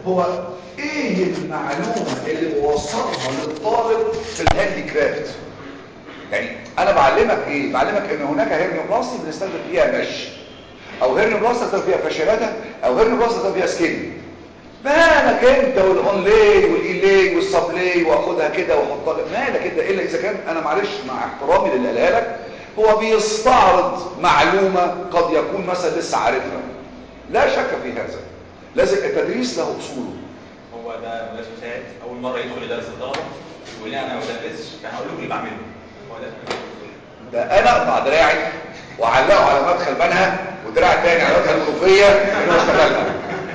هو ايه المعلومة اللي بوصلها للطالب في الهاندي كرافت يعني انا بعلمك ايه بعلمك ان هناك هيرنيوبلاستي بنستخدم فيها مش او هيرنيوبلاستي بنستخدم فيها فاشيلاتا او هيرنيوبلاستي بنستخدم فيها سكين مالك انت والاونلاي والايلاي والسبلاي واخدها كده واحطها مالك انت الا اذا كان انا معلش مع احترامي للي قالها لك هو بيستعرض معلومة قد يكون مثلا لسه عارفها لا شك في هذا لازم التدريس له اصوله هو ده مدرس مساعد اول مره يدخل يدرس الطلبه يقول لي انا ما بدرسش فانا هقول لكم اللي بعمله هو ده ده انا اقطع دراعي واعلقه على مدخل بنها ودراع تاني على مدخل الكوفيه اللي اشتغلها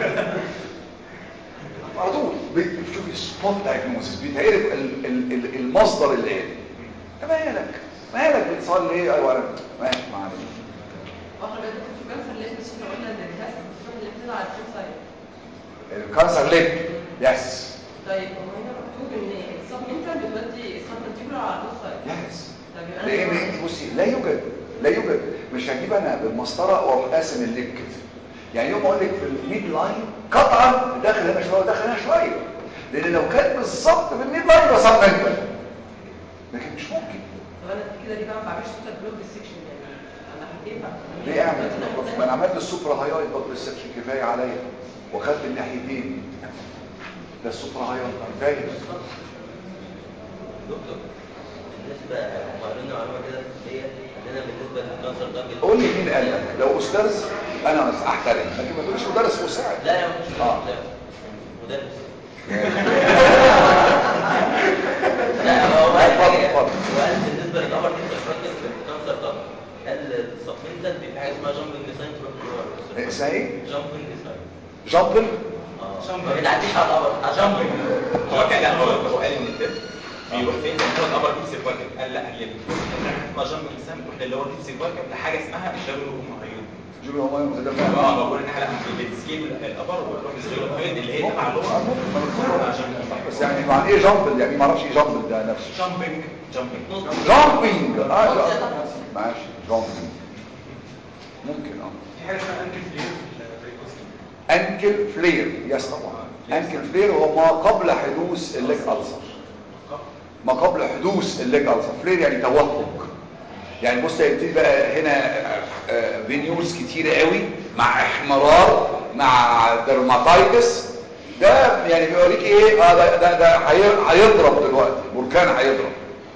على طول بتشوف السبوت دايجنوزس بيتعرف ال- ال- ال- المصدر اللي قال مالك مالك بتصلي ايه ايوه انا ماشي معانا واحنا بنتكلم في كانسر الليمف احنا قلنا ان الكاس بتروح اللي بتطلع على السايد الكانسر ليب يس طيب هو هنا مكتوب ان السب انتر بتودي السب مانتيبولار على السايد يس طب يبقى لان انا انت بصي لا يوجد لا يوجد مش هجيب انا بالمسطره واروح قاسم الليب كده يعني يوم اقول لك في الميد لاين قطعا داخل هنا شويه وداخل هنا شويه لان لو كان بالظبط في الميد لاين يبقى صار منتل لكن مش ممكن طب انا كده ليه بقى ما بعملش توتال بلوك ديسكشن يعني انا حكيت بقى ليه اعمل كده؟ ما انا عملت السوبر هايلايت باب ريسبشن كفايه عليا واخدت الناحيتين ده السوبر هايلايت كفايه دكتور بالنسبه وقالوا معلومه كده هي عندنا بالنسبه للكانسر ده قول لي مين قال لك لو استاذ انا احترم لكن ما تقولش مدرس مساعد لا يا مش آه. مدرس لا هو قال اتفضل، حاجة. اتفضل. هو قال بالنسبه للابر ديستراكشن في الكانسر ده قال السبمنتال بيبقى حاجه اسمها جامبنج ساين إيه اسمها ايه جامبنج ساين جامبل اه ما بتعديش على الابر على جامبنج جامبنج هو كان هو هو قال ان الطفل بيروح فين هو الابر ديب سيرفايكل قال لا هي اسمها جامبنج سام بتروح للور ديب سيرفايكل لحاجه اسمها الجبل الهيوم جيب هو ده اه بقول انها لا بتسكيب الابر وتروح للجبل اللي هي تبع اللور بس يعني مع ايه جامبل يعني ما اعرفش ايه جامبل ده نفسه جامبنج جامبنج جامبينج اه جا- ماشي جامبينج ممكن اه في حاجه اسمها انكل فلير في البريكوست انكل فلير يس طبعا انكل فلير هو ما قبل حدوث الليج ألسر ما قبل حدوث الليج ألسر فلير يعني توهج يعني بص يبتدي بقى هنا آه، فينيوز كتيرة قوي مع احمرار مع درماتايتس ده يعني بيوريك ايه اه ده ده, ده هي- هيضرب دلوقتي بركان هيضرب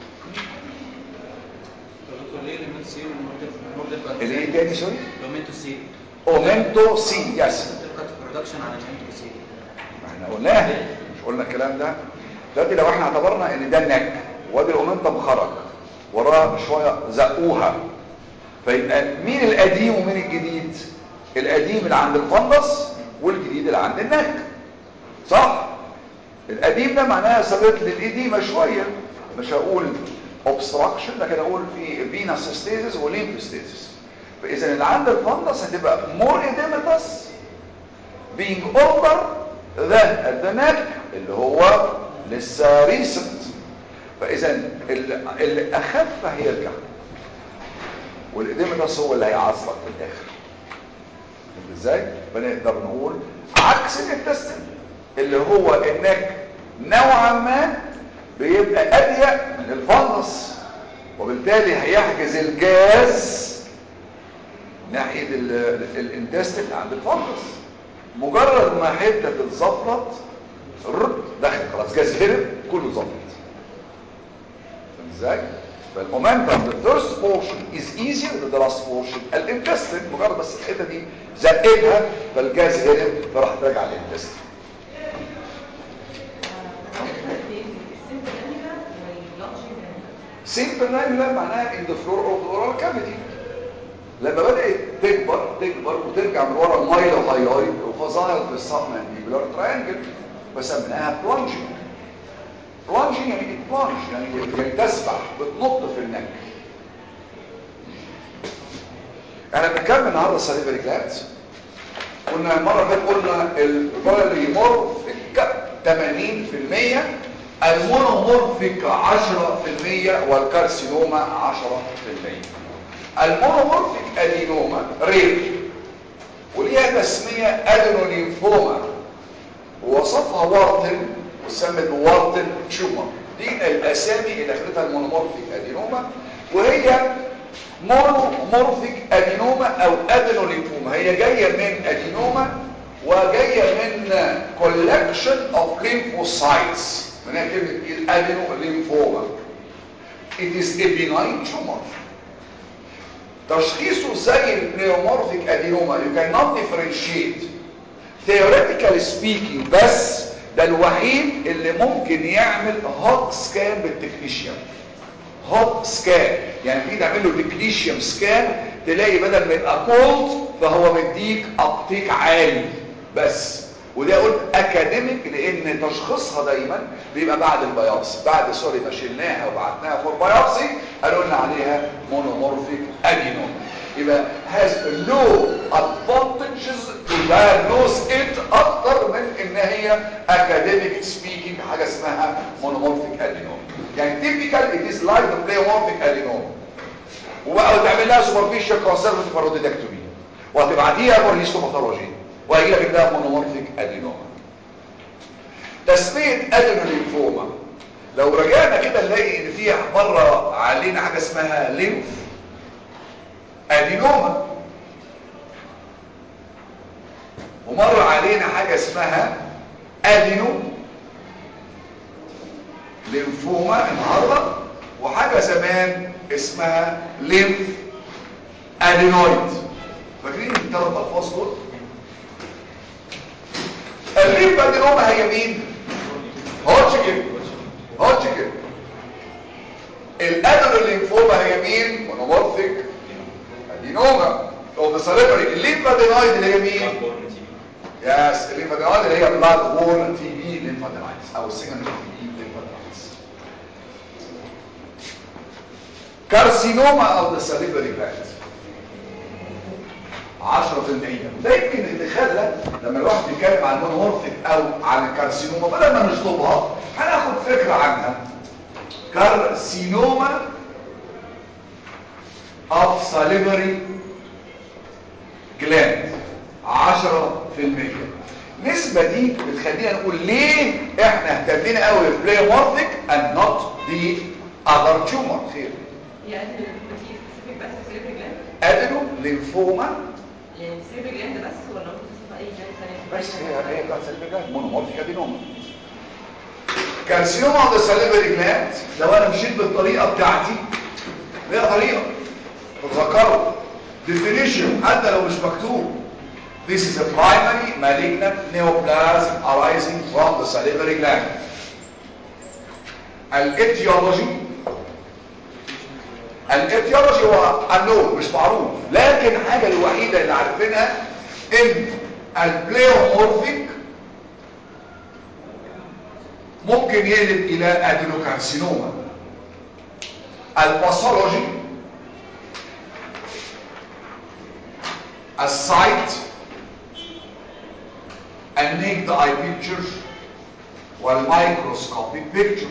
دكتور ليه الليمت سي والموردر الايه تاني سوري لومينتو سي اومنتو سي يس برودكشن على المنتو سي ما احنا قلناه مش قلنا الكلام ده دلوقتي لو احنا اعتبرنا ان ده النك وادي الاومنتم خرج وراه شويه زقوها فيبقى مين القديم ومين الجديد القديم اللي عند الفندس والجديد اللي عند النك صح القديم ده معناها سببت للإديمة شوية مش هقول obstruction لكن اقول في venous stasis و lymph stasis فاذا اللي عند الفندس هتبقى more edematous being older than at the neck اللي هو لسه recent فاذا ال- اللي اخف هيرجع والإديمتاس هو اللي هيعصلك في الاخر فهمت ازاي فنقدر نقول عكس الانتستين اللي هو انك نوعا ما بيبقى اضيق من الفنس وبالتالي هيحجز الجاز ناحية الانتستين عند الفنس مجرد ما حتة تتظبط رد، دخل خلاص جاز هرب كله ظبط فهمت ازاي فالمومنتم the first portion is easier than the last portion الانتستين مجرد بس الحته دي زقتها فالجاز هرب فراح ترجع الانتستين سيمبل رانجولار معناها in the floor of the oral cavity لما بدأت تكبر تكبر وترجع من ورا المايلو هايلايت وفظاهر في السبمانديبولار تراينجل فسميناها بلانجينج بلانجينج يعني بلانج يعني يعني تسبح بتنط في النك احنا بنتكلم النهارده سليفري جلاندز قلنا المره اللي فاتت قلنا البوليمورفيك 80% المونومورفيك 10% والكارسينوما 10% المونومورفيك ادينوما رير وليها تسميه ادينولينفوما ووصفها وارتن وسمت وارتن تيومر دي الاسامي اللي اخذتها المونومورفيك ادينوما وهي مونومورفيك ادينوما او ادينوليمفوما هي جايه من ادينوما وجايه من collection of lymphocytes من هي كلمه الادينوليمفوما it is a benign tumor تشخيصه زي البنيومورفيك ادينوما you cannot differentiate theoretically speaking بس ده الوحيد اللي ممكن يعمل هوت سكان بالتكنيشيوم هوت سكان يعني تيجي تعمل له تكنيشيوم سكان تلاقي بدل ما يبقى كولد فهو مديك ابتيك عالي بس وده قلت اكاديميك لان تشخيصها دايما بيبقى بعد البياضسي بعد سوري ما شلناها وبعتناها فور بياضسي قالوا لنا عليها مونومورفيك ادينوما يبقى has no advantages to diagnose it اكتر من ان هي academic speaking حاجه اسمها monomorphic adenoma يعني typical it is like the pleomorphic adenoma وبقى تعمل لها superficial conservative parotidectomy وهتبعتيها for histopathology وهيجي لك انها monomorphic adenoma تسميه adenolymphoma لو رجعنا كده نلاقي ان في مره علينا حاجه اسمها ليمف ادينوما ومر علينا حاجة اسمها ادينو ليمفوما النهاردة وحاجة زمان اسمها ليمف ادينويد فاكرين الثلاث الفاظ دول الليمف ادينوما هي مين هوتشكن هوتشكن الادينو ليمفوما هي مين مونومورفيك ادينوما او ذا سيريبري الليمفادينويد اللي هي مين يس الليمفادينويد اللي هي بلاد بورن تي بي ليمفادينويدز او سيجنال تي بي ليمفادينويدز كارسينوما او ذا سيريبري جلاند 10% ده يمكن اللي خلى لما الواحد بيتكلم عن المونومورفيك او عن الكارسينوما بدل ما نشطبها هناخد فكره عنها كارسينوما of salivary gland 10% النسبة دي بتخلينا نقول ليه احنا اهتمينا قوي بالبلايومورفيك and not the other tumor خير يعني في سبيسيفيك بس سيريبري جلاند ادينو ليمفوما يعني سيريبري جلاند بس ولا ممكن تصف اي جلاند ثانيه بس هي هي بتاعت salivary gland مونومورفيك ادينوما كارسينوما of the salivary gland لو انا مشيت بالطريقة بتاعتي ليها طريقة تتذكروا definition حتى لو مش مكتوب This is a primary malignant neoplasm arising from the salivary gland. الاتيولوجي الاتيولوجي هو unknown مش معروف لكن الحاجة الوحيدة اللي عارفينها ان البليومورفيك ممكن يقلب الى ادينوكارسينوما الباثولوجي السايت النيكد اي بيكتشر والمايكروسكوبيك بيكتشر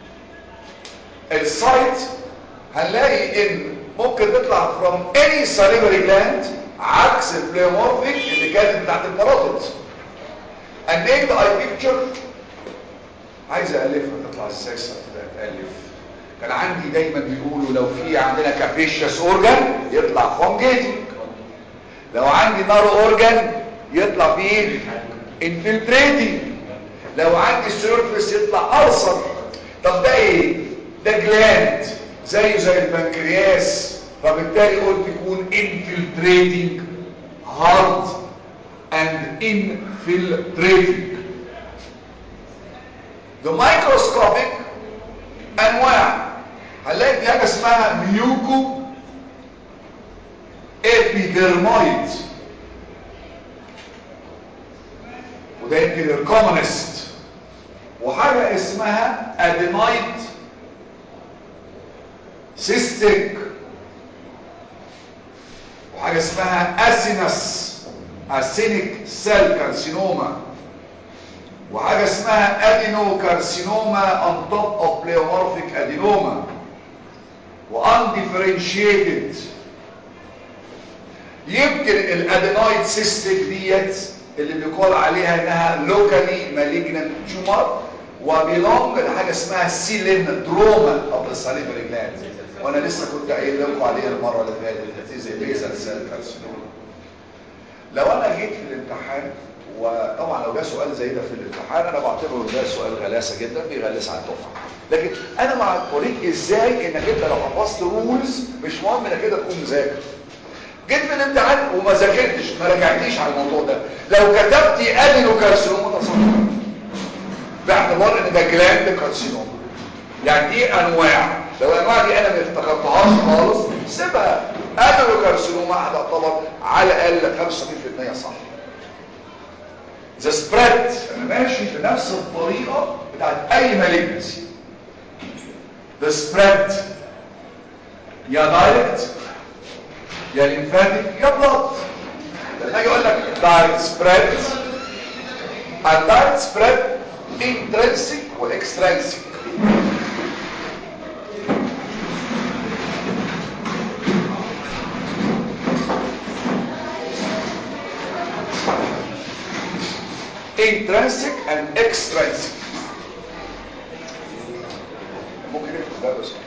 السايت هنلاقي ان ممكن تطلع from any salivary gland عكس البليومورفيك اللي كانت بتاعت الباروتيد النيكد اي بيكتشر عايز الفها تطلع السكسة كده تالف كان عندي دايما بيقولوا لو في عندنا كابيشيوس اورجان يطلع فونجيتنج لو عندي نارو اورجان يطلع فيه انفلتريتنج لو عندي سيرفس يطلع ارسل طب ده ايه ده جلاند زيه زي البنكرياس فبالتالي قلت يكون infiltrating hard and infiltrating the microscopic انواع هنلاقي في حاجه اسمها ميوكو ابيدرمايد وده يمكن الكومونست وحاجه اسمها ادينايد سيستيك وحاجه اسمها اسينس اسينيك سيل كارسينوما وحاجه اسمها ادينو كارسينوما on top of pleomorphic adenoma undifferentiated يمكن الادينويد سيستيك ديت اللي بيقال عليها انها لوكالي مالجنان تيومر وبيلونج لحاجه اسمها سيليندروما اوف ذا ساليفري جلاند وانا لسه كنت قايل لكم عليها المره اللي فاتت زي بيزل سيل كارسينوما لو انا جيت في الامتحان وطبعا لو جه سؤال زي ده في الامتحان انا بعتبره ده سؤال غلاسه جدا بيغلس على الدفعه لكن انا مع بوريك ازاي انك انت لو حفظت رولز مش مهم انك انت تكون مذاكر جيت في الامتحان وما ذاكرتش ما رجعتيش على الموضوع ده لو كتبتي ادينو كارسينوما تصور باعتبار ان ده جلاند كارسينوما يعني دي انواع لو الانواع دي انا ما افتكرتهاش خالص سيبها ادينو كارسينوما هتعتبر على الاقل 75% صح ذا سبريد انا ماشي بنفس الطريقه بتاعت اي مالجنسي ذا سبريد يا دايركت يا ليمفاتيك يا بلاد لما اجي اقول لك دايركت سبريد الدايركت سبريد انترنسيك واكسترنسيك intrinsic and extrinsic ممكن نكتب ده بس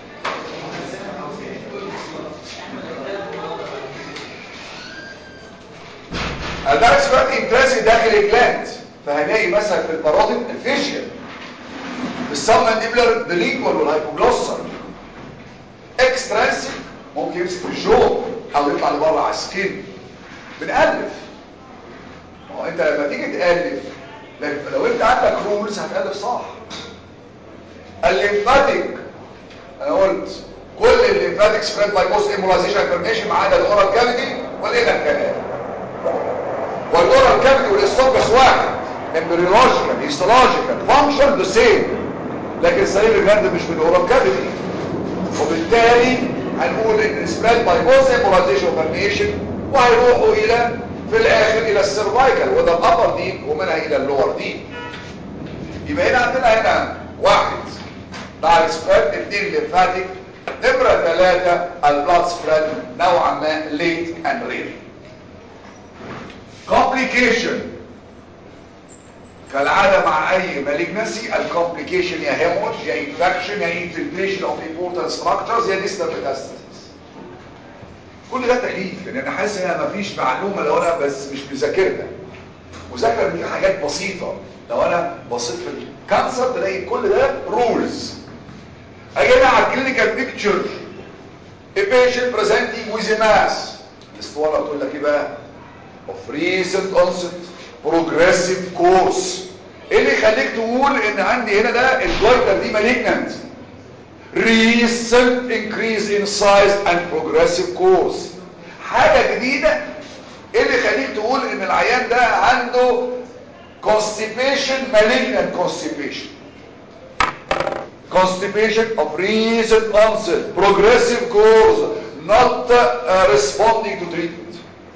الدايركت سبريد انترنسيك داخل الجلاند فهنلاقي مثلا في البارودين الفيشيال في السبمنديبلر بلينجوال والهايبوجلوسال اكسترنسيك ممكن يمسك في الجو او يطلع لبره على السكين بنألف ما هو انت لما تيجي تألف لكن لو انت عندك رولز هتألف صح الليمفاتيك انا قلت كل الليمفاتيك سبريد باي بوست ايمولايزيشن برميشن ما عدا الاورال كافيتي والانر كانال والاورال كافيتي والاستوكس واحد امبريولوجيكال هيستولوجيكال فانكشن ذا سيم لكن السليم جلاند مش من الاورال كافيتي وبالتالي هنقول ان سبريد باي بوست ايمولايزيشن برميشن وهيروحوا الى في الاخر الى السيرفايكال وده الابر ديب ومنها الى اللور ديب يبقى هنا عندنا هنا واحد دايركت سبريد اثنين ليمفاتيك نمرة ثلاثة البلاد سبريد نوعا ما ليت اند رير complication كالعادة مع اي malignancy الكومبليكيشن يا هيموج يا infection يا infiltration of important structures يا distal metastasis كل ده تكليف لان انا حاسس ان انا مفيش معلومه لو انا بس مش مذاكرها مذاكره دي حاجات بسيطه لو انا بصيت في الكانسر تلاقي كل ده رولز اجي هنا على الكلينيكال بيكتشر a patient presenting with a mass الاسطوانه تقول لك ايه بقى of recent onset progressive course ايه اللي يخليك تقول ان عندي هنا ده الجويتر دي malignant recent increase in size and progressive course حاجة جديدة ايه اللي يخليك تقول ان العيان ده عنده constipation malignant constipation constipation of recent onset progressive course not uh, responding to treatment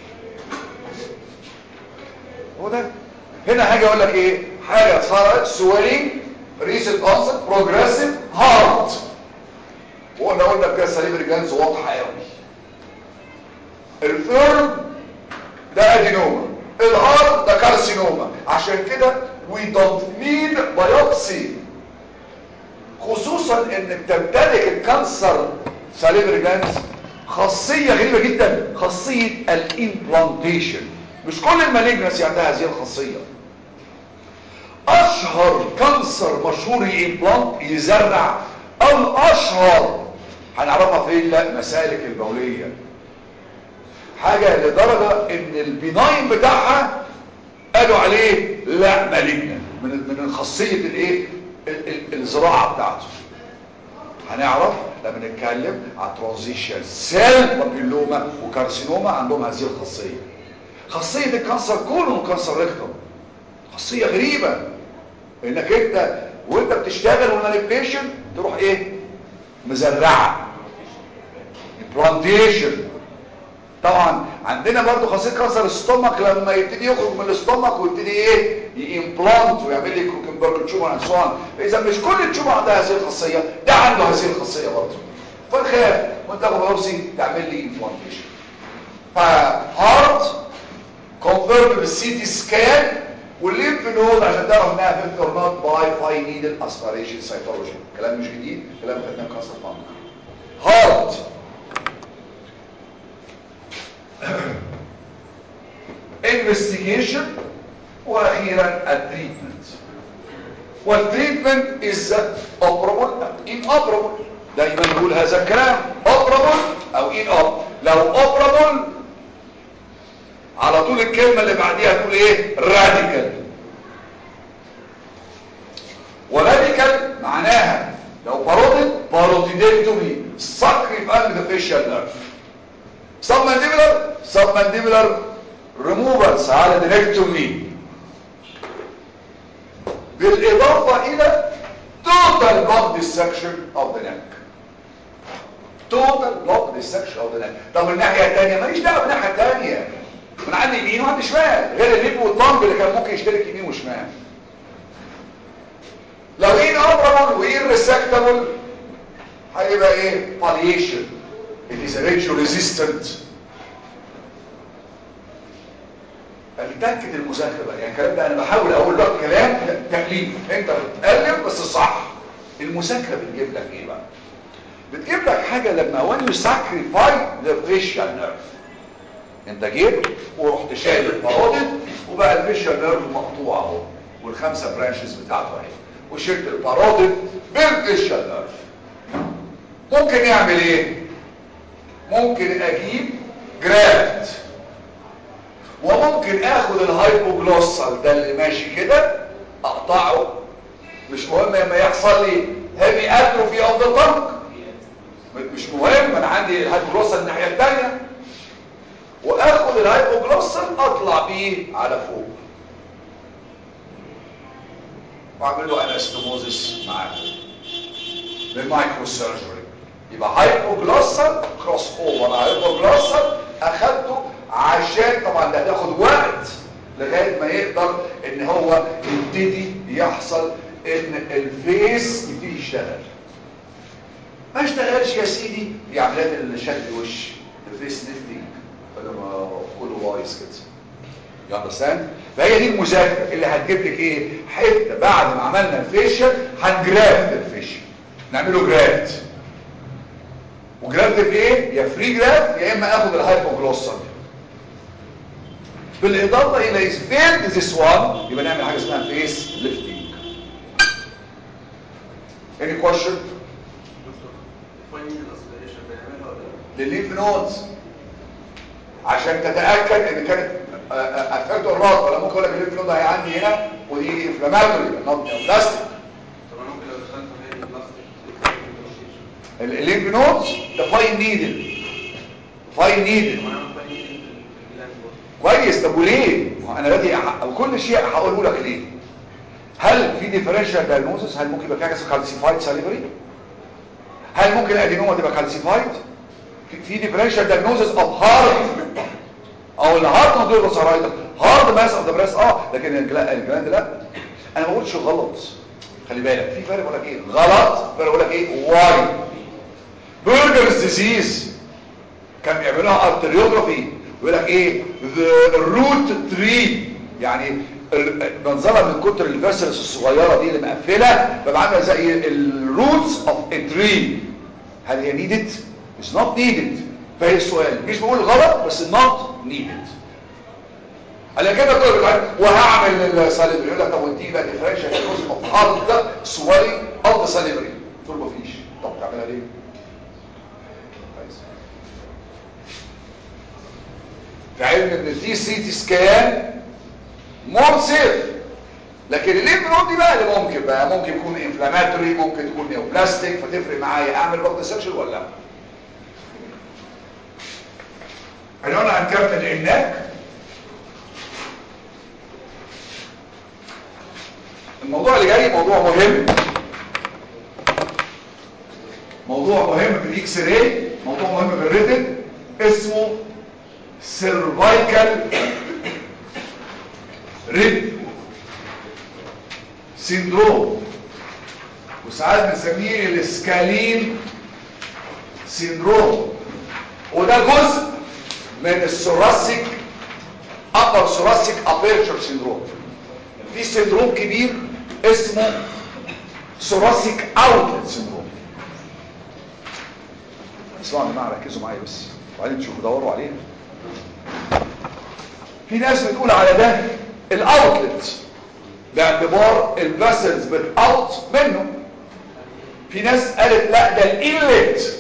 هو ده هنا هاجي اقول لك ايه حاجة صارت swelling recent onset progressive heart وقلنا قلنا كده سليم الجنس واضحه قوي الثيرد ده ادينوما الهارد ده كارسينوما عشان كده we don't need biopsy خصوصا ان بتمتلك الكانسر سليم جلاندز خاصيه غريبه جدا خاصيه الامبلانتيشن مش كل المالجنسي عندها هذه الخاصيه اشهر كانسر مشهور يمبلانت يزرع الاشهر هنعرفها في المسالك البوليه حاجه لدرجه ان البناين بتاعها قالوا عليه لا مالجنا من من خاصيه الايه الزراعه بتاعته هنعرف لما نتكلم على ترانزيشن سيل بابيلوما وكارسينوما عندهم هذه الخاصيه خاصيه الكانسر كولون وكانسر ريكتوم خاصيه غريبه انك انت وانت بتشتغل والمانيبيشن تروح ايه مزرعه بلانتيشن طبعا عندنا برضو خاصيه كانسر الستومك لما يبتدي يخرج من الستومك ويبتدي ايه يمبلانت ويعمل لي كروكنبرج تشومر اند سو اذا مش كل التشومر عندها هذه الخاصيه ده عنده هذه الخاصيه برضو فنخاف وانت تاخد بايوبسي تعمل لي امبلانتيشن فهارت كونفيرم بالسي تي سكان والليمف نود عشان تعرف انها فيفت اور نوت باي فاي نيدل اسبيريشن سيتولوجي كلام مش جديد كلام خدناه في كاس الفانك هارت investigation واخيرا التريتمنت والتريتمنت is operable او inoperable دايما نقول هذا الكلام operable او inoperable لو operable على طول الكلمة اللي بعديها تقول ايه radical وراديكال معناها لو باروتد باروتيدكتومي صقر في قلب the facial nerve submandibular submandibular removal سعادة بالإضافة إلى total block dissection of the neck total block dissection of the neck طب الناحية التانية ماليش دعوة بالناحية التانية من عندي يمين وعندي شمال غير الليب والطنج اللي كان ممكن يشترك يمين وشمال لو ايه اوبرابل وايه ريسكتابل هيبقى ايه palliation it is a radio resistant التكت المذاكره بقى يعني الكلام ده انا بحاول اقول لك كلام تكليف انت بتقلب بس صح المذاكره بتجيب لك ايه بقى بتجيب لك حاجه لما when you sacrifice the facial nerve انت جيت ورحت شايل البارودد وبقى الفيشال نيرف مقطوع اهو والخمسه برانشز بتاعته اهي وشلت البارودد بالفيشال نيرف ممكن يعمل ايه ممكن اجيب جرافت وممكن اخد الهايبوجلوسال ده اللي ماشي كده اقطعه مش مهم لما يحصل لي هيفي اتروفي اوف ذا تانك مش مهم انا عندي الهايبوجلوسال الناحيه الثانيه واخد الهايبوجلوسال اطلع بيه على فوق واعمل له انستموزس معاه بالمايكرو سيرجري يبقى هايبوجلوسال كروس اوفر هايبوجلوسال اخدته عشان طبعا ده هتاخد وقت لغايه ما يقدر ان هو يبتدي يحصل ان الفيس يبتدي يشتغل ما اشتغلش يا سيدي دي عمليات الشد وش الفيس ليفتنج لما كله وايز كده يو اندرستاند فهي دي المذاكره اللي هتجيب لك ايه حته بعد ما عملنا الفيشل هنجرافت الفيشل نعمله جرافت وجرافت بايه يا فري جرافت يا اما اخد الهايبوجلوسال بالاضافه الى اثبات ذيس وان يبقى نعمل حاجه اسمها فيس ليفتنج any question للليف نودز عشان تتاكد ان كانت افكت اور نوت ولا ممكن اقول لك الليف نود هي عندي هنا ودي انفلاماتوري نوت بلاستيك طب انا ممكن لو دخلت غير البلاستيك الليف نودز ده فاين نيدل فاين نيدل وانا مفاهيم في الجلاند برضه كويس طب وليه ما هو انا دلوقتي ح- كل شيء هقوله لك ليه هل في ديفرنشال دايجنوزس هل ممكن يبقى في حاجه اسمها كالسيفايد ساليفري هل ممكن الادينوما تبقى كالسيفايد في- في ديفرنشال دايجنوزس اوف هارت او الهارت نودول بصرايتر هارد ماس اوف ذا بريس اه لكن الجلا- الجلاند لا انا ما بقولش غلط خلي بالك في فرق بقول لك ايه غلط فرق بقول لك ايه واي برجرز ديزيز كان بيعملوها ارتريوجرافي يقول لك ايه the root tree يعني ال- منظرها من كتر الفاسلس الصغيره دي اللي مقفله بقى عامله زي الروتس اوف a tree هل هي needed is not needed فهي السؤال مش بقول غلط بس not needed على كده تقول لك وهعمل الساليبري يقول لك طب ودي بقى ديفرنشال كوز اوف هارد سوالي اوف ذا ساليبري تقول مفيش طب تعملها ليه كويس في علم ان الدي سي تي سكان مور سيف لكن الليمف دي بقى اللي ممكن بقى ممكن يكون انفلاماتوري ممكن تكون نيوبلاستيك فتفرق معايا اعمل بلد سكشن ولا لا احنا قلنا هنكمل النك الموضوع اللي جاي موضوع مهم موضوع مهم في الاكس راي موضوع مهم في الريتن اسمه سيرفايكال ريب سيندروم وساعات بنسميه السكالين سيندروم وده جزء من الثوراسيك upper upper thoracic aperture syndrome في سندروم كبير اسمه thoracic outlet syndrome اسمعوا يا جماعه ركزوا معايا بس وبعدين تشوفوا دوروا عليها في ناس بتقول على ده الاوتلت باعتبار الفاسلز بتاوت منه في ناس قالت لا ده الانلت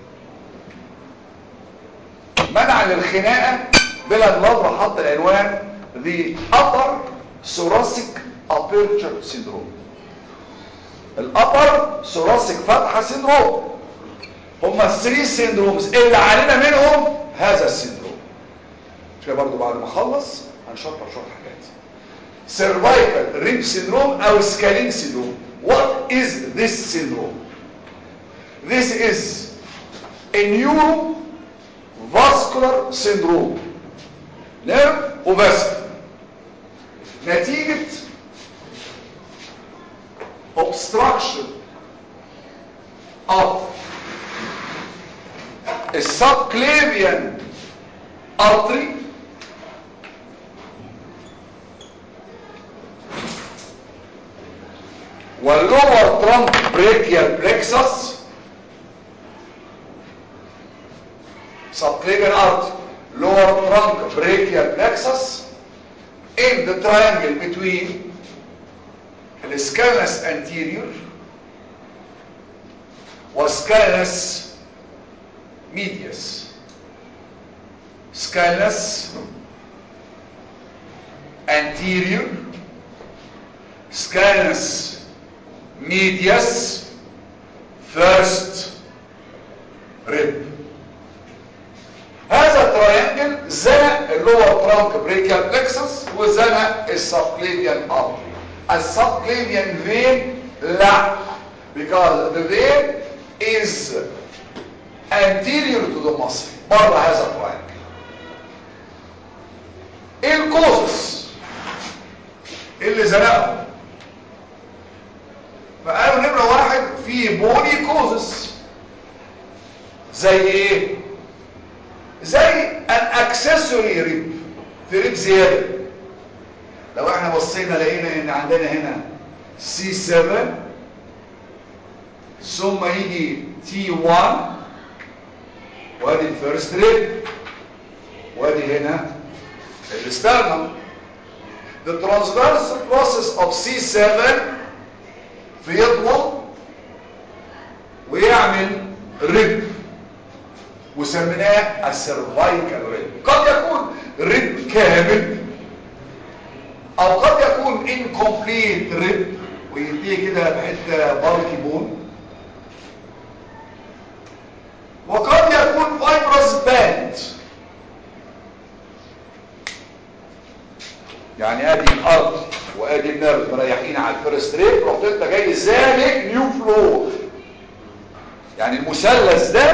منع للخناقه بلا النظره حط العنوان the upper thoracic aperture syndrome الابر thoracic فتحه سيندروم هما الثري سيندرومز اللي علينا منهم هذا السيندروم كده برضو بعد ما اخلص هنشطر شويه حاجات cervical rib syndrome او scaling syndrome what is this syndrome this is a neurovascular syndrome nerve وفاسكولار نتيجة obstruction of a subclavian artery والlower trunk brachial plexus subclavian artery lower trunk brachial plexus in the triangle between the scalus anterior وscalus medius scalus anterior scalus medius first rib هذا التريانجل زنق اللور ترانك بريكال بلكسس وزنق السبكليفيان ارتري السبكليفيان فين لا because the vein is anterior to the muscle بره هذا التريانجل ايه الكوزس اللي زنقهم فقالوا نمرة واحد في بوني كوزس زي ايه زي ان اكسسوري ريب في ريب زيادة لو احنا بصينا لقينا ان عندنا هنا سي 7 ثم يجي تي 1 وادي الفيرست ريب وادي هنا الاسترنم the transverse process of C7 بيطول ويعمل ريب وسميناه السيرفايكال ريب قد يكون ريب كامل او قد يكون incomplete ريب وينتهي كده بحته بالكي بون وقد يكون فايبرس باند يعني ادي الارض وادي النرد مريحين على الفيرست ريب رحت انت جاي زانق نيو فلور يعني المثلث ده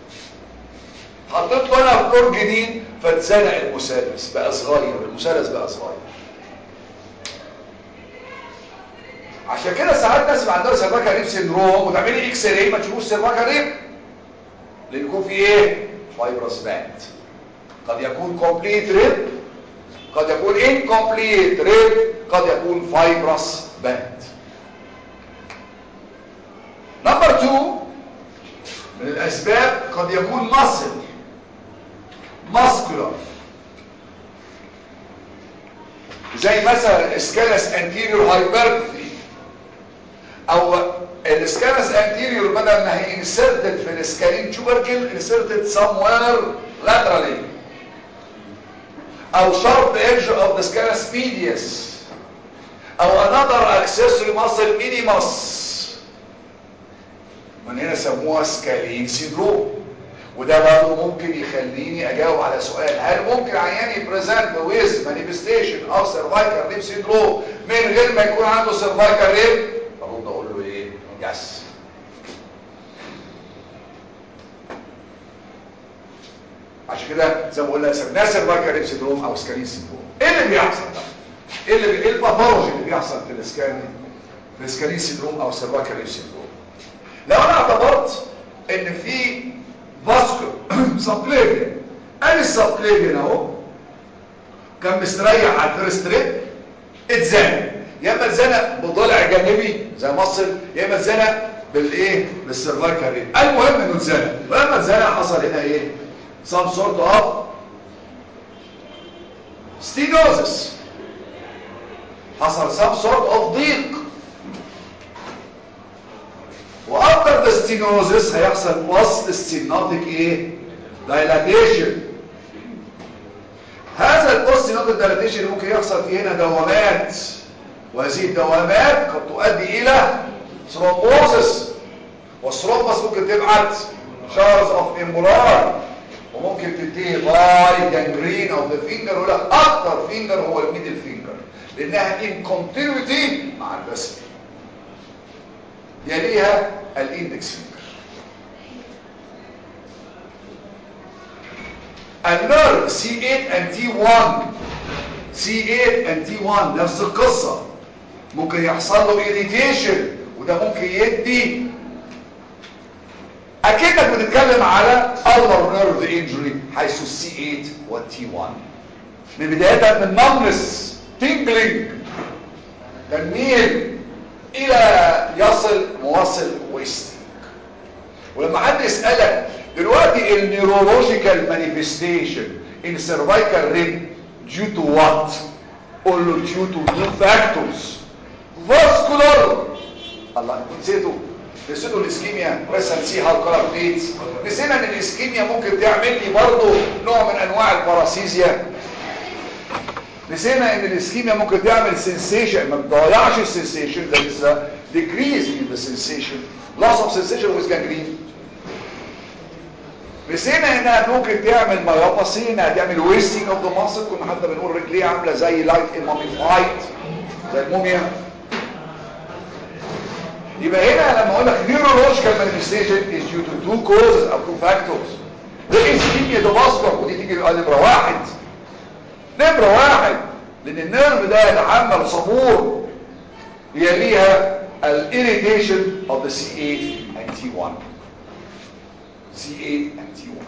حطيت له انا فلور جديد فاتزنق المثلث بقى صغير المثلث بقى صغير عشان كده ساعات ناس ما عندها سيرفاكال ريب سيندروم وتعملي اكس راي ما تشوفوش سيرفاكال ريب لان يكون في ايه فايبرس باند قد يكون كومبليت ريب قد يكون incomplete ريب قد يكون فايبرس باند نمبر 2 من الاسباب قد يكون مصل ماسكولار زي مثلا اسكالس انتيريور هايبرتروفي او الاسكالس انتيريور بدل ما هي inserted في الاسكالين tubercle inserted somewhere laterally او sharp edge of the scalus medius او another accessory muscle minimus من هنا سموها سكالين سيندروم وده برضه ممكن يخليني اجاوب على سؤال هل ممكن عيان يبريزنت ويز مانيفستيشن اوف سيرفايكال ريب سيندروم من غير ما يكون عنده سيرفايكال ريب برد اقول له ايه يس عشان كده زي ما قلنا سميناه سيرفايكال ريب سيندروم او سكالين سيندروم ايه اللي بيحصل ده ايه اللي ايه الباثولوجي اللي بيحصل في الاسكان في السكالين سيندروم او سيرفايكال ريب سيندروم لو انا اعتبرت ان في فاسكو سبليفيان ادي السبليفيان اهو كان مستريح على الفيرست ريب اتزنق يا اما اتزنق بضلع جانبي زي مصر يا اما اتزنق بالايه بالسيرفايكال ريب المهم انه اتزنق ولما اتزنق حصل هنا ايه some sort of stenosis حصل some sort of ضيق وافتر ذا stenosis هيحصل وسط السينوتيك ايه dilatation هذا الاوستينوتيك دايلاتيشن ممكن يحصل فيه هنا دوامات وهذه الدوامات قد تؤدي الى ثرومبوزس والثرومبس ممكن تبعت شارز اوف امبولار وممكن تنتهي باي جانجرين اوف ذا فينجر ولا اكتر فينجر هو الميدل فينجر لانها ان كونتينيوتي مع البسم يليها الاندكس فينجر النيرف سي 8 and T1 سي 8 and T1 نفس القصة ممكن يحصل له irritation وده ممكن يدي اكنك بتتكلم على ulnar nerve injury حيث السي 8 والتي 1 من بداية من numbness tingling تنميل الى يصل موصل ويست ولما حد يسألك دلوقتي النيورولوجيكال مانيفستيشن ان سيرفايكال ريب due to what قول له due to two factors vascular الله انتوا نسيتوا نسيتوا الاسكيميا بس هنسي هاو كولر بليتس نسينا ان الاسكيميا ممكن تعمل لي برضه نوع من انواع الباراسيزيا نسينا ان الاسكيميا ممكن تعمل سensation ما بتضيعش السنسيشن ده لسه decrease in the sensation loss of sensation with gangrene نسينا انها ممكن تعمل مايوباسي انها تعمل ويستنج اوف ذا ماسل كنا حتى بنقول رجليه عامله زي لايك اماميفايد زي الموميا يبقى هنا لما اقول لك neurological manifestation is due to two causes or two factors ده ischemia ده vascular ودي تيجي نمره واحد نمره واحد لان النيرف ده يتحمل صبور يليها الirritation of the C8 and T1 C8 and T1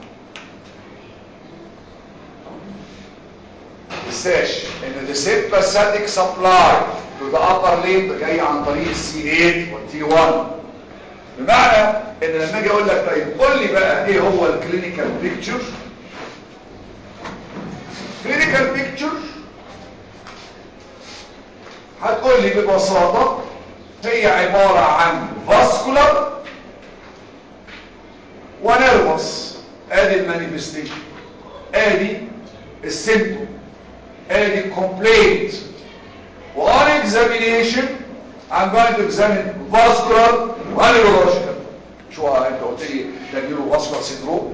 تنساش ان the sympathetic supply to the upper limb جاي عن طريق C8 و T1 بمعنى ان لما اجي اقول لك طيب قول لي بقى ايه هو الكلينيكال بيكتشر كلينيكال بيكتشر هتقول لي ببساطة هي عبارة عن فاسكولار ونرفس ادي المانيفستيشن ادي السيمتوم ادي الكومبلينت وان اكزامينيشن I'm going to examine vascular ونيورولوجيكال شو انت قلت لي ده له vascular syndrome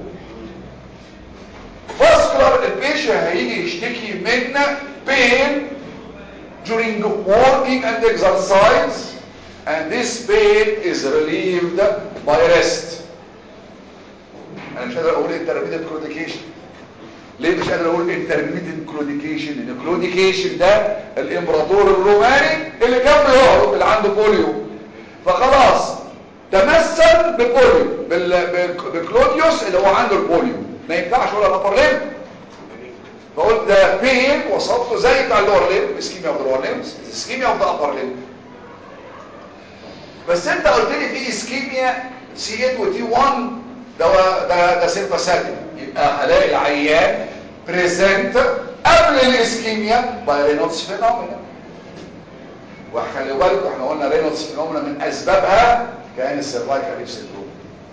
vascular البيشن هيجي يشتكي من pain during working and exercise and this pain is relieved by rest انا مش قادر اقول intermittent claudication ليه مش قادر اقول intermittent claudication لان claudication ده الامبراطور الروماني اللي كان بيقعد اللي عنده بوليو فخلاص تمثل ببوليو بال- بكلوديوس اللي هو عنده البوليو ما ينفعش ولا الابر ليم فقلت ده بين وصفته زي بتاع اللور ليم اسكيميا اوف ذا لور ليم اسكيميا اوف ذا ابر ليم بس انت قلت لي في اسكيميا سي 8 وتي 1 ده ده ده سيمباثيك يبقى هلاقي العيان بريزنت قبل الاسكيميا باي رينولدز فينومينا وخلي بالكم احنا قلنا رينولدز فينومينا من اسبابها كان السيرفايكال ريف سيندروم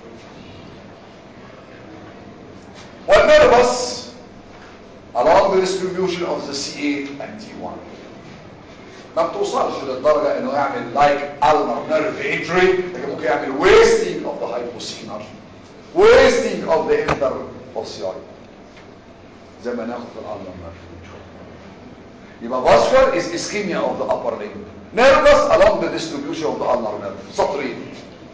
والنرفس along the distribution of the C8 and T1 ما بتوصلش للدرجة انه يعمل like ulnar nerve injury لكن ممكن يعمل wasting of the hypocenar wasting of the interossei زي ما ناخد في الالنر nerve يبقى vascular is ischemia of the upper limb nervous along the distribution of the ulnar nerve سطرين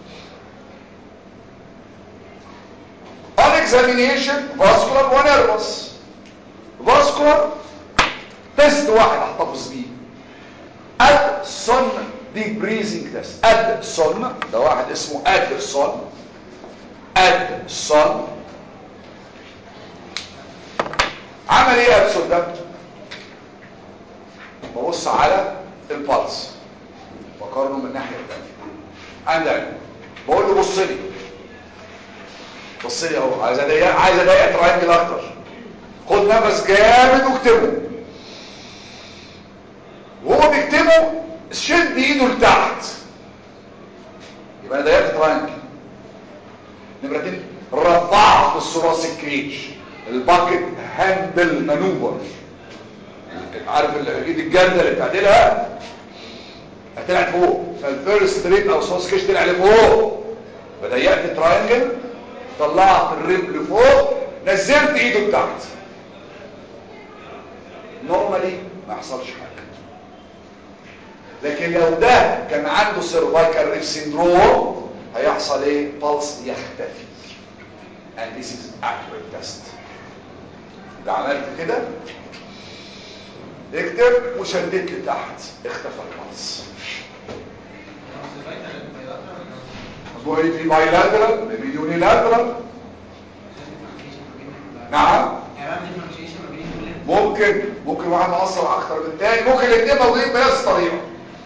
on examination vascular ونرفس vascular تيست واحد احتفظ بيه ادسون دي بريزنج تيست ادسون ده واحد اسمه ادسون ادسون عمل ايه ادسون ده ببص على البلس بقارنه من الناحيه الثانيه عندك بقول له بص لي بص لي اهو عايز اضيق عايز اضيق تراينجل اكتر خد نفس جامد واكتبه وهو بيكتبه شد ايده لتحت يبقى انا ضيقت تراينجل نمرة اتنين رفعت الثوراسيك كريتش الباكت هاندل مانوفر عارف الايد الجامده اللي بتعدلها طلعت فوق فالفيرست ريب او ثوراسيك كريتش طلع لفوق فضيقت تراينجل طلعت الريب لفوق نزلت ايده لتحت نورمالي ما يحصلش حاجه لكن لو ده كان عنده سيرفايكال ريف سيندروم هيحصل ايه بلس يختفي and this is accurate test اذا عملت كده اكتب وشديت لتحت اختفى البلس بقول في بايلاترال maybe unilateral نعم ممكن ممكن واحد مقصر اكتر من التاني ممكن الاثنين موجودين بنفس الطريقه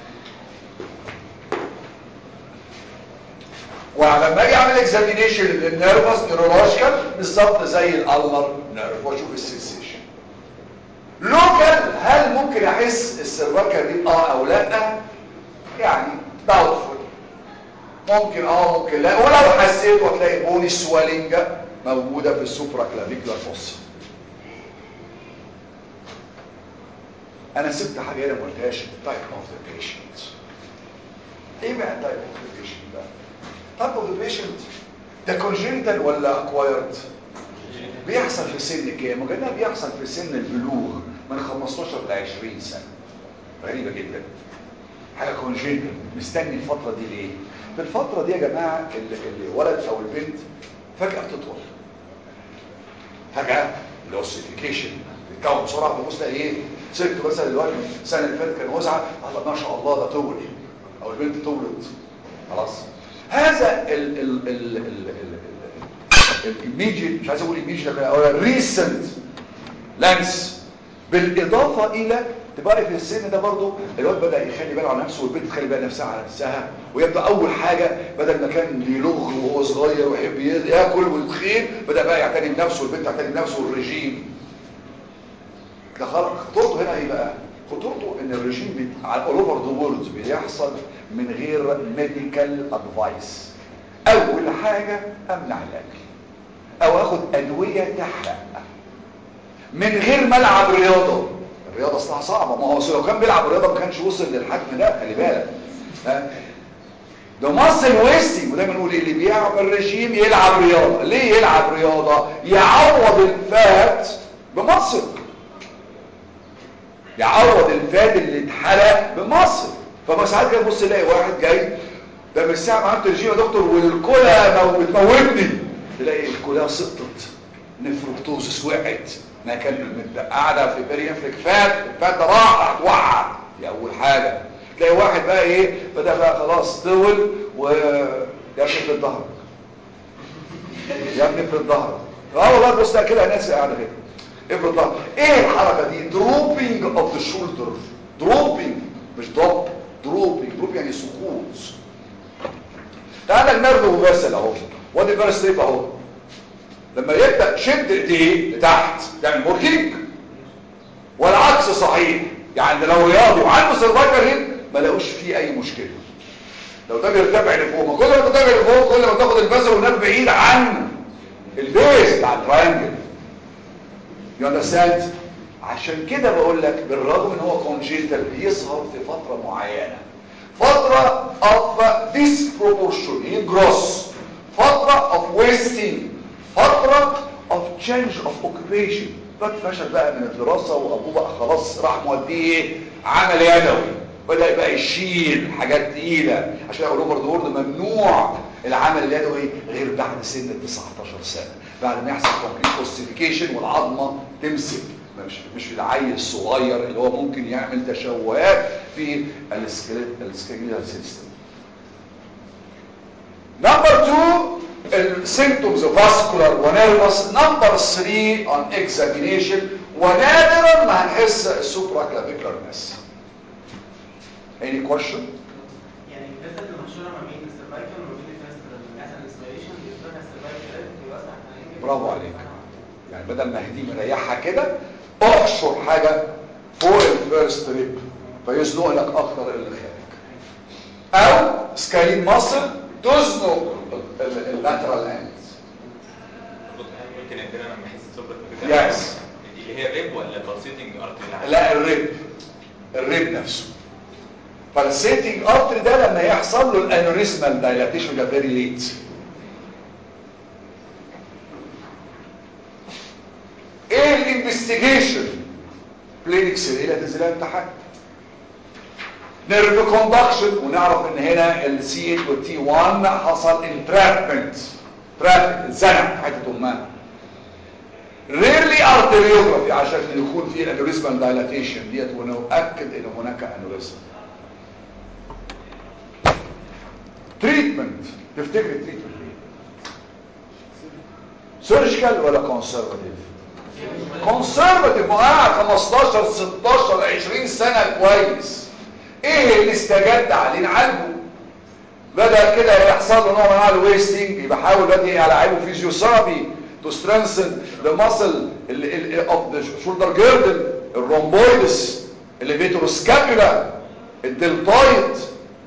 ولما اجي اعمل اكزامينيشن للنيرفس نيورولوجيكال بالظبط زي الالمر نيرف واشوف السنسيشن لوكال هل ممكن احس السيرفايكال دي اه او لا يعني داوتفول ممكن اه ممكن لا ولو حسيت هتلاقي بوني سوالينج موجوده في السوبرا كلافيكولار فوس انا سبت حاجه هنا ما قلتهاش التايب اوف ذا بيشنت ايه بقى التايب اوف ذا بيشنت ده تايب اوف ذا بيشنت ده كونجنتال ولا اكوايرد بيحصل في سن كام وكده بيحصل في سن البلوغ من 15 ل 20 سنه غريبه جدا حاجه كونجنتال مستني الفتره دي ليه في الفتره دي يا جماعه الولد او البنت فجاه بتطول فجاه الاوسيفيكيشن بيتكون بسرعه تبص تلاقي ايه سبت مثلا الولد السنه اللي فاتت كان وزعه الله ما شاء الله ده طول او البنت طولت خلاص هذا ال ال ال ال ال الميجي مش عايز اقول الميجي او الريسنت لانس بالاضافه الى تبقى في السن ده برضه الواد بدا يخلي باله على نفسه والبنت تخلي بالها نفسها على نفسها ويبدا اول حاجه بدل ما كان بيلغ وهو صغير ويحب ياكل ويتخين بدا بقى يعتني بنفسه والبنت تعتني بنفسه والرجيم ده خطورته هنا ايه بقى خطورته ان الرجيم على اول اوفر ذا وورلد بيحصل من غير ميديكال ادفايس اول حاجه امنع الاكل او اخد ادويه تحرق من غير ما العب رياضه الرياضه اصلها صعبه ما هو لو كان بيلعب رياضه ما كانش وصل للحجم ده خلي بالك ها ده ماسل ويستي ودايما نقول اللي بيعمل رجيم يلعب رياضه ليه يلعب رياضه يعوض الفات بمصل يعوض الفات اللي اتحرق بمصل فما ساعات كده تبص تلاقي واحد جاي ده من ساعه ما عملت رجيم يا دكتور والكلى بتموتني تلاقي الكلى سقطت نفروبتوزس وقعت ما كان قاعده في برينفليك فات الفات ده راح اتوقع دي اول حاجه تلاقي واحد بقى ايه بدا بقى خلاص طول و يا ابني في الظهر يا ابني في الظهر اه والله بص كده ناس قاعده كده افرض ظهر ايه الحركه دي دروبينج اوف ذا شولدر دروبينج مش دروب دروبينج دروب يعني سقوط تعالى النرد وبسل اهو وادي فيرست ريب اهو لما يبدا شد ايديه لتحت تعمل موركينج والعكس صحيح يعني لو رياضي وعنده سيرفايكال هيد ما لاقوش فيه اي مشكله لو ده بيرتفع لفوق ما كل ما ترتفع لفوق كل ما تاخد البذر والناب بعيد عن البيز بتاع التراينجل يو اندرستاند عشان كده بقول لك بالرغم ان هو كونجيتال بيظهر في فتره معينه فتره of disproportion يجروس فتره of wasting فترة of change of occupation فات فشل بقى من الدراسة وابوه بقى خلاص راح موديه عمل يدوي بدأ يبقى يشيل حاجات تقيلة عشان اقول اوفر ذا وورد ممنوع العمل اليدوي غير بعد سن ال 19 سنة بعد ما يحصل كومبليت اوستيفيكيشن والعظمة تمسك مش مش في العيل الصغير اللي هو ممكن يعمل تشوهات في السكيلت السكيلت سيستم نمبر 2 السيمتومز فاسكولار ونيرفس نمبر 3 on examination ونادرا ما هنحس السوبرا كلافيكولار ماس any question يعني الجسد المشهورة ما بين السيرفايكال وما بين الفاستر مثلا الانسبيريشن بيفتح السيرفايكال بيوسع برافو عليك يعني بدل ما هدي مريحها كده احشر حاجة فوق الفيرست ريب فيزنق لك اكتر اللي خارج او سكالين ماسل تزنق اللاترال اندز ممكن عندنا لما احس سوبر Yes. اللي هي الريب ولا البلسيتنج ارتري لا الريب الريب نفسه فالسيتنج ارتري ده لما يحصل له الانوريزمال دايلاتيشن ده فيري ليت ايه الانفستيجيشن بلين اكس راي لا تنزل امتحان نيرف كوندكشن ونعرف ان هنا السي 8 والتي 1 حصل انترابمنت تراب اتزنق في حته امها ريرلي ارتريوجرافي عشان يكون في انوريزمال دايلاتيشن ديت ونؤكد ان هناك انوريزم تريتمنت تفتكر التريتمنت ايه سيرجيكال ولا كونسرفاتيف كونسرفاتيف وقاعد 15 16 20 سنه كويس ايه اللي استجد عليه نعالجه بدا كده يحصل له نوع من انواع الويستنج يبقى حاول بدي العبه فيزيوثيرابي to strengthen the muscle ال- ال- of the shoulder girdle الرومبويدس الليفيتروسكابولا الدلتويد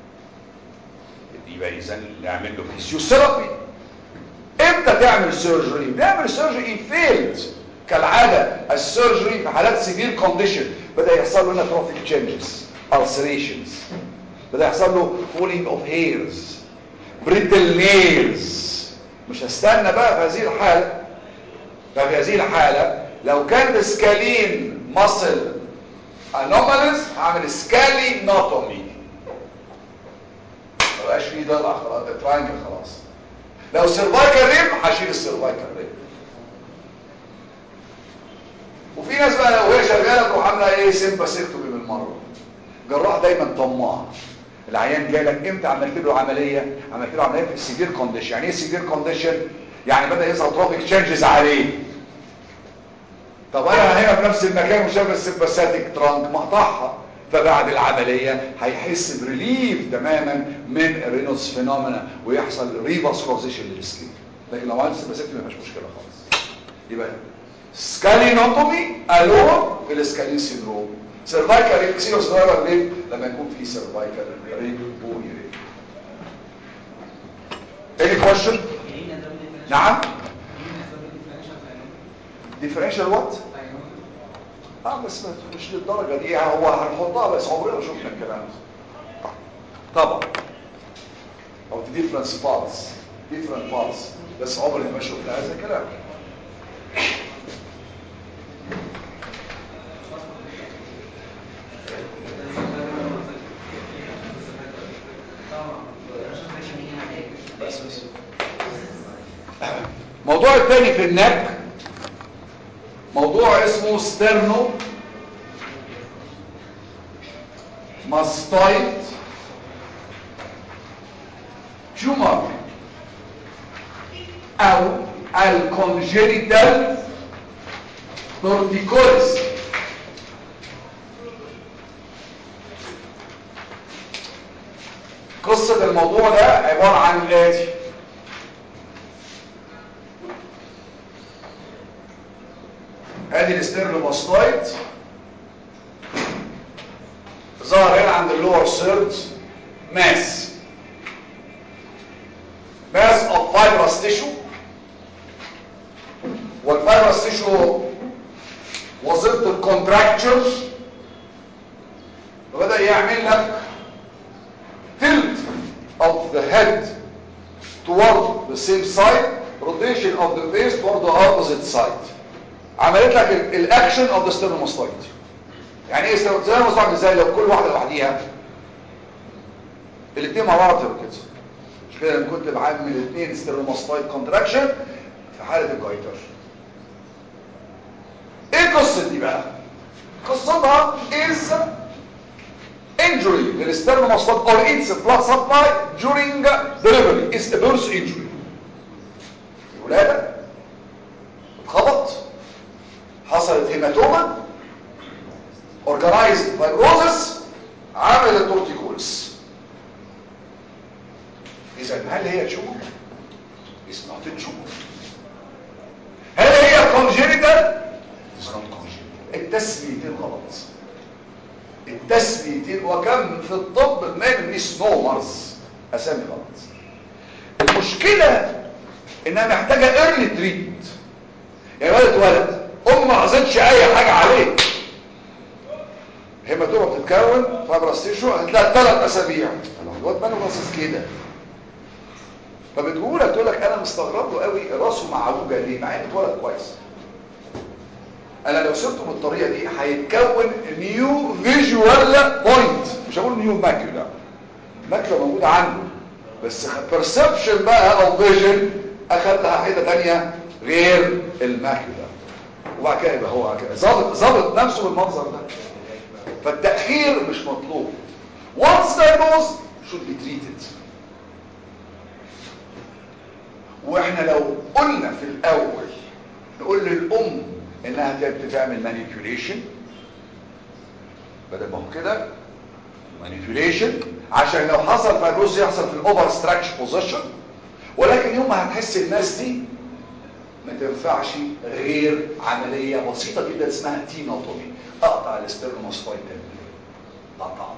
يبقى اذا نعمل له فيزيوثيرابي امتى تعمل سيرجري بنعمل سيرجري فيلد كالعاده السيرجري في حالات سيفير كونديشن بدا يحصل له هنا تروفيك تشينجز ulcerations بدا يحصل له falling of hairs brittle nails مش هستنى بقى في هذه الحاله ففي هذه الحاله لو كان سكالين ماسل انوماليز هعمل سكالي نوتومي مبقاش فيه ضلع خلاص تراينجل خلاص لو سيرفايكال ريب هشيل السيرفايكال ريب وفي ناس بقى لو هي شغاله تروح عامله ايه سيمباسيكتومي بالمره جراح دايما طماع العيان جالك امتى عملت له عمليه عملت له عمليه في السيفير كونديشن يعني ايه سيفير كونديشن يعني بدا يظهر تروفيك تشينجز عليه طب انا هنا في نفس المكان وشايف السيمباثيك ترانك مقطعها فبعد العمليه هيحس بريليف تماما من الرينوس فينومينا ويحصل ريفاسكوزيشن للسكين لكن لو عملت سيمباثيك ما فيهاش مشكله خالص يبقى سكالينوتومي الون في السكالين سيندروم سيرفايكال ريب كسيرو سيرفايكال ريب لما يكون في سيرفايكال ريب بوني ريب any question نعم differential what اه بس ما- مش للدرجه دي هو هنحطها بس عمرنا ما شفنا الكلام ده طبعا او difference parts different parts بس عمرنا ما شفنا هذا الكلام بس بس موضوع الثاني في النك موضوع اسمه ستيرنو ماستويد تيومر او الكونجينيتال تورتيكوليس قصة الموضوع ده عبارة عن الآتي ادي الاستيرلوماستويد ظهر هنا عند اللور سيرد ماس ماس اوف فايبرس تيشو والفايبرس تيشو وظيفته الكونتراكتشر وبدا يعمل لك tilt of the head toward the same side rotation of the face toward the opposite side عملت لك ال- الاكشن اوف ذا ستيرنوماستويد يعني ايه ستيرنوماستويد ازاي لو كل واحده لوحديها الاثنين مع بعض كده مش كده لما كنت بعمل الاثنين ستيرنوماستويد كونتراكشن في حاله الجايتر ايه قصه دي بقى قصتها از injury للستيرنوماستويد or its blood supply during delivery is a birth injury الولاده اتخبط حصلت هيماتوما organized fibrosis التثبيتين وكم في الطب من ميس نومرز اسامي غلط المشكله انها محتاجه ايرلي تريتمنت يعني ولد اتولد ام ما حصلش اي حاجه عليه هيماتوما بتتكون فايبرس تيشو هتلاقي ثلاث اسابيع الواد ماله باصص كده فبتقول لك تقول لك انا مستغرب له قوي راسه معوجه ليه مع انه اتولد كويس انا لو سبته بالطريقه دي هيتكون نيو فيجوال بوينت مش هقول نيو ماكيولا ماكيولا موجوده عنده بس بيرسبشن بقى او فيجن اخذ لها حته ثانيه غير الماكيولا وبعد كده يبقى هو كده ظابط ظابط نفسه بالمنظر ده فالتاخير مش مطلوب once diagnosed should be treated واحنا لو قلنا في الاول نقول للام انها تعمل مانيبيوليشن بدل ما هو كده مانيبيوليشن عشان لو حصل فيبروز يحصل في الاوفر ستراكش بوزيشن ولكن يوم ما هتحس الناس دي ما تنفعش غير عملية بسيطة جدا اسمها تينوتومي اقطع الاسترنوماسفايت قطع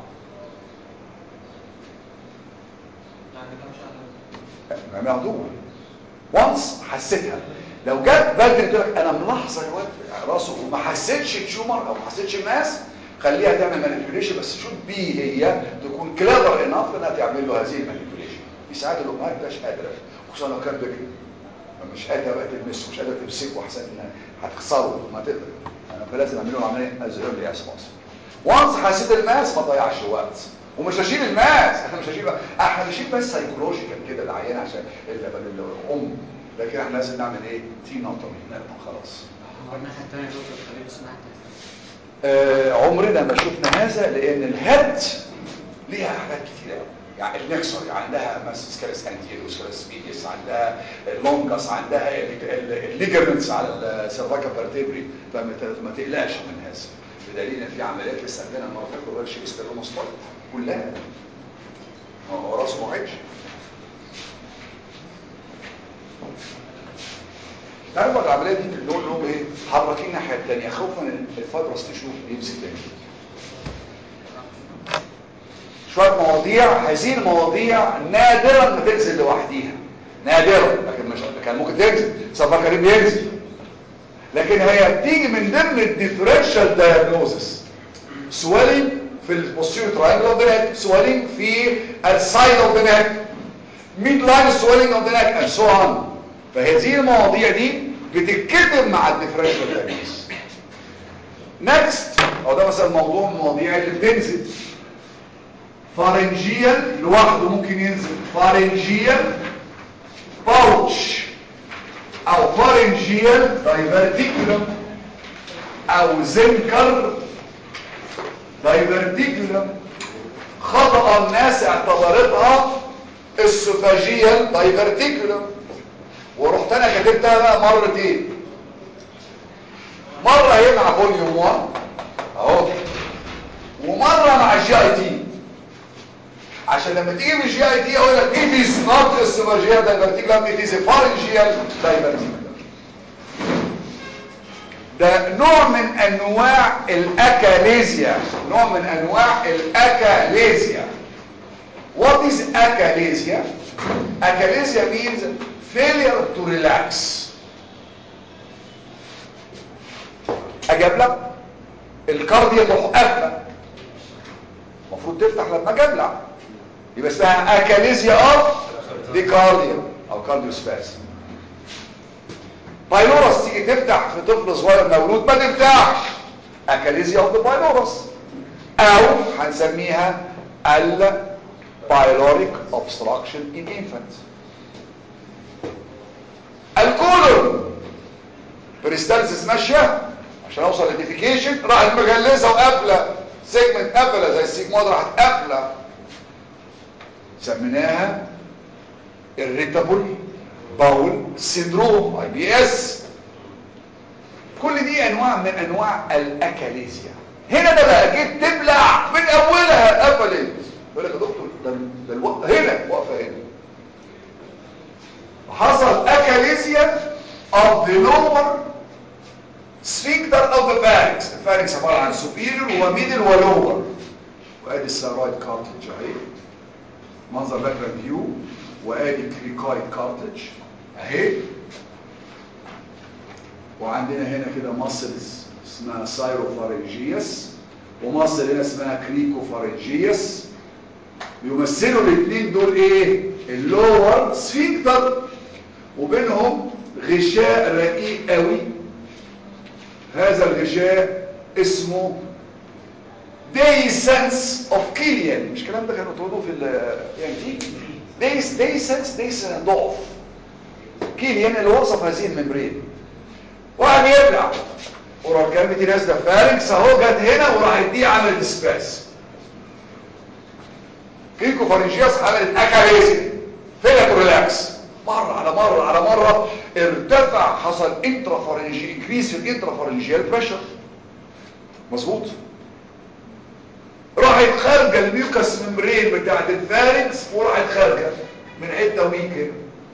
يعني كام شهر ما معدومة وانس حسيتها لو جت بدري تقول لك انا ملاحظه يا واد راسه وما حسيتش تشومر او ما حسيتش ماس خليها تعمل مانيبيوليشن بس شوف بي هي تكون كليفر انف انها تعمل له هذه المانيبيوليشن في ساعات الامهات مش قادره خصوصا لو كان بكري مش قادره بقى تلمسه مش قادره تمسكه احسن انها هتخسره ما تقدر انا فلازم اعمل له عمليه از ايرلي از بوسيبل وانس حسيت الماس ما تضيعش وقت ومش هشيل الماس احنا مش هشيل بقى. احنا بنشيل بس سايكولوجيكال كده العيان عشان الام لكن احنا لازم نعمل ايه تينوتومي خلاص هو الناحية التانية يا دكتور خليل اسمها آه عمرنا ما شفنا هذا لان الهد ليها حاجات كتير قوي يعني النكسر يعني عندها مثلا سكالس انتيريو سكالس ميديس عندها اللونجس عندها الليجمنتس على السيرفايكال فيرتيبري فما ت- ما تقلقش من هذا بدليل ان في عمليات لسه عندنا المره اللي فاتت غير شيء استرلوموسبايت كلها ما هو راسه ما وعدش تعرفوا العمليه دي بنقول لهم ايه حركين الناحيه الثانيه خوفا ان الفايبرس تشوف يمسك تاني شويه مواضيع هذه المواضيع نادرا ما تنزل لوحديها نادرا لكن مش كان ممكن تنزل سبا كريم بينزل لكن هي بتيجي من ضمن الديفرنشال دايجنوزس سويلنج في البوستيريور تراينجل اوف ذا نيك سويلنج في السايد اوف ذا نيك ميد لاين سويلنج اوف ذا نيك اند سو اون فهذه المواضيع دي بتتكتب مع الديفرنشال دايجنوزس نكست او ده مثلا موضوع من المواضيع اللي بتنزل فارنجيال لوحده ممكن ينزل فارنجيال باوتش او فارنجيال دايفرتيكولم او زنكر دايفرتيكولم خطأ الناس اعتبرتها اسوفاجيال دايفرتيكولم ورحت انا كتبتها بقى مرتين مرة هي مع فوليوم 1 اهو ومرة مع الجي اي تي عشان لما تيجي من الجي اي تي اقول لك it is not esophageal diverticulum it is a pharyngeal diverticulum ده نوع من انواع الاكاليزيا نوع من انواع الاكاليزيا what is achalasia achalasia means failure to relax اجاب لك الكارديا تروح قافله المفروض تفتح لما اجابلع يبقى اسمها اكاليزيا اوف دي كارديا او كارديو سباس بايلورس تيجي تفتح في طفل صغير مولود ما تفتحش اكاليزيا اوف ذا بايلورس او هنسميها البايلوريك اوبستراكشن ان انفانت الكولون بريستالسيس ماشيه عشان اوصل للديفيكيشن راحت مجلسه وقافله سيجمنت قافله زي السيجمود راحت قافله سميناها irritable bowel syndrome اي بي اس كل دي انواع من انواع الاكاليزيا هنا ده بقى جيت تبلع من اولها قفلت يقول لك يا دكتور ده ده الوقت هنا واقفه هنا حصل اكاليزيا of the lower sphincter of the pharynx الفارنكس عباره عن superior وميدل ولور وادي الثيرويد كارتج اهي منظر لاترال فيو وادي كريكويد كارتج اهي وعندنا هنا كده ماسلز اسمها سايروفارنجيوس وماسل هنا اسمها كريكوفارنجيوس بيمثلوا الاثنين دول ايه اللور سفينكتر وبينهم غشاء رقيق قوي هذا الغشاء اسمه ديسنس اوف كيليان مش الكلام ده كانوا تقولوه في يعني ديس ديسنس ديسنس ضعف كيليان اللي وصف هذه الممبرين وقعد يبلع ورا كلمة نازله فارنكس اهو جت هنا وراحت دي عملت سباس كيكو فارنجياس عملت اكاليزي فيلاتو ريلاكس مرة على مرة على مرة ارتفع حصل انترا فارنجي انكريس في الانترا فارنجيال بريشر مظبوط راحت خارجة الميوكس ممبرين بتاعت الفارنكس وراحت خارجة من حتة ويك هنا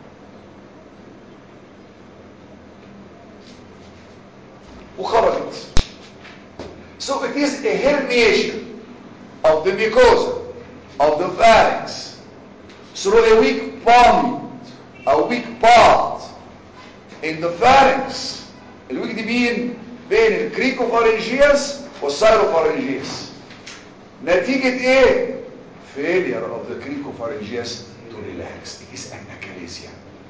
وخرجت so it is a herniation of the mucosa of the pharynx through a weak point a weak part in the pharynx الويك دي مين بين الكريكوفارنجيوس والسايروفارنجيوس نتيجة ايه failure of the cricopharyngeus to relax it is an achalasia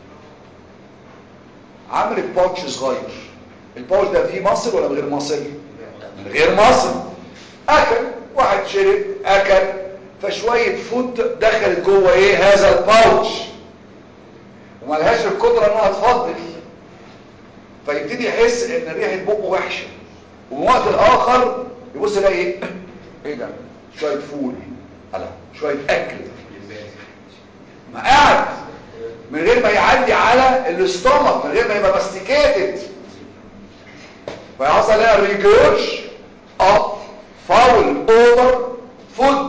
عملت باوتش صغير الباوتش ده فيه مصل ولا من غير مصل من غير مصل اكل واحد شرب اكل فشوية فود دخلت جوه ايه هذا الباوتش وملهاش القدرة انها تفضل فيبتدي يحس ان ريحة بقه وحشة ومن وقت الاخر يبص يلاقي ايه ايه ده شوية فول على شوية اكل ما قاعد من غير ما يعدي على الاستومك من غير ما يبقى ماستيكيتد فيحصل لها ريجيرش اوف فاول اوفر فود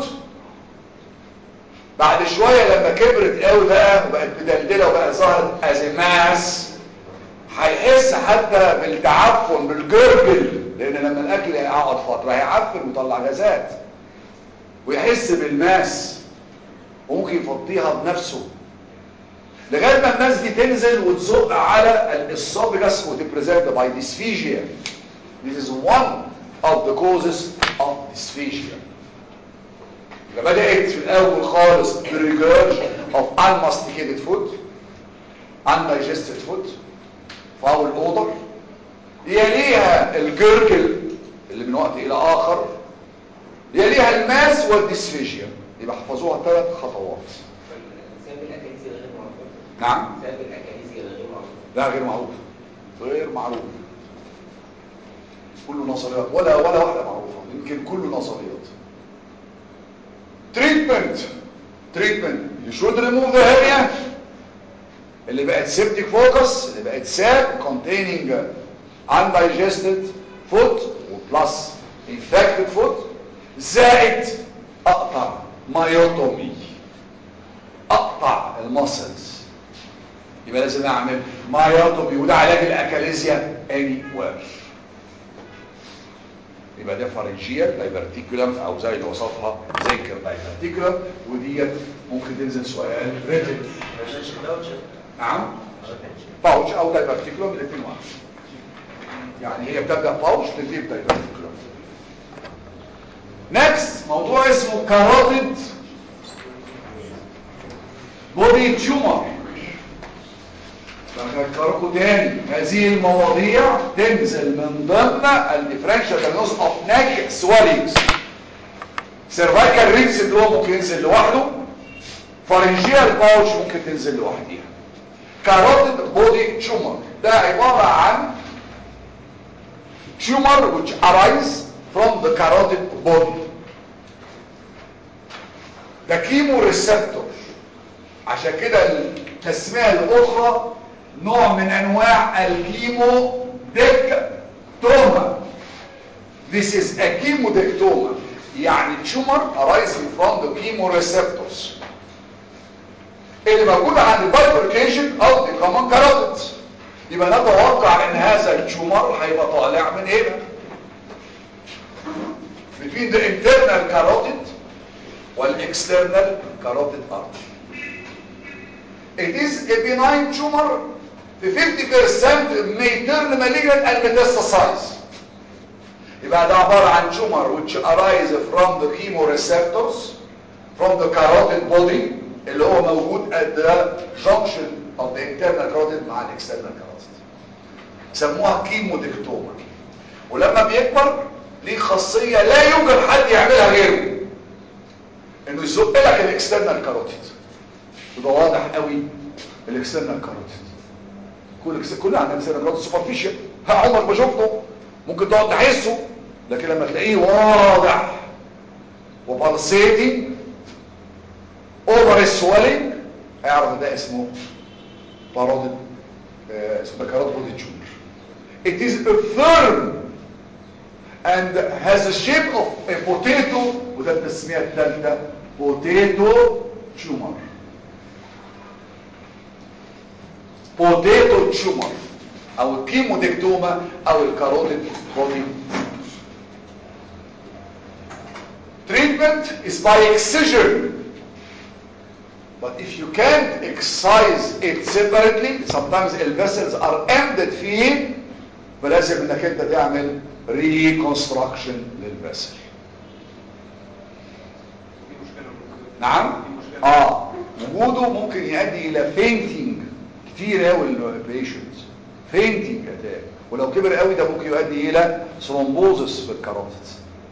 بعد شوية لما كبرت قوي بقى وبقت مدلدلة وبقى ظهرت از ماس هيحس حتى بالتعفن بالجرجل لان لما الاكل يقعد فترة هيعفن ويطلع غازات ويحس بالماس وممكن يفضيها بنفسه لغايه ما الناس دي تنزل وتزق على الاسوفجاس وتبريزنت باي dysphagia this is one of the causes of dysphagia يبقى بدات في الاول خالص بريجرج of unmasticated food undigested food فاول اوضر يليها الجرجل اللي من وقت الى اخر يليها الماس والديسفيجيا يبقى احفظوها ثلاث خطوات سبب الاكاليزيا غير معروف نعم سبب الاكاليزيا غير معروف لا غير معروف غير معروف كله نظريات ولا ولا واحده معروفه يمكن كله نظريات تريتمنت تريتمنت you should remove the hernia اللي بقت septic focus اللي بقت ساب containing undigested food وبلس infected food زائد اقطع مايوتومي اقطع المسلز يبقى لازم اعمل مايوتومي وده علاج الاكاليزيا anywhere يبقى ده فارنجيال دايفرتيكولم او زي اللي وصفها زنكر دايفرتيكولم وديت ممكن تنزل سؤال ريتن نعم باوتش او دايفرتيكولم الاثنين واحد يعني هي بتبدا باوتش تنتهي بدايفرتيكولم نكست موضوع اسمه كاروتيد بودي تيومر بفكركم تاني هذه المواضيع تنزل من ضمن الديفرنشال دايجنوز اوف نيك سوالينجز سيرفايكال ريب سيندروم ممكن ينزل لوحده فارنجيال باوتش ممكن تنزل لوحديها كاروتيد بودي تيومر ده عباره عن tumor which arise from the carotid body ده كيمو ريسبتور عشان كده التسمية الأخرى نوع من أنواع الكيمو ديكتوما This is a chemodectoma يعني tumor arising from the chemoreceptors اللي موجودة عند bifurcation of the common carotids يبقى نتوقع ان هذا التيومر هيبقى طالع من هنا between the internal carotid والاكسترنال carotid artery it is a benign tumor في 50% may turn malignant and metastasize يبقى ده عبارة عن tumor which arise from the chemoreceptors from the carotid body اللي هو موجود at the junction of the internal carotid مع الاكسترنال carotid سموها كيمودكتوما ولما بيكبر ليه خاصية لا يوجد حد يعملها غيره انه يزق لك الاكسترنال كاروتيد وده واضح قوي الاكسترنال كاروتيد كل كل عندنا اكسترنال كاروتيد سوبرفيشال ها عمرك ما شفته ممكن تقعد تحسه لكن لما تلاقيه واضح وبالسيتي اوفر سويلنج اعرف ان ده اسمه باروديد آه، اسمه كاروت بودي تيومر it is a firm and has a shape of a potato وده التسمية الثالثة potato tumor potato tumor او الكيمودكتوما او الكاروتيد بودي treatment is by excision but if you can't excise it separately sometimes the vessels are ended فيه فلازم انك انت تعمل reconstruction للفسل دي مشكله موجودة. نعم دي مشكله اه وجوده ممكن يؤدي الى فينتينج كتير قوي البيشنتس فينتينج اتاك ولو كبر قوي ده ممكن يؤدي الى ثرومبوزس في الكاروتيد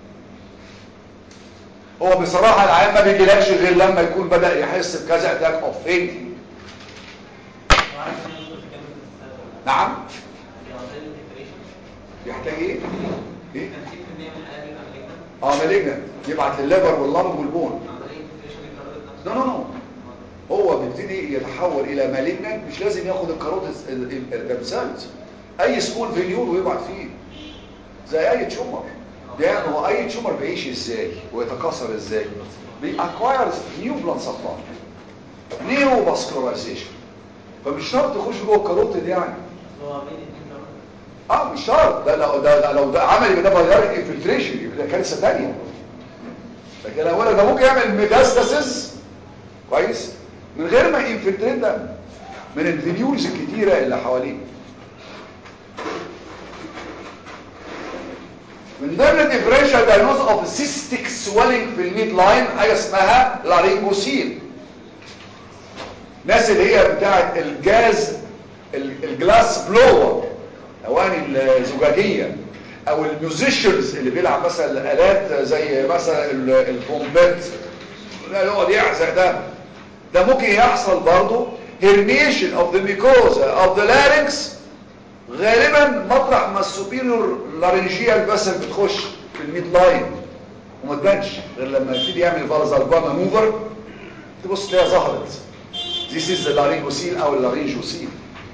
هو بصراحه العيان ما بيجيلكش غير لما يكون بدا يحس بكذا اتاك اوف فينتينج وعارف ان انا كنت كامل السنه نعم دي عمليه الديكوريشن يحتاج ايه ايه 50% من الحالات بيبقى مالجنت اه مالجنت يبعت الليفر واللنج والبون عمليه الديكوريشن بيكرر نفسه نو نو نو هو بيبتدي يتحول الى مالجنت مش لازم ياخد الكاروتيد الدمسات اي سمول فينيول ويبعت فيه زي اي تيومر يعني هو اي تيومر بيعيش ازاي ويتكاثر ازاي بيأكواير نيو بلان سبلاي نيو باسكولايزيشن فمش شرط يخش جوه الكاروتيد يعني هو عاملين اتنين كمان اه مش شرط ده لو ده, ده لو ده عمل يبقى ده فايرال انفلتريشن يبقى ده كارثه ثانيه لكن اولا ده ممكن يعمل ميتاستاسيس كويس من غير ما ينفلتريت ده من الفينيولز الكتيره اللي حواليه من ضمن الديفرنشال دايجنوز اوف سيستيك سويلنج في الميد لاين حاجه اسمها لارينجوسين الناس اللي هي بتاعت الجاز ال- الجلاس بلور اواني الزجاجيه او الميوزيشنز اللي بيلعب مثلا الالات زي مثلا ال- الترومبيت لا يقعد يعزق ده ده ممكن يحصل برضه herniation of the mucosa of the larynx غالبا مطرح ما السوبيريور لارنجيال فاسل بتخش في الميد لاين وما تبانش غير لما يبتدي يعمل فالزالبا مانوفر تبص تلاقيها ظهرت This is the laryngocele او اللارينجوسيل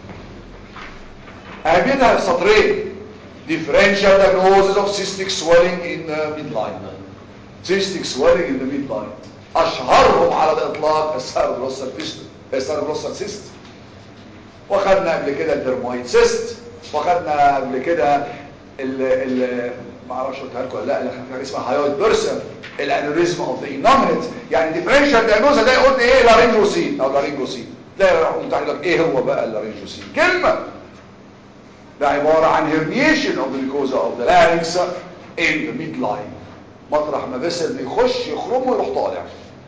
اهميتها في سطرين differential diagnosis of cystic swelling in the midline cystic swelling in the midline اشهرهم على الاطلاق السيربروسال فيست السيربروسال سيست واخدنا قبل كده الدرمويد سيست واخدنا قبل كده ال ال ما اعرفش قلتها لكم ولا لا اللي حاجه اسمها هايويد بيرسون الانوريزم اوف ذا انومينت يعني ديفرنشال دايجنوز ده قلت ايه لارينجوسين او لارينجوسين تلاقي يروح متعلق لك ايه هو بقى اللارينجوسين كلمه ده عباره عن herniation of the mucosa of the larynx in the midline مطرح ما بسل بيخش يخرم ويروح طالع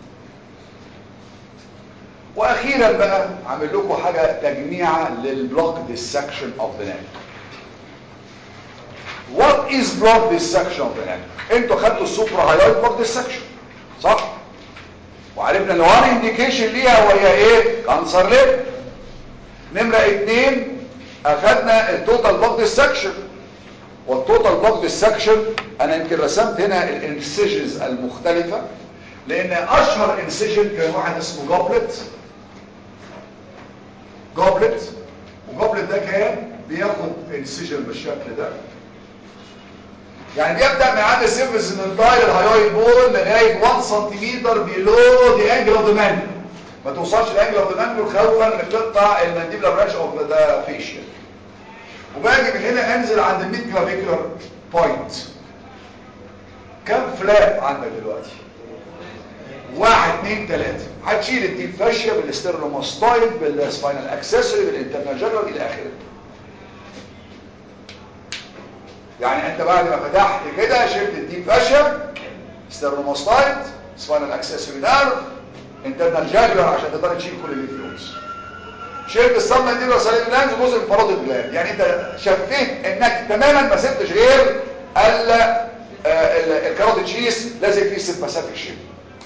واخيرا بقى عامل لكم حاجه تجميعه للبلوك ديسكشن اوف ذا neck What is block dissection of the neck? انتوا خدتوا السوبرا هايلايت block dissection صح؟ وعرفنا ان وان انديكيشن ليها وهي ايه؟ كانسر ليب نمرة اتنين اخدنا التوتال بلوك ديسكشن والتوتال بلوك ديسكشن انا يمكن رسمت هنا الانسيجنز المختلفة لان اشهر انسيجن كان واحد اسمه جوبلت جوبلت وجوبلت ده كان بياخد انسيجن بالشكل ده يعني بيبدأ من عند السيرفس من طايل الهايويد بول لغاية 1 سنتيمتر بيلو دي انجل اوف ذا مان ما توصلش الانجل اوف ذا مان خوفا انك تقطع المانديبلر برانش اوف ذا فيشيال وباجي من هنا انزل عند الميد كلافيكولار بوينت كم فلاب عندك دلوقتي واحد اتنين تلاتة هتشيل الديب فاشيا بالاسترنوماستويد بالسباينال اكسسوري بالانترنال جنرال الى اخره يعني انت بعد ما فتحت كده شلت الديب فاشيا ستيرنوماستايد سباينال اكسسوري نيرف انترنال جاجلر عشان تقدر تشيل كل الليفيوز شلت الصمم دي وسالين جلاند وجزء من فراد الجلاند يعني انت شفيت انك تماما ما سبتش غير ال الكاروتيد شيس لازق فيه سيمباثيك شيب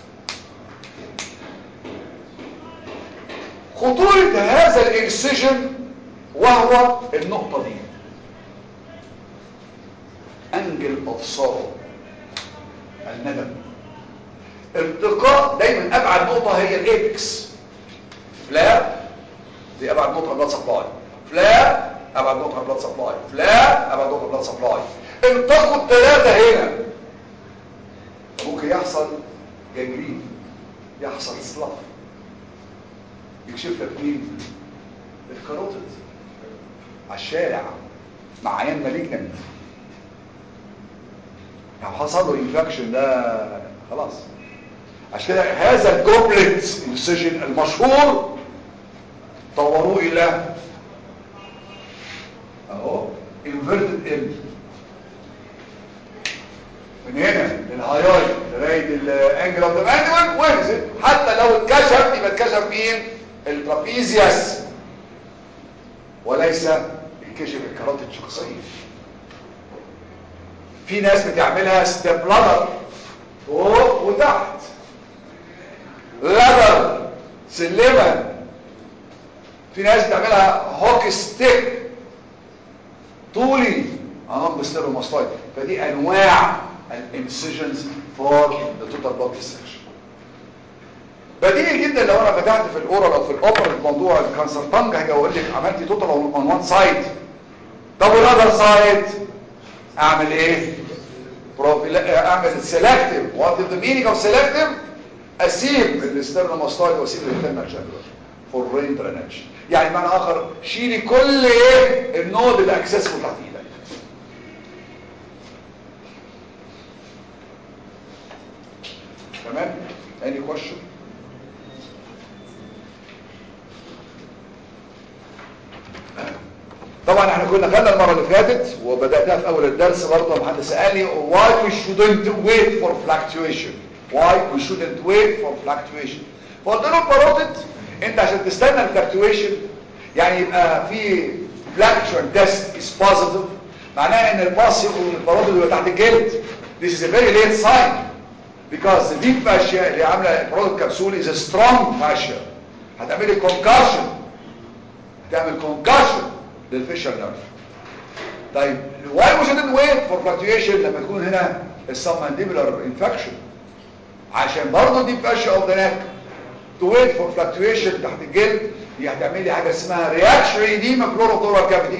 خطورة هذا الانسجن وهو النقطة دي انجل اوف سورو الندم التقاء دايما ابعد نقطة هي الايبكس فلاب دي ابعد نقطة بلاد سبلاي فلاب ابعد نقطة بلاد سبلاي فلاب ابعد نقطة بلاد سبلاي التقوا الثلاثة هنا ممكن يحصل جنجرين يحصل سلاف يكشف لك مين الكاروتيد على الشارع مع عيان مالجنت لو حصل له انفكشن ده خلاص عشان كده هذا الجوبلت انسجن المشهور طوروه الى اهو انفيرتد ال من هنا للهاياي لغايه الانجل اوف ذا مانديبل وانزل حتى لو اتكشف يبقى اتكشف مين الترابيزيوس وليس يكشف الكاراتيد شخصيا في ناس بتعملها ستيب لادر فوق وتحت لادر سلمة في ناس بتعملها هوك ستيك طولي امام بستيروماستايد فدي انواع الانسيجنز فور ذا توتال بودي سكشن بديهي جدا لو انا فتحت في الاورال او في الاوبر في موضوع الكانسر تانج هاجي اقول لك عملتي توتال اون وان سايد طب والاذر سايد اعمل ايه بروفيلا اعمل سيلكتيف وات ذا مينينج اوف سيلكتيف اسيب الاسترنوماستويد واسيب الانترنال جانجلر فور رين درينج يعني بمعنى اخر شيلي كل ايه النود الاكسسبل تحت ايدك تمام any question طبعا احنا كنا خدنا المره اللي فاتت وبداتها في اول الدرس برضه محد سالني why we shouldn't wait for fluctuation why we shouldn't wait for fluctuation فقلت له باروتد انت عشان تستنى الفلكتويشن يعني يبقى في fluctuant test is positive معناها ان الباص يخرج من الباروتد ويبقى تحت الجلد this is a very late sign because the deep fascia اللي عامله الباروتد كبسول is a strong fascia هتعمل لي concussion هتعمل concussion للفيشر نيرف طيب why we shouldn't wait for fluctuation لما تكون هنا السبمانديبولار انفكشن عشان برضه دي فاشيا اوف ذا نيك تو wait for fluctuation تحت الجلد دي هتعمل لي حاجه اسمها رياكشن ايديما كلوروثورال كافيتي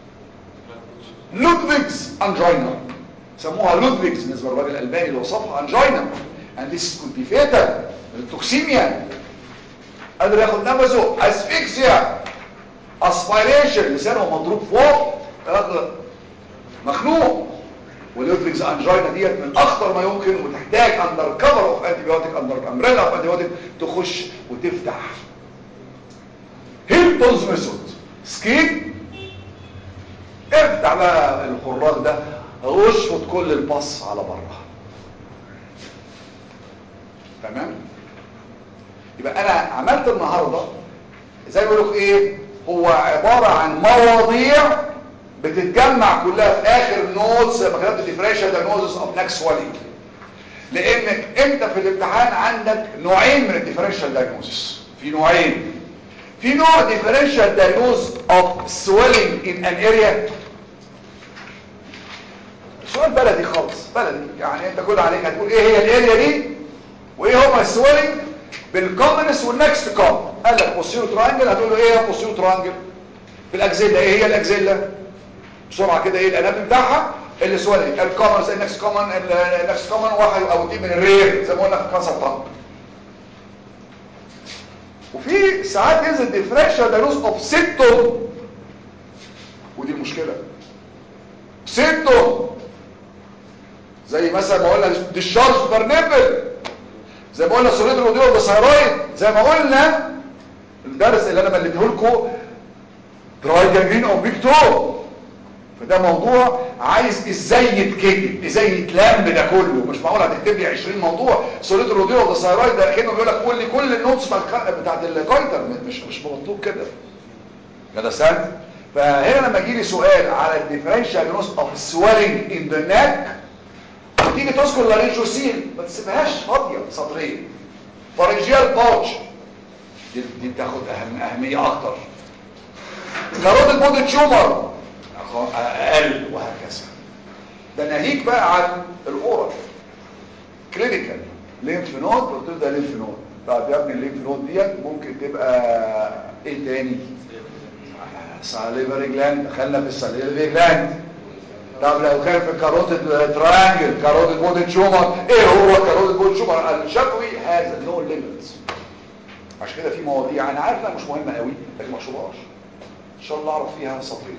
لودفيكس انجينا سموها لودفيكس بالنسبه للراجل الالماني اللي وصفها انجينا and this could be fatal التوكسيميا قادر ياخد نفسه اسفكسيا اسبيريشن لسانه مضروب فوق مخنوق واللودفيكس انجينا ديت من اخطر ما يمكن وتحتاج اندر كفر اوف انتي بيوتيك اندر امبريلا اوف انتي بيوتيك تخش وتفتح هيلتونز ميثود سكيب افتح بقى الخراج ده اشفط كل البص على بره تمام يبقى انا عملت النهارده زي ما بيقولوا ايه هو عباره عن مواضيع بتتجمع كلها في اخر نوتس لما كتبت ديفرنشال دايجنوزس اوف نكس سوالينج لان انت في الامتحان عندك نوعين من الديفرنشال دايجنوزس في نوعين في نوع ديفرنشال دايجنوز اوف سويلنج ان ان اريا سؤال بلدي خالص بلدي يعني انت كل عليك هتقول ايه هي الاريا دي وايه هما السويلنج بالكومنس والنكست كومن قال لك بوستيرو ترانجل هتقول له ايه هي بوستيرو ترانجل في الاكزيلا ايه هي الاكزيلا بسرعه كده ايه الاناتومي بتاعها اللي سويلنج الكومنس النكست كومن النكست كومن واحد او اتنين من الرير زي ما قلنا في كانسر طنج وفي ساعات ينزل ديفرنشال دايجنوز اوف سيمتوم ودي المشكله سيمتوم زي مثلا ما قلنا ديشارج برنبل زي ما قلنا سوليد روديو بسيرويد زي ما قلنا الدرس اللي انا مليته لكم دراي جانجرين او بيك تو فده موضوع عايز ازاي يتكتب ازاي يتلم ده كله مش معقول هتكتب لي 20 موضوع سوليد روديو بسيرويد ده كانه بيقول لك قول لي كل النوتس بتاع الك- بتاعت الكايتر مش مش مطلوب كده كده سهل فهنا لما يجي لي سؤال على الديفرنشال نوس اوف سويلنج ان ذا نيك تيجي تذكر لارينجوسيل ما تسيبهاش فاضيه سطرين فارنجيال باوتش دي, دي بتاخد أهم اهميه اكتر كارود البودي تيومر أخ- اقل وهكذا ده ناهيك بقى عن الاورال كلينيكال ليمف نود قلت له ده ليمف نود طب يا ابني الليمف نود ديت ممكن تبقى ايه تاني ساليفري جلاند دخلنا في الساليفري جلاند طب لو كان في كاروتيد تريانجل كاروتيد بودي تيومر ايه هو كاروتيد بودي تيومر الشفوي هذا نو ليميتس عشان كده في مواضيع انا عارف انها مش مهمه قوي لكن ما اشربهاش ان شاء الله اعرف فيها سطرين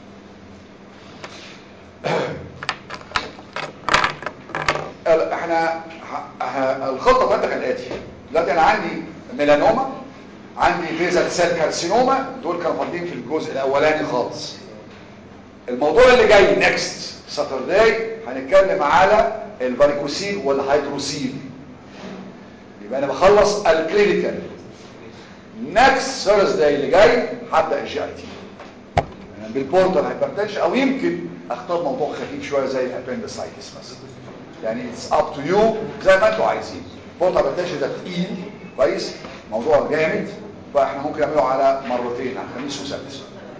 ال- احنا ه- ه- الخطه بتاعتنا كالاتي دلوقتي انا عندي ميلانوما عندي فيزل سيل كارسينوما دول كانوا فاضيين في الجزء الاولاني خالص الموضوع اللي جاي نيكست ساترداي هنتكلم على الفاريكوسيل والهيدروسيل يبقى انا بخلص الكلينيكال نيكست ثيرزداي اللي جاي هبدا الجي اي تي بالبورتال هايبرتنشن او يمكن اختار موضوع خفيف شويه زي الابندسايتس مثلا يعني اتس اب تو يو زي ما انتوا عايزين بورتال هايبرتنشن ده تقيل كويس موضوع جامد فاحنا ممكن نعمله على مرتين على خميس وسادس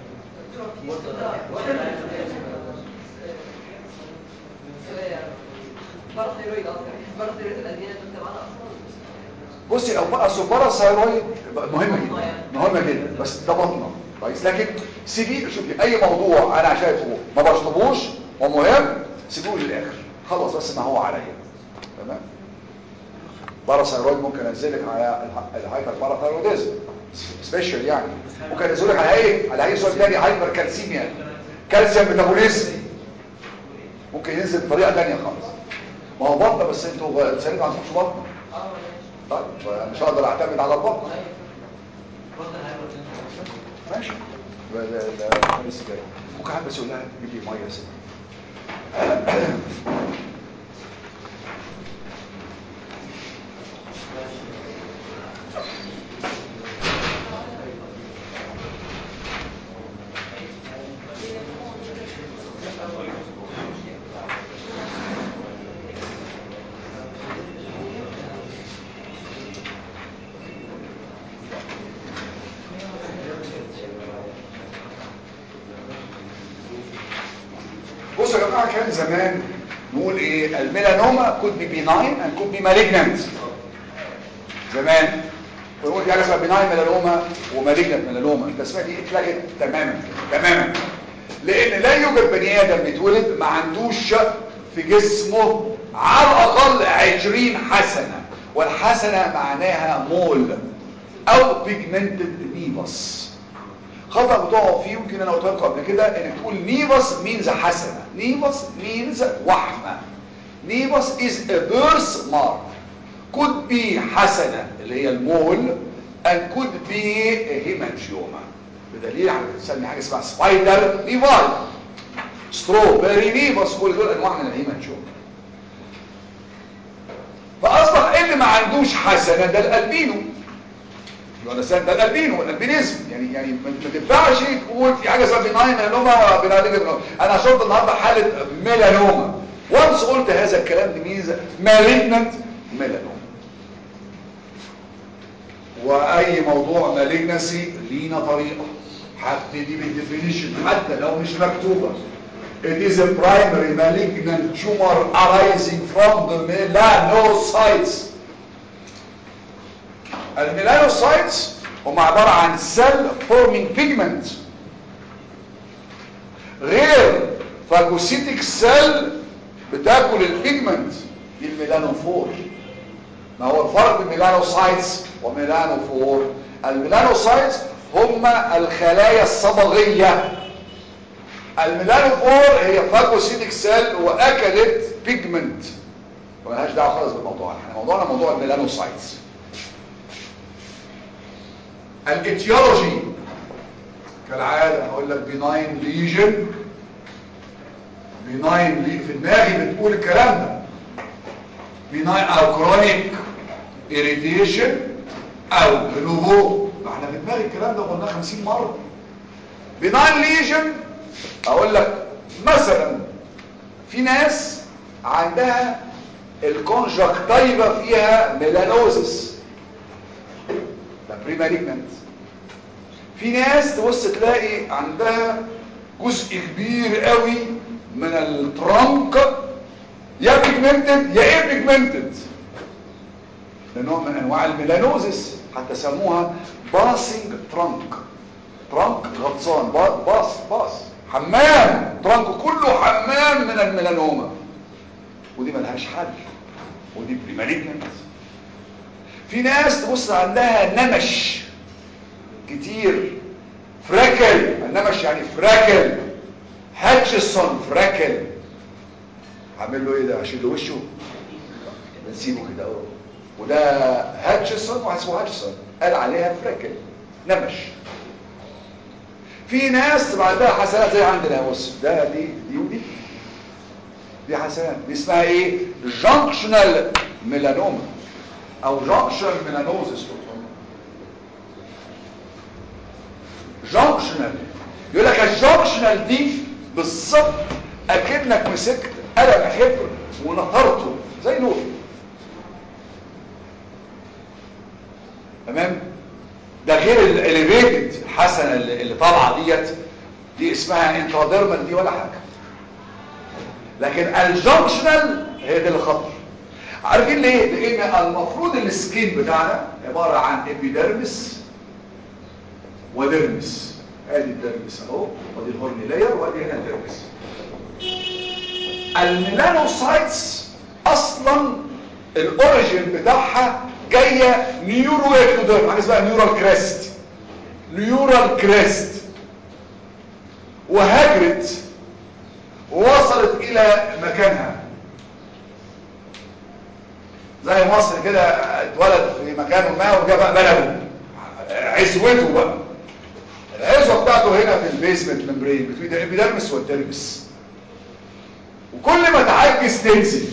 باراثيرويد اصلا باراثيرويد الادويه اللي انت معانا اصلا بصي او بقى سوبرا ثايرويد مهمه جدا مهمه جدا بس ده بطنه كويس لكن سيبيه شوفي اي موضوع انا شايفه ما بشطبوش ومهم سيبوه للاخر خلص بس ما هو عليا تمام باراثايرويد ممكن انزلك على الح- الهايبر باراثايرويدزم سبيشال يعني ممكن انزلك على ايه على اي سؤال تاني هايبر كالسيميا كالسيوم ميتابوليزم ممكن ينزل بطريقه تانية خالص ما هو بطنه بس انتوا الانسان ما عندكمش بطنه طيب مش هقدر اعتمد على البطن ماشي لا لا لا لسه جاي ممكن حد بس يقول لها تجيب لي ميه سنه بصوا يا جماعه كان زمان نقول ايه الميلانوما could be benign and could be malignant زمان ونقول في حاجه اسمها benign ميلانوما ومالجنت ميلانوما التسميه دي اتلغت تماما تماما لان لا يوجد بني ادم بيتولد ما عندوش في جسمه على الاقل 20 حسنه والحسنه معناها مول او بيجمنتد نيفس خطأ بتقعوا فيه يمكن انا قلت لكم قبل كده انك تقول نيفس مينز حسنة نيفس مينز وحمة نيفس is a birth mark could be حسنة اللي هي المول and could be a hemangioma بدليل على بتسمي حاجة اسمها سبايدر نيفاي ستروبري نيفس كل دول انواع من الهيمانجيوما فاصبح اللي ما عندوش حسنة ده الالبينو يبقى ده ده الالبينو الالبينيزم يعني يعني ما ما تنفعش تقول في حاجه اسمها بيناين ميلانوما بيناين ميلانوما انا شفت النهارده حاله ميلانوما وانس قلت هذا الكلام بميزه مالجنت ميلانوما واي موضوع مالجنسي لينا طريقه هبتدي بالديفينيشن حتى لو مش مكتوبه It is a primary malignant tumor arising from the melanocytes الميلانوسايتس هم عبارة عن سيل فورمينج بيجمنت غير فاجوسيتك سيل بتاكل البيجمنت دي الميلانوفور ما هو الفرق بين ميلانوسايتس وميلانوفور الميلانوسايتس هم الخلايا الصبغية الميلانوفور هي فاجوسيتك سيل واكلت بيجمنت وملهاش دعوه خالص بالموضوع احنا موضوعنا موضوع الميلانوسايتس الاتيولوجي كالعاده هقول لك بيناين ليجن بيناين لي في دماغي بتقول الكلام ده بيناين او كرونيك اريتيشن او رينوفو ما احنا في دماغي الكلام ده قلناه 50 مره بيناين ليجن اقول لك مثلا في ناس عندها الكونجكتيفا فيها ميلانوزس ده بريماليجنانت في ناس تبص تلاقي عندها جزء كبير قوي من الترنك يا بيجمنتد يا ايه بيجمنتد ده نوع من انواع الميلانوزس حتى سموها باسنج ترنك ترنك غطسان با- باص باص حمام ترنك كله حمام من الميلانوما ودي ملهاش حل ودي بريماليجنانت في ناس تبص عندها نمش كتير فراكل النمش يعني فراكل هاتشسون فراكل عامل له ايه ده اشيل له وشه نسيبه كده اهو وده هاتشسون واحد اسمه هاتشسون قال عليها فراكل نمش في ناس تبقى عندها حسنات زي عندنا بص ده دي دي ودي دي حسنات دي اسمها ايه جانكشنال ميلانوما او جانكشنال ميلانوزس جانكشنال يقول لك الجانكشنال دي بالظبط اكنك مسكت قلم حبر ونطرته زي نور تمام ده غير الاليفيتد الحسنه اللي, اللي طالعه ديت دي اسمها انتراديرمال دي ولا حاجه لكن الجانكشنال هي دي الخطر عارفين ليه لان المفروض السكين بتاعنا عباره عن ابيديرمس وديرمس ادي الديرمس اهو ودي الهورن لاير وادي هنا الديرمس الميلانوسايتس اصلا الاوريجين بتاعها جايه نيورو اكتوديرم حاجه اسمها نيورال كريست نيورال كريست وهاجرت ووصلت الى مكانها زي مصر كده اتولد في مكان ما وجاب بقى بلده عزوته بقى العزوه بتاعته هنا في البيزمنت ممبرين بتوين الابيدرمس والدرمس وكل ما تعجز تنزل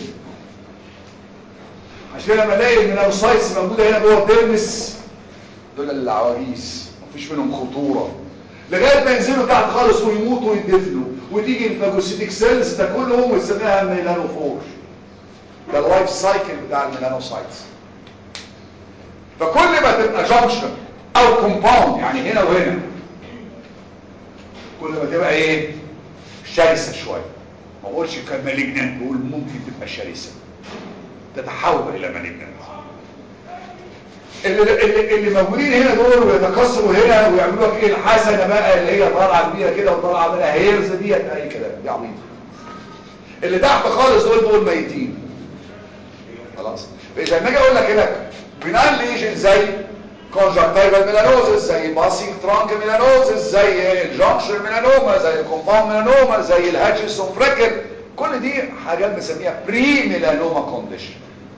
عشان لما الاقي الميلانوسايتس موجوده هنا جوه الدرمس دول العواجيز مفيش منهم خطوره لغايه ما ينزلوا تحت خالص ويموتوا ويدفنوا وتيجي الفاجوسيتيك سيلز تاكلهم وتسميها ميلانوفور ده اللايف سايكل بتاع الميلانوسايتس فكل ما تبقى جانكشن او كومباوند يعني هنا وهنا كل ما تبقى ايه شرسه شويه ما بقولش كان مالجنانت بقول ممكن تبقى شرسه تتحول الى مالجنانت اللي, اللي, اللي موجودين هنا دول ويتكسروا هنا ويعملوا لك ايه الحسنه بقى اللي هي طالعه كبيره كده وطالعه منها هيرز ديت اي كلام دي عبيطه اللي تحت خالص دول دول ميتين خلاص فاذا لما اجي اقول لك هنا بنال ليجن زي كونجكتيفال ميلانوزس زي باسينج ترانك ميلانوزس زي الجانكشن ميلانوما زي الكومباوند ميلانوما زي الهاتشسون فريكل كل دي حاجات بنسميها بري ميلانوما كونديشن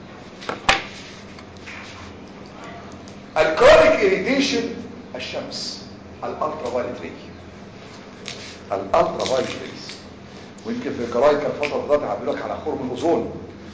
الكرونيك اريتيشن الشمس الالترا فايلت ري الالترا فايلت ريز ويمكن في الجرايد كان فتره فاتت عاملين لك على خرم الاوزون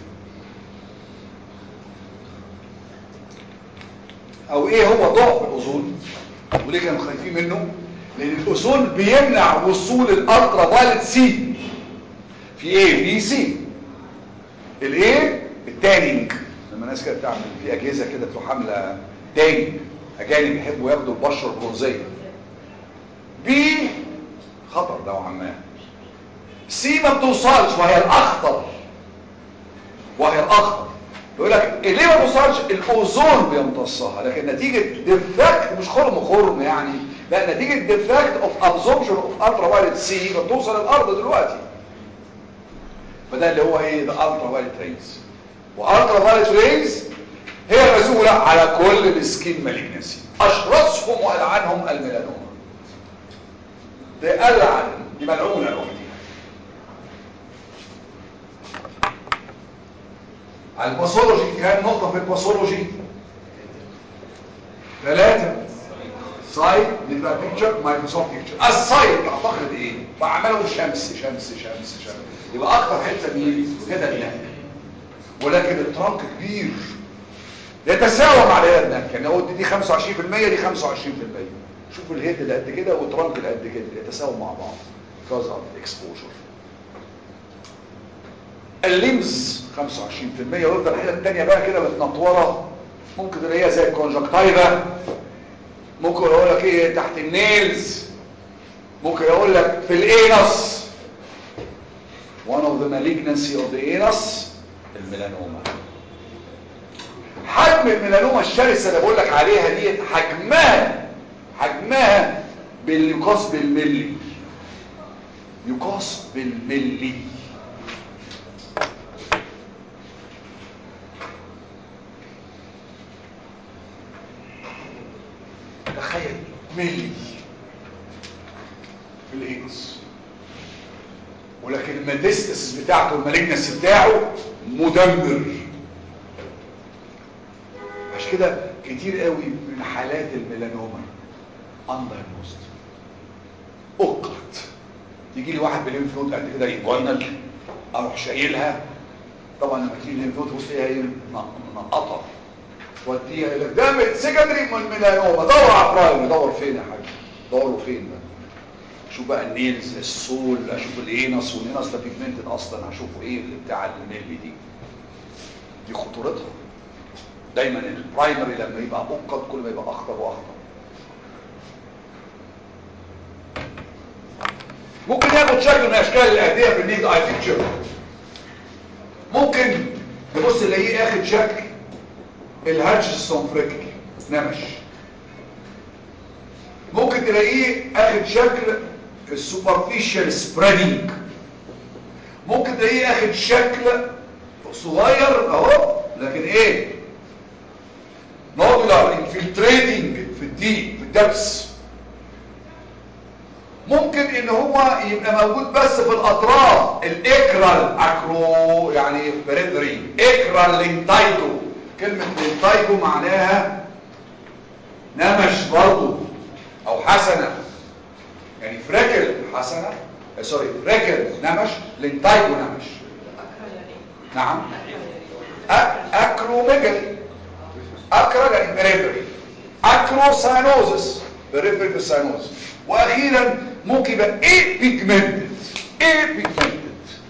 او ايه هو ضعف الاوزون وليه كانوا خايفين منه لان الاوزون بيمنع وصول الالترا فايلت سي في ايه بي سي الايه التانينج لما الناس كده بتعمل في اجهزه كده تروح عامله تاني اجانب يحبوا ياخدوا البشره البرونزيه بي خطر نوعا ما سي ما بتوصلش وهي الاخطر وهي الاخطر يقول لك ليه ما بتوصلش الاوزون بيمتصها لكن نتيجه ديفكت مش خرم خرم يعني لا نتيجه ديفكت اوف ابزوربشن اوف الترا وايلت سي ما بتوصل الارض دلوقتي فده اللي هو ايه ده الترا وايلت ريز والترا وايلت ريز هي المسؤولة على كل السكين مالجنسي اشرسهم والعنهم الميلانوما تقلع دي ملعونه لوحديها على الباثولوجي كام نقطه في الباثولوجي ثلاثه سايد نبقى بيكتشر مايكروسوفت بيكتشر السايد اعتقد ايه بعمله شمس شمس شمس شمس يبقى اكتر حته مين كده النهج ولكن الترانك كبير يتساوى مع الهيد نهج يعني قلت دي 25% دي 25% شوف الهيد اللي قد كده والترانك اللي قد كده يتساووا مع بعض because of exposure الليمز 25% ويفضل الحته الثانيه بقى كده متنطوره ممكن اللي هي زي الكونجكتيفا ممكن اقول لك ايه تحت النيلز ممكن اقول لك في الانس one of the malignancy of the anus الميلانوما حجم الميلانوما الشرسه اللي بقول لك عليها دي حجمها حجمها باليقاس بالملي يقاس بالملي تخيل ملي في الايدز ولكن الميتاستاسيس بتاعته المالجنس بتاعه مدمر عشان كده كتير قوي من حالات الميلانوما اندايجنوست اقط يجي لي واحد بليمف نود قد كده يجنن اروح شايلها طبعا لما تيجي الليمف نود تبص فيها ايه منقطه وديها الى ده سكندري من الميلانوما دور على برايم دور فين يا حاج دوروا فين بقى شوف بقى النيلز السول اشوف الانس والانس ده بيجمنتد اصلا هشوفه ايه اللي بتاع الميلي دي دي خطورتها دايما البرايمري لما يبقى مؤقت كل ما يبقى اخطر واخطر ممكن ياخد شكل من اشكال الاهديه في النيد اي بيكتشر ممكن تبص تلاقيه اخد شكل الهاتشسون فريكل نمش ممكن تلاقيه اخد شكل السوبرفيشال سبريدنج ممكن تلاقيه اخد شكل صغير اهو لكن ايه نودولار انفلتريتنج في الديب في الدبس ممكن ان هو يبقى موجود بس في الاطراف الاكرال اكرو يعني بريدري اكرال لينتايتو كلمة لينتايتو معناها نمش برضو او حسنة يعني فريكل حسنة آه، سوري فريكل نمش لينتايتو نمش نعم أ- اكروميجالي اكرا يعني بريفري اكروساينوزس بريفري ساينوزس واخيرا ممكن يبقى ايه بيجمنتد ايه بيجمنتد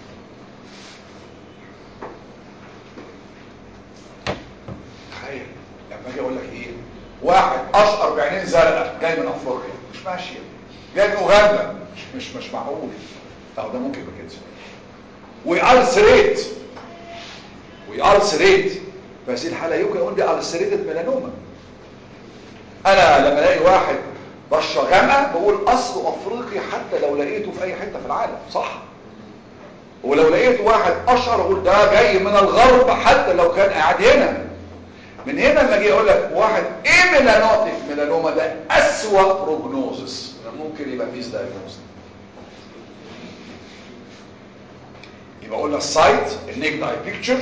تخيل لما اجي اقول لك ايه واحد اشقر بعينين زرقاء جاي من افريقيا مش ماشيه جاي من اوغندا مش مش مش معقول اهو ده ممكن يبقى كده ويألسريت ويألسريت في هذه الحالة يمكن يقول دي ألسريتد ميلانوما أنا لما الاقي واحد بشرة غامقة بقول أصله أفريقي حتى لو لقيته في أي حتة في العالم صح ولو لقيت واحد أشقر أقول ده جاي من الغرب حتى لو كان قاعد هنا من هنا لما اجي اقول لك واحد ايه ميلانوتيك ميلانوما ده اسوأ بروجنوزس ممكن يبقى ميس دايجنوز يبقى قلنا السايت النيك اي بيكتشر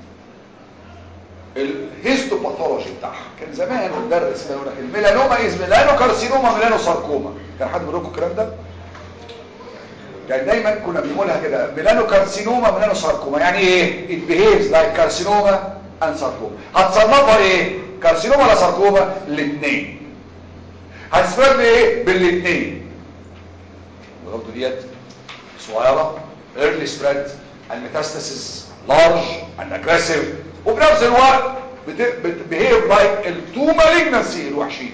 الهيستوباثولوجي بتاعها كان زمان مدرس كان يقول لك الميلانوما از ميلانو كارسينوما ميلانو ساركوما كان حد بيقول لكم الكلام ده يعني دايما كنا بنقولها كده ميلانو كارسينوما ميلانو ساركوما يعني ايه it behaves like carcinoma and sarcoma هتصنفها ايه كارسينوما ولا ساركوما الاثنين هتسبب لي ايه بالاثنين برضه ديت صغيره early spread and metastasis large and aggressive وبنفس الوقت بتبهيف لايك التو مالجنسي الوحشين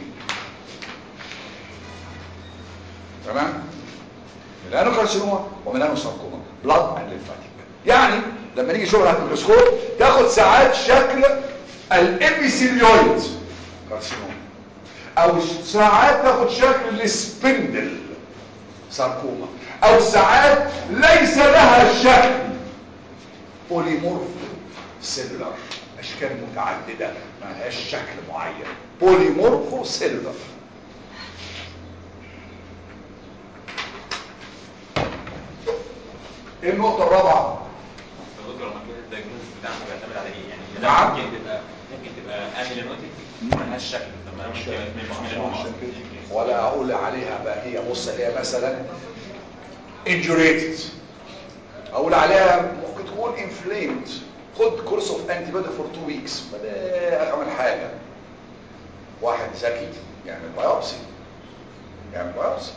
تمام ميلانو كارسينوما وميلانو ساركوما بلاد اند ليمفاتيك يعني لما نيجي شغل على الميكروسكوب تاخد ساعات شكل الابيثيليويد كارسينوما او ساعات تاخد شكل السبندل ساركوما او ساعات ليس لها شكل بوليمورف سيلولار اشكال متعدده ما لهاش شكل معين بوليمورفو سيلولار ايه النقطه الرابعه دكتور لما كده الدايجنوز بتاعنا بيعتمد على ايه؟ يعني نعم. ممكن تبقى ممكن تبقى اميلونوتيك مالهاش شكل طب ما انا ممكن مش ميلانوما أصلاً. ولا اقول عليها بقى هي بص هي مثلا injurated اقول عليها ممكن تكون inflamed خد كورس اوف انتي بودي فور 2 ويكس فده اعمل حاجه واحد ذكي يعمل بايوبسي يعمل بايوبسي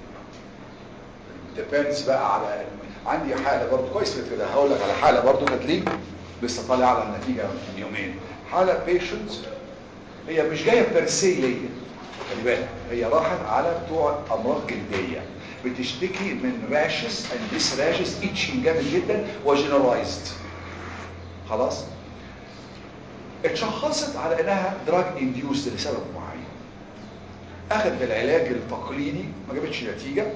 ديبندز بقى على عندي حاله برضه كويس كده هقول لك على حاله برضه كانت لي لسه طالع على النتيجه من يومين حاله بيشنت هي مش جايه بيرسي ليا خلي بالك هي راحت على بتوع امراض جلديه بتشتكي من راشز اند ذيس راشز اتشنج جامد جدا وجنرالايزد خلاص اتشخصت على انها دراج انديوست لسبب معين اخذ بالعلاج التقليدي ما جابتش نتيجه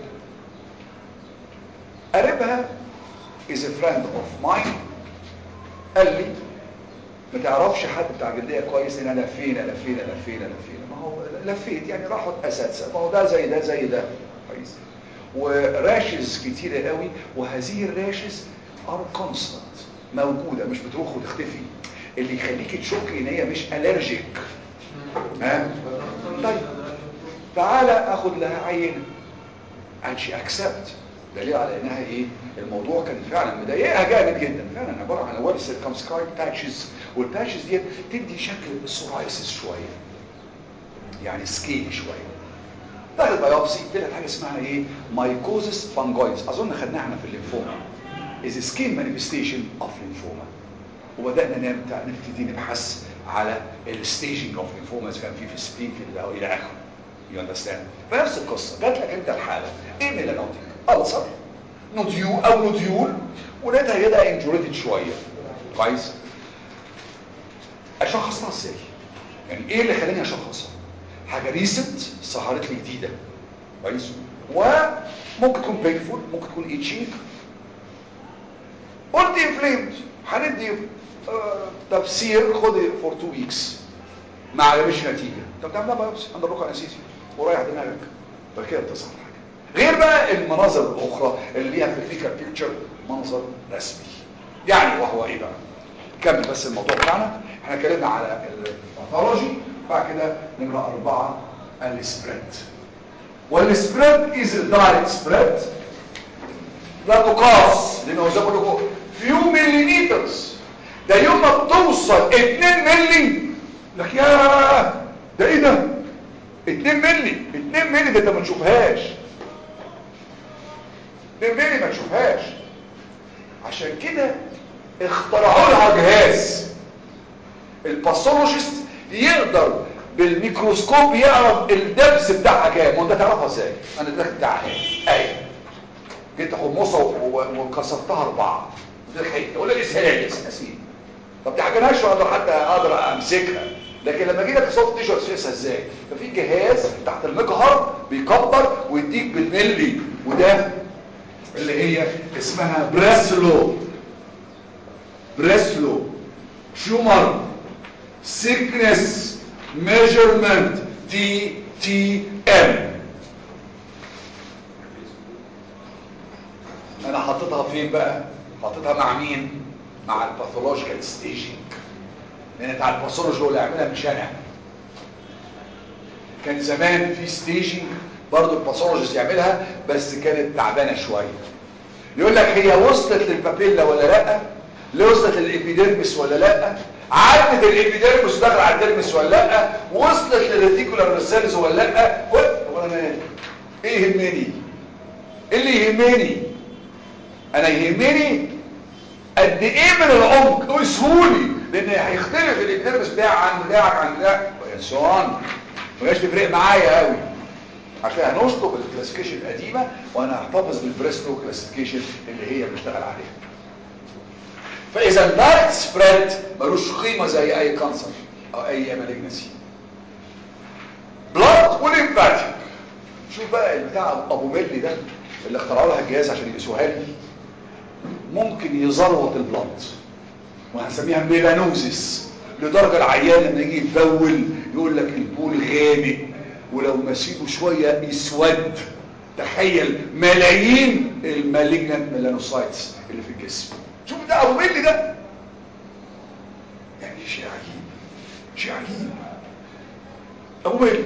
قريبها is a friend of mine قال لي ما تعرفش حد بتاع جلديه كويس ان انا فين انا فين انا فين انا فين ما هو لفيت يعني راحوا اساتذه ما هو ده زي ده زي ده كويس وراشز كتيره قوي وهذه الراشز ار كونستانت موجوده مش بتروح وتختفي اللي يخليك تشك ان هي مش الرجيك ها طيب تعالى اخد لها عينه and she accept دليل على انها ايه الموضوع كان فعلا مضايقها جامد جدا فعلا عباره عن وادي سيركمسكرايب باتشز والباتشز ديت تدي شكل السورايسيس شويه يعني سكيل شويه ده البيوبسي طلعت حاجه اسمها ايه مايكوزس فانجويدز اظن خدناها احنا في الليمفوما is a skin manifestation of lymphoma وبدانا نبدا نبتدي نبحث على الستيجنج اوف ليمفوما اذا كان في في سبين في ده الى اخره يو اندرستاند فنفس القصه جات لك انت الحاله ايه ميلانوتيك ألسر نوديول او نوديول ولقيتها كده انجوريتد شويه كويس اشخصها ازاي يعني ايه اللي خلاني اشخصها حاجه ريسنت ظهرت لي جديده كويس وممكن تكون بينفول ممكن تكون ايتشينج قلت انفليمد هندي آه، تفسير خد فور تو ويكس ما عجبش نتيجه طب تعملها بايوبسي عند الركع اساسي ورايح دماغك فكده بتظهر حاجه غير بقى المناظر الاخرى اللي ليها في الكلينيكال بيكتشر منظر رسمي يعني وهو ايه بقى كمل بس الموضوع بتاعنا احنا اتكلمنا على الباثولوجي بعد كده نمره أربعة السبريد والسبريد از دايركت سبريد لا تقاس لانه زي ما بقول لكم فيو مليمترز ده يوم ما بتوصل 2 ملي لك يا ده ايه ده 2 ملي 2 ملي ده انت ما تشوفهاش 2 ملي ما تشوفهاش عشان كده اخترعوا لها جهاز الباثولوجيست يقدر بالميكروسكوب يعرف الدبس بتاعها كام وانت تعرفها ازاي انا اديتك بتاعها اهي جيت حمصه و- وكسرتها اربعه في الحته اقول لك اسهال اساسي طب دي حاجه ناشفه اقدر حتى اقدر امسكها لكن لما اجي لك سوفت تيشو تقيسها ازاي ففي جهاز تحت المجهر بيكبر ويديك بالملي وده اللي هي اسمها بريسلو بريسلو تيومر سيكنس ميجرمنت تي تي ام انا حطيتها فين بقى حطيتها مع مين مع الباثولوجيكال ستيجنج لان بتاع الباثولوجي هو اللي عاملها مش انا كان زمان في ستيجنج برضه الباثولوجيست يعملها بس كانت تعبانه شويه يقول لك هي وصلت للبابيلا ولا لا لا وصلت للابيديرمس ولا لا عدت الابيديرمس ودخل على الديرمس ولا لا وصلت للريتيكولار سيلز ولا لا هو انا مالي ايه يهمني ايه اللي يهمني انا يهمني قد ايه من العمق وسهولي لان هيختلف الابيديرمس بتاعك عن بتاعك عن بتاعك وانسان ما جاش تفرق معايا قوي عشان هنشطب الكلاسيفيكيشن القديمه وانا هحتفظ بالبريستو كلاسيفيكيشن اللي هي بنشتغل عليها فاذا الدايركت سبريد ملوش قيمه زي اي كانسر او اي مالجنسي بلاد والليمفاتيك شوف بقى البتاع ابو ملي ده اللي اخترعوا لها الجهاز عشان يقيسوها لي ممكن يزروط البلاد وهنسميها ميلانوزيس لدرجه العيان لما يجي يتبول يقول لك البول غامق ولو مسيبه شويه يسود تخيل ملايين المالجنت ميلانوسايتس اللي في الجسم شوف ده ابو ملي ده يعني شيء عجيب شيء عجيب ابو ملي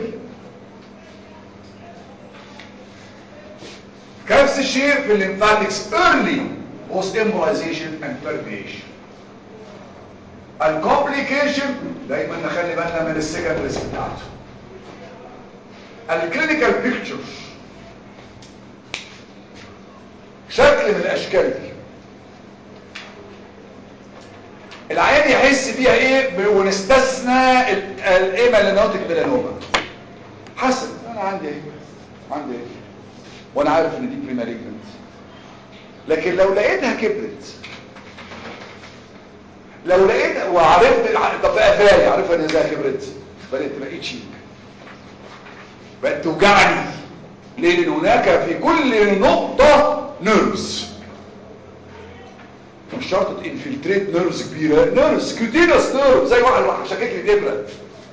نفس الشيء في الليمفاتكس early post embolization and permeation الكومبليكيشن دايما نخلي بالنا من السكندريز بتاعته الكلينيكال بيكتشر شكل من الاشكال دي العيان يحس بيها ايه ونستثنى الايمالينوتيك ميلانوما حسن انا عندي ايه عندي ايه وانا عارف ان دي بريماليجنت لكن لو لقيتها كبرت لو لقيت وعرفت طب بقى فاي عارفها ان ازاي كبرت بدات تبقى اتشينج بقت توجعني ليه لان هناك في كل نقطه نيرفز مش شرط انفلتريت نيرفز كبيره نيرفز كيوتينس نيرف زي واحد راح شكك لي دبره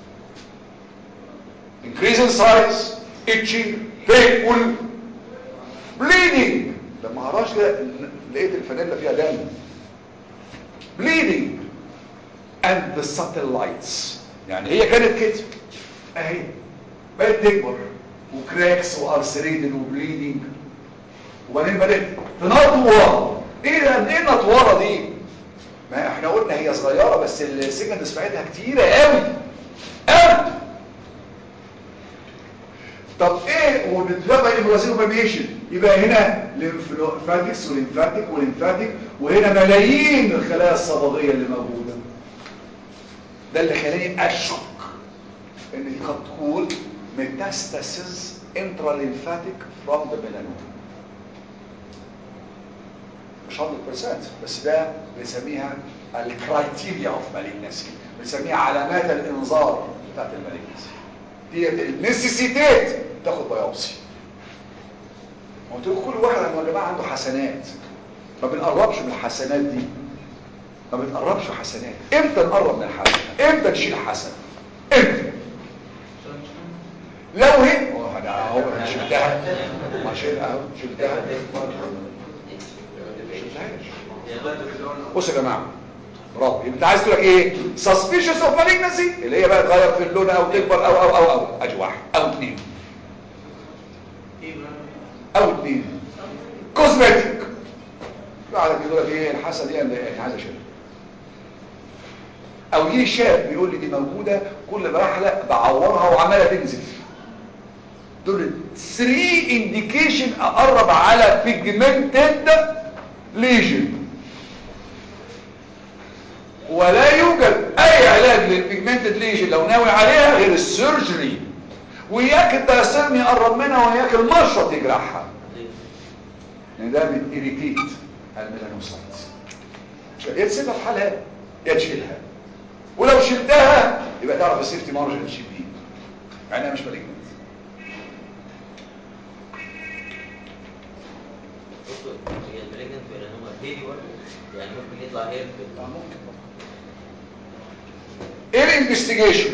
increase in size itching painful bleeding لما هراش كده لقيت الفانيلا فيها دم bleeding and the subtle lights يعني هي كانت كده اهي بقت تكبر وكراكس وارسريتد وبليدنج وبعدين بدات تنطور ايه ده ايه النطوره دي ما احنا قلنا هي صغيره بس السيجنالز بتاعتها كتيره قوي قوي طب ايه وبتبقى البرازيل برميشن يبقى هنا ليمفاتكس وليمفاتيك وليمفاتيك وهنا ملايين الخلايا الصبغيه اللي موجوده ده اللي خلاني اشك ان دي قد تكون ميتاستاسيس انتراليمفاتيك فروم ذا melanoma مش 100% بس ده بنسميها الكرايتيريا اوف مالجنسي بنسميها علامات الانذار بتاعت المالجنسي دي النسيسيتات تاخد بايوبسي قلت لكم كل واحد يا جماعه عنده حسنات ما بنقربش من الحسنات دي ما بنقربش حسنات امتى نقرب من الحسنه امتى نشيل حسنه امتى لو هي اه انا اهو شلتها ما شيلها اهو شلتها بص يا جماعه برافو انت عايز تقول لك ايه suspicious of malignancy اللي هي بقى تغير في اللون او تكبر او او او او ادي واحد او اثنين او اثنين كوزمتيك بعد كده يقول لك ايه الحاسه دي انا عايز اشيلها او يجي شاب بيقول لي دي موجوده كل ما احلق بعورها وعماله تنزف دول 3 انديكيشن اقرب على بيجمنتد ليجن ولا يوجد اي علاج للبيجمنتد ليجن لو ناوي عليها غير السيرجري وياك التأثير يقرب منها وياك المشرط يجرحها لان ده بتإريتيت الميلانوسايتس يا تسيبها في حالها يا تشيلها ولو شلتها يبقى تعرف السيفتي مارجن تشيل بيه مع انها مش مالجنت دكتور هي المالجنت ميلانوما هيري برضه يعني ممكن يطلع هير في آه، ممكن ايه الانفستيجيشن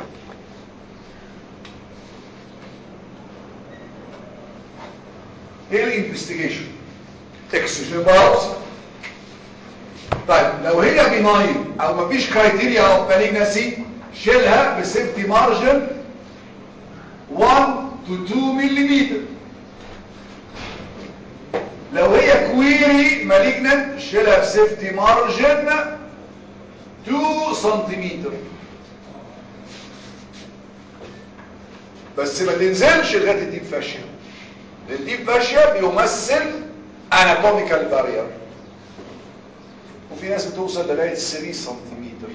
ايه الانفستيجيشن اكسجين باوبسي طيب لو هي بيناين او مفيش كرايتيريا اوف مالجنسي شيلها بسيفتي مارجن 1 to 2 ملم لو هي كويري مالجنت شيلها بسيفتي مارجن 2 سنتيمتر بس ما تنزلش لغايه الديب فاشيا الديب فاشيا بيمثل اناتوميكال بارير وفي ناس بتوصل لغايه 3 سنتيمتر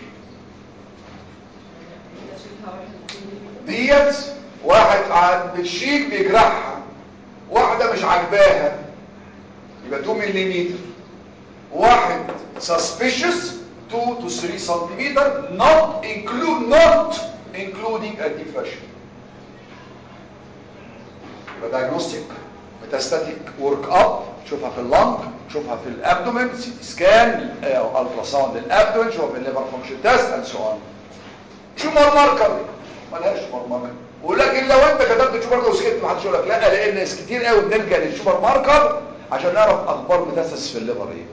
ديت واحد عند الشيك بيجرحها واحده مش عاجباها يبقى 2 ملم واحد suspicious 2 to 3 سنتيمتر not include not including a deep fascia يبقى diagnostic metastatic work up تشوفها في اللنج تشوفها في الابدومين سي تي سكان الترا ساوند للابدومين تشوفها في الليفر فانكشن تيست اند سو اون تيومر ماركر ملهاش سوبر ماركر ولكن لو انت كتبت سوبر ماركر وسكت محدش يقول لك لا لان ناس كتير قوي بنلجا للسوبر ماركر عشان نعرف اخبار متاسس في الليفر ايه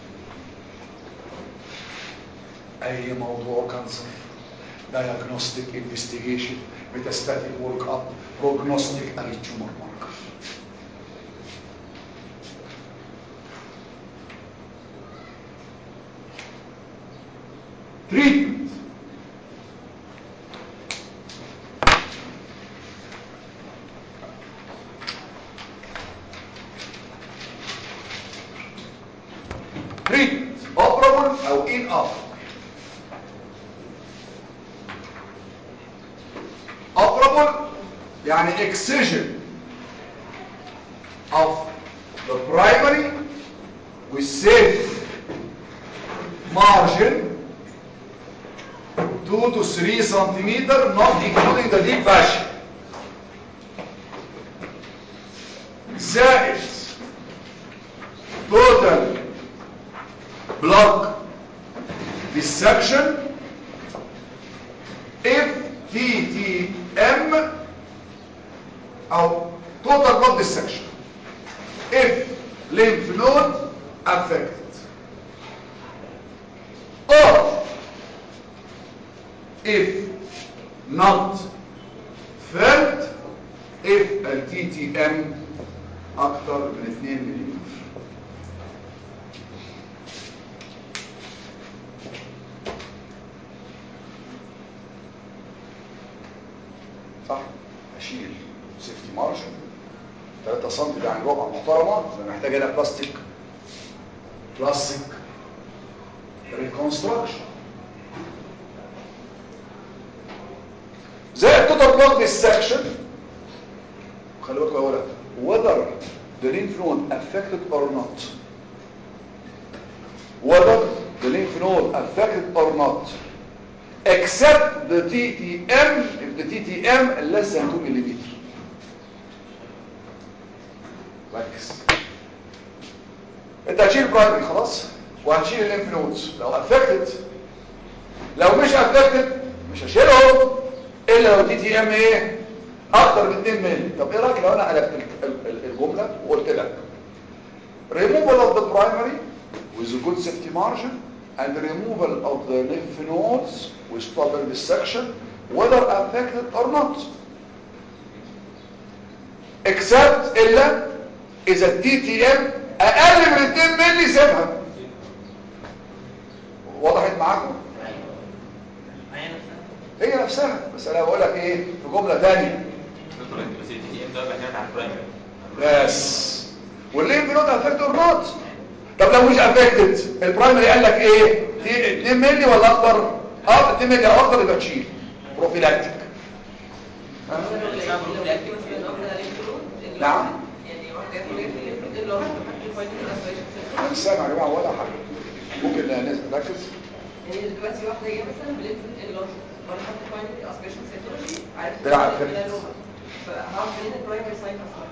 اي موضوع كانسر diagnostic investigation metastatic work up prognostic اي tumor marker treatment treatment operable او inoperable operable يعني excision of the primary with safe margin 2 to 3 centimeter not including the deep fascia زائد total block dissection if TTM or total blood dissection if lymph node affected or if not felt if ال TTM اكتر من 2 ملم صح اشيل سيفتي مارجن 3 سم ده عن رقعه محترمه انا محتاج هنا بلاستيك بلاستيك ريكونستراكشن زي التوتال بلوك ديسكشن خلي بالكم اقولها whether the lymph node affected or not whether the lymph node affected or not except the TTM if the TTM less than 2 millimeter ركز انت هتشيل برايمري خلاص وهتشيل الليمف نودز لو افكتد لو مش افكتد مش هشيلهم الا لو تي تي ام ايه اكتر من 2 مللي طب ايه رايك لو انا قلبت ال- ال- الجمله وقلت لك removal of the primary with a good safety margin and removal of the lymph nodes with proper dissection whether affected or not except الا اذا التي تي ام اقل من 2 مللي سيبها وضحت معاكم هي نفسها هي نفسها بس انا بقول لك ايه في جمله ثانيه دكتور انت بس التي تي ام ده بيعتمد على البرايمري بس والليمف نود افكت اور نوت طب لو مش افكتد البرايمري قال لك ايه دي 2 مللي ولا اكتر اه 2 مللي او اكتر يبقى تشيل بروفيلاكتيك نعم. يعني واحدة ياخد الليمف اللي هو حاجة كويسة الاسبريشن انا مش سامع يا جماعه ولا حاجه ممكن نركز يعني دلوقتي واحدة جاية مثلا بليمف اللارج وانا حاطة فاينل اسبريشن سيتولوجي عارف تلعب إن فيها. ده لوها فهعرف منين البرايمري سايت اصلا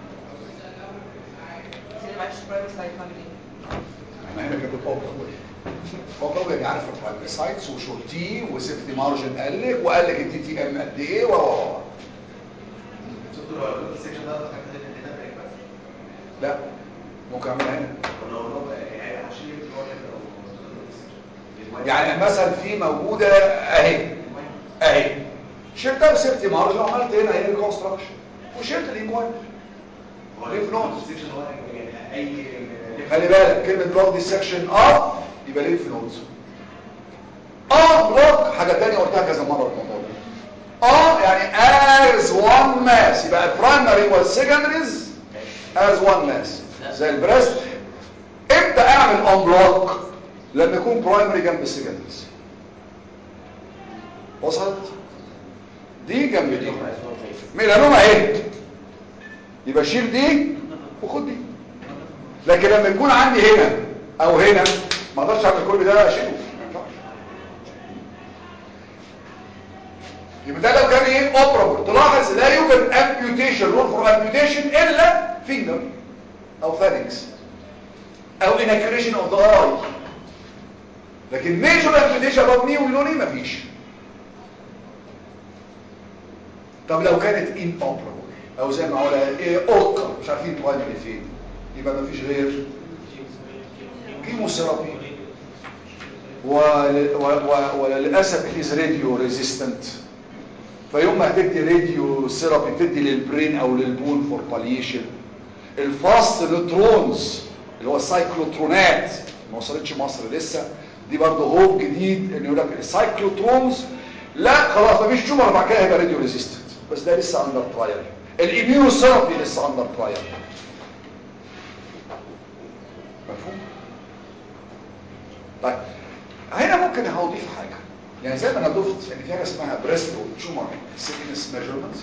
بس انا معرفش البرايمري سايت هعمل ايه احنا هنا كاتب اوبرابل اوبرابل يعني عارف البرايمري سايتس وشورتي وسيفتي مارجن قال لك وقال لك التي تي ام قد ايه و و و دكتور هو السكشن ده حاجه زي اللي هنا بريك بس لا ممكن اعملها هنا ولا هو يعني هشيل الواحد او يعني مثلا في موجوده اهي اهي شلتها بسيفتي مارجن وعملت هنا ايه ريكونستراكشن وشلت الانجوان ليف نودز. السكشن هو يعني اي خلي بالك كلمه بلوك دي سكشن اب يبقى ليف نودز اه بلوك حاجه ثانيه قلتها كذا مره في الموضوع ده اه يعني as one mass يبقى البرايمري والسكندريز as one mass زي البريست امتى اعمل اون بلوك لما يكون برايمري جنب السكندريز وصلت دي جنب دي ميلانوما اهي يبقى شيل دي وخد دي لكن لما يكون عندي هنا او هنا ما اقدرش اعمل كل ده اشيله ما ينفعش يبقى ده لو كان ايه اوبرابل تلاحظ لا يوجد امبيوتيشن رول فور امبيوتيشن الا فينجر او فارنكس او انكريشن اوف ذا اي لكن ميجور امبيوتيشن اوف ني ولوني مفيش طب لو كانت ان اوبرابل او زي ما قلنا ايه اوكر مش عارفين برايمري فين يبقى ما فيش غير كيموثيرابي ول- و- و- وللاسف it is radio resistant فيوم ما هتدي راديو ثيرابي تدي للبرين او للبون فور باليشن الفاست نيوترونز اللي هو السايكلوترونات ما وصلتش مصر لسه دي برضه هوب جديد ان يقول لك السايكلوترونز لا خلاص مفيش تيومر بعد كده هيبقى راديو ريزيستنت بس ده لسه اندر ترايل الاميونوثيرابي لسه اندر ترايل مفهوم طيب هنا ممكن هضيف حاجه يعني زي ما انا ضفت ان في حاجه اسمها بريستو تيومر سيكنس ميجرمنت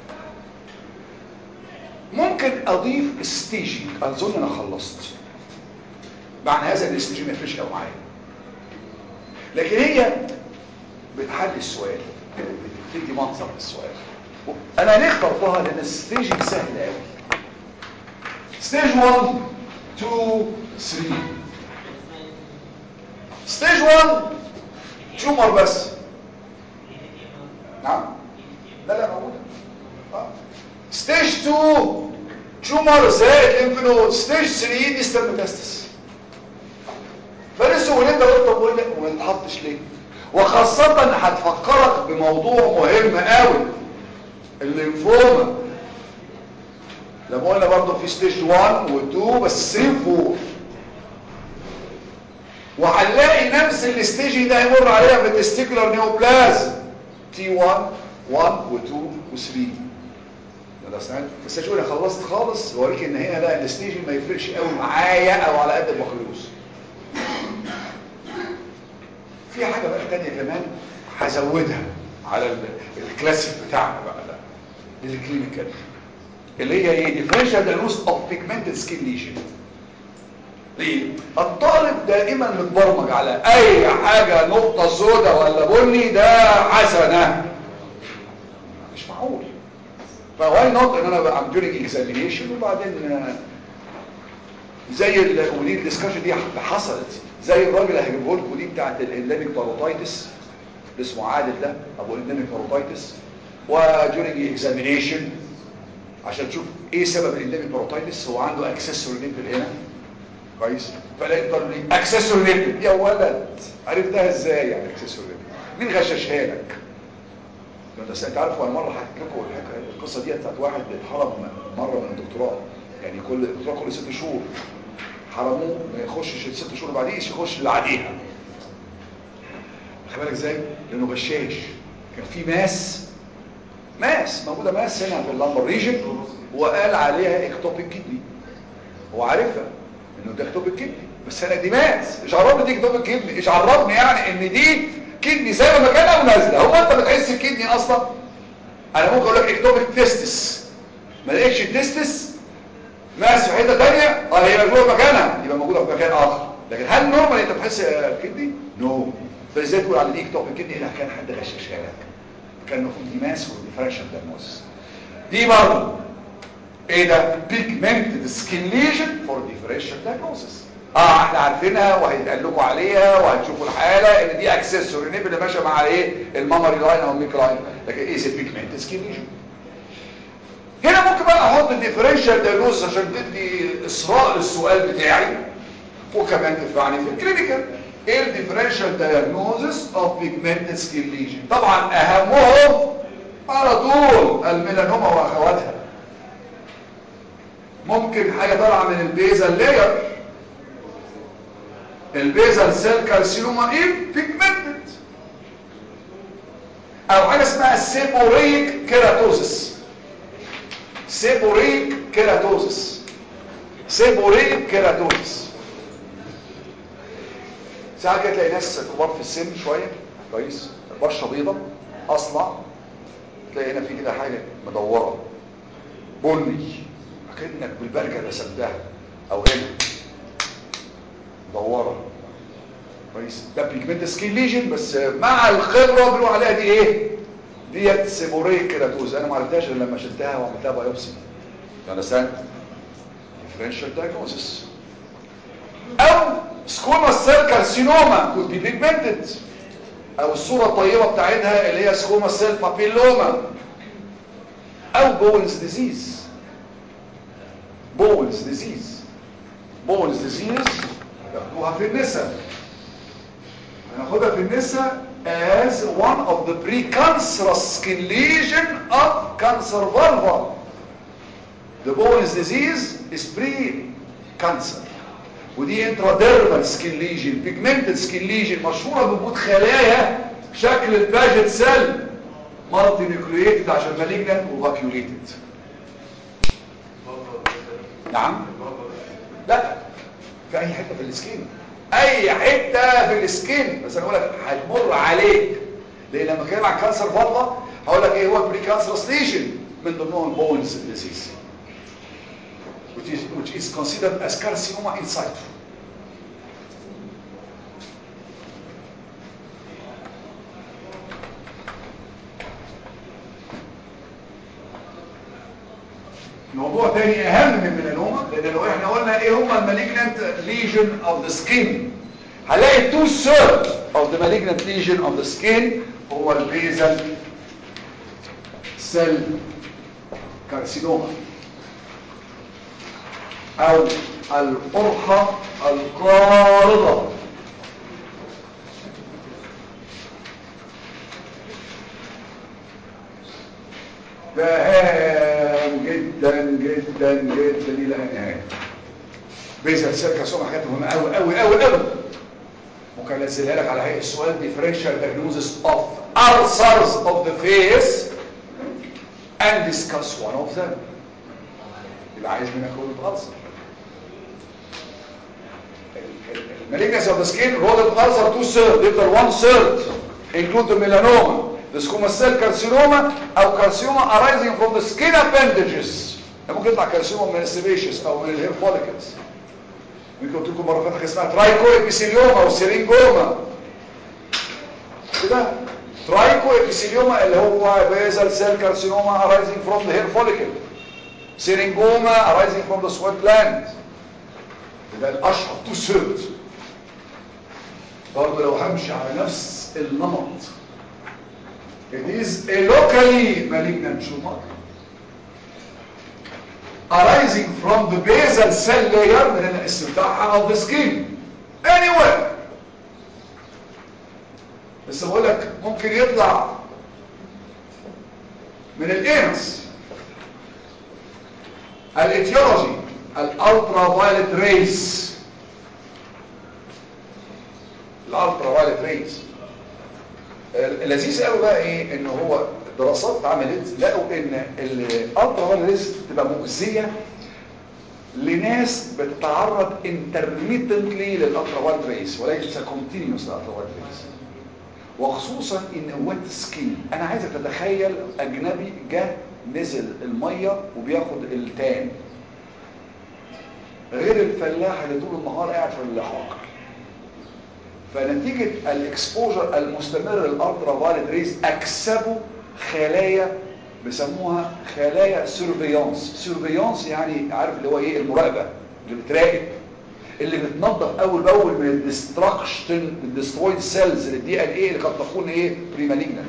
ممكن اضيف ستيجنج اظن انا خلصت معنى هذا ان الستيجنج ما يفرقش قوي معايا لكن هي بتحل السؤال بتدي منظر للسؤال انا ليه اخترتها لان الستيجنج سهل قوي ستيج 1 2 3 ستيج 1 تيومر بس نعم لا لا موجوده آه. ستيج 2 تيومر زائد ليمف نود ستيج 3 ديستال ميتاستس فلسه وليه ده قلت طب وليه وما يتحطش ليه وخاصة هتفكرك بموضوع مهم قوي الليمفوما لما قلنا برضه في ستيج 1 و2 بس 3 و4 وهنلاقي نفس الستيج ده هيمر عليها في التستيكولار نيوبلازم تي 1 1 و2 و3 ده سنة بس اشوف انا خلصت خالص واوريك ان هنا لا الستيج ما يفرقش قوي معايا او على قد البكالوريوس في حاجه بقى تانية كمان هزودها على ال- الكلاسيك بتاعنا بقى ده الكلينيكال اللي هي ايه ديفرنشال دايجنوز اوف بيجمنتد سكين ليجن ليه الطالب دائما متبرمج على اي حاجه نقطه سوداء ولا بني ده حسنه مش معقول فواي نوت ان انا بقى during examination وبعدين آه، زي ال- ودي الديسكشن دي حصلت زي الراجل اللي هجيبه لكم دي بتاعت الانديميك باروتايتس اللي اسمه عادل ده ابو الانديميك باروتايتس وديورنج اكزامينيشن عشان تشوف ايه سبب الانديميك باروتايتس هو عنده اكسسوري نيبل هنا كويس فلا يقدر لي اكسسوري نيبل يا ولد عرفتها ازاي يعني اكسسوري نيبل مين غششها لك ده انت انت عارف انا مره حكيت لكم الحكايه القصه دي بتاعت واحد اتحرم مره من الدكتوراه يعني كل دكتوراه كل ست شهور حرموه ما يخشش الست شهور بعديه يخش اللي بعديها خلي بالك ازاي لانه غشاش كان في ماس ماس موجوده ماس هنا في اللامبر ريجن وقال عليها اكتوبيك كدني هو عارفها انه ده اكتوبيك كدني بس انا دي ماس ايش عرفني دي اكتوبيك كدني ايش عرفني يعني ان دي كدني سايبه مكانها ونازله هو انت بتحس الكدني اصلا انا ممكن اقول لك اكتوبيك تيستس ما لقيتش التيستس ماس في حته ثانيه اه هي جوه مكانها يبقى موجوده في مكان اخر لكن هل نورمال انت بتحس كدني نو فازاي تقول على دي اكتوبيك كدني لا كان حد غششها لك كان المفروض دي ماس وديفرنشال دايجنوستس دي برضه ايه ده pigmented skin lesion for differential diagnosis اه احنا عارفينها وهيتقال لكم عليها وهتشوفوا الحاله ان دي اكسسوري نيب اللي ماشيه مع ايه المامري لاين او الميك لاين لكن ايه pigmented skin lesion هنا ممكن بقى احط الديفرنشال دايجنوستس عشان تدي اصراء للسؤال بتاعي وكمان تنفعني في الكلينيكال ايه الديفرنشال دايجنوستس اوف بيجمنتد سكين ليجن طبعا اهمهم على طول الميلانوما واخواتها ممكن حاجه طالعه من البيزل لاير البيزل سيل كارسينوما ايه بيجمنتد او حاجه اسمها سيبوريك كيراتوزس سيبوريك كيراتوزس سيبوريك كيراتوزس ساعات كده تلاقي ناس كبار في السن شويه كويس بشره بيضه اصلع تلاقي هنا في كده حاجه مدوره بني اكنك بالبرجه رسمتها او هنا مدوره كويس ده بيجمنت سكين ليجن بس مع الخبره بيقولوا عليها دي ايه ديت سيبوريك كيراتوز انا ما عرفتهاش غير لما شلتها وعملتها بايوبسي understand differential diagnosis او سكوما سيل كارسينوما could be pigmented او الصورة الطيبة بتاعتها اللي هي سكوما سيل بابيلوما او بولز ديزيز بولز ديزيز بولز ديزيز ياخدوها في النساء هناخدها في النساء as one of the precancerous skin lesion of cancer vulva the Bowen's disease is pre-cancer ودي intradermal skin lesion pigmented skin lesion مشهورة بوجود خلايا شكل الباجت سيل مالتي نيوكلييتد عشان malignant وفاكيوليتد نعم لا في اي حته في السكين اي حته في السكين بس انا اقول لك هتمر عليك ليه لما اتكلم عن كانسر فضله هقول لك ايه هو البري كانسر ليجن من ضمنهم بونز ديزيز which is which is considered as carcinoma in situ موضوع تاني اهم من الميلانوما لان لو احنا قلنا ايه هما المالجنانت ليجن اوف ذا سكين هنلاقي تو ثيرد اوف ذا مالجنانت ليجن اوف ذا سكين هو البيزل سيل كارسينوما او القرحة القارضة ده هام جدا جدا جدا الى النهايه بيزل سيل كارسينوما حاجات مهمه قوي قوي قوي قوي ممكن انزلها لك على هيئه السؤال differential diagnosis of ulcers of the face and discuss one of them يبقى عايز منك رودة ulcer malignancy of the skin rodent ulcer two third يفضل one third include the melanoma the squamous cell carcinoma او carcinoma arising from the skin appendages ممكن يطلع كارسينوما من السيبيشيس او من الهير فوليكلز ممكن قلت لكم مره فاتت اسمها ترايكو ابيسيليوما او سيرينجوما كده ترايكو ابيسيليوما اللي هو بيزل سيل كارسينوما arising from the hair follicle سيرينجوما arising from the sweat gland ده الاشهر تو سيرت برضه لو همشي على نفس النمط it is a locally malignant tumor arising from the basal cell layer من الاسم بتاعها of the skin anywhere بس بقول لك ممكن يطلع من الانس الاتيولوجي الالترا فايلت ريز الالترا فايلت ريز اللذيذ قوي بقى ايه ان هو دراسات اتعملت لقوا ان الالترا فايلت ريز تبقى مؤذيه لناس بتتعرض انترميتنتلي للالترا فايلت ريز وليس كونتينيوس للالترا فايلت ريز وخصوصا ان ويت سكين انا عايزك تتخيل اجنبي جه نزل الميه وبياخد التان غير الفلاح اللي طول النهار قاعد في اللحاق فنتيجة الاكسبوجر المستمر للالترا فايلت ريز اكسبوا خلايا بيسموها خلايا سيرفيانس سيرفيانس يعني عارف اللي هو ايه المراقبة اللي بتراقب اللي بتنظف اول باول من الديستراكشن الدسترويد سيلز للدي ان ايه اللي قد تكون ايه بريماليجنت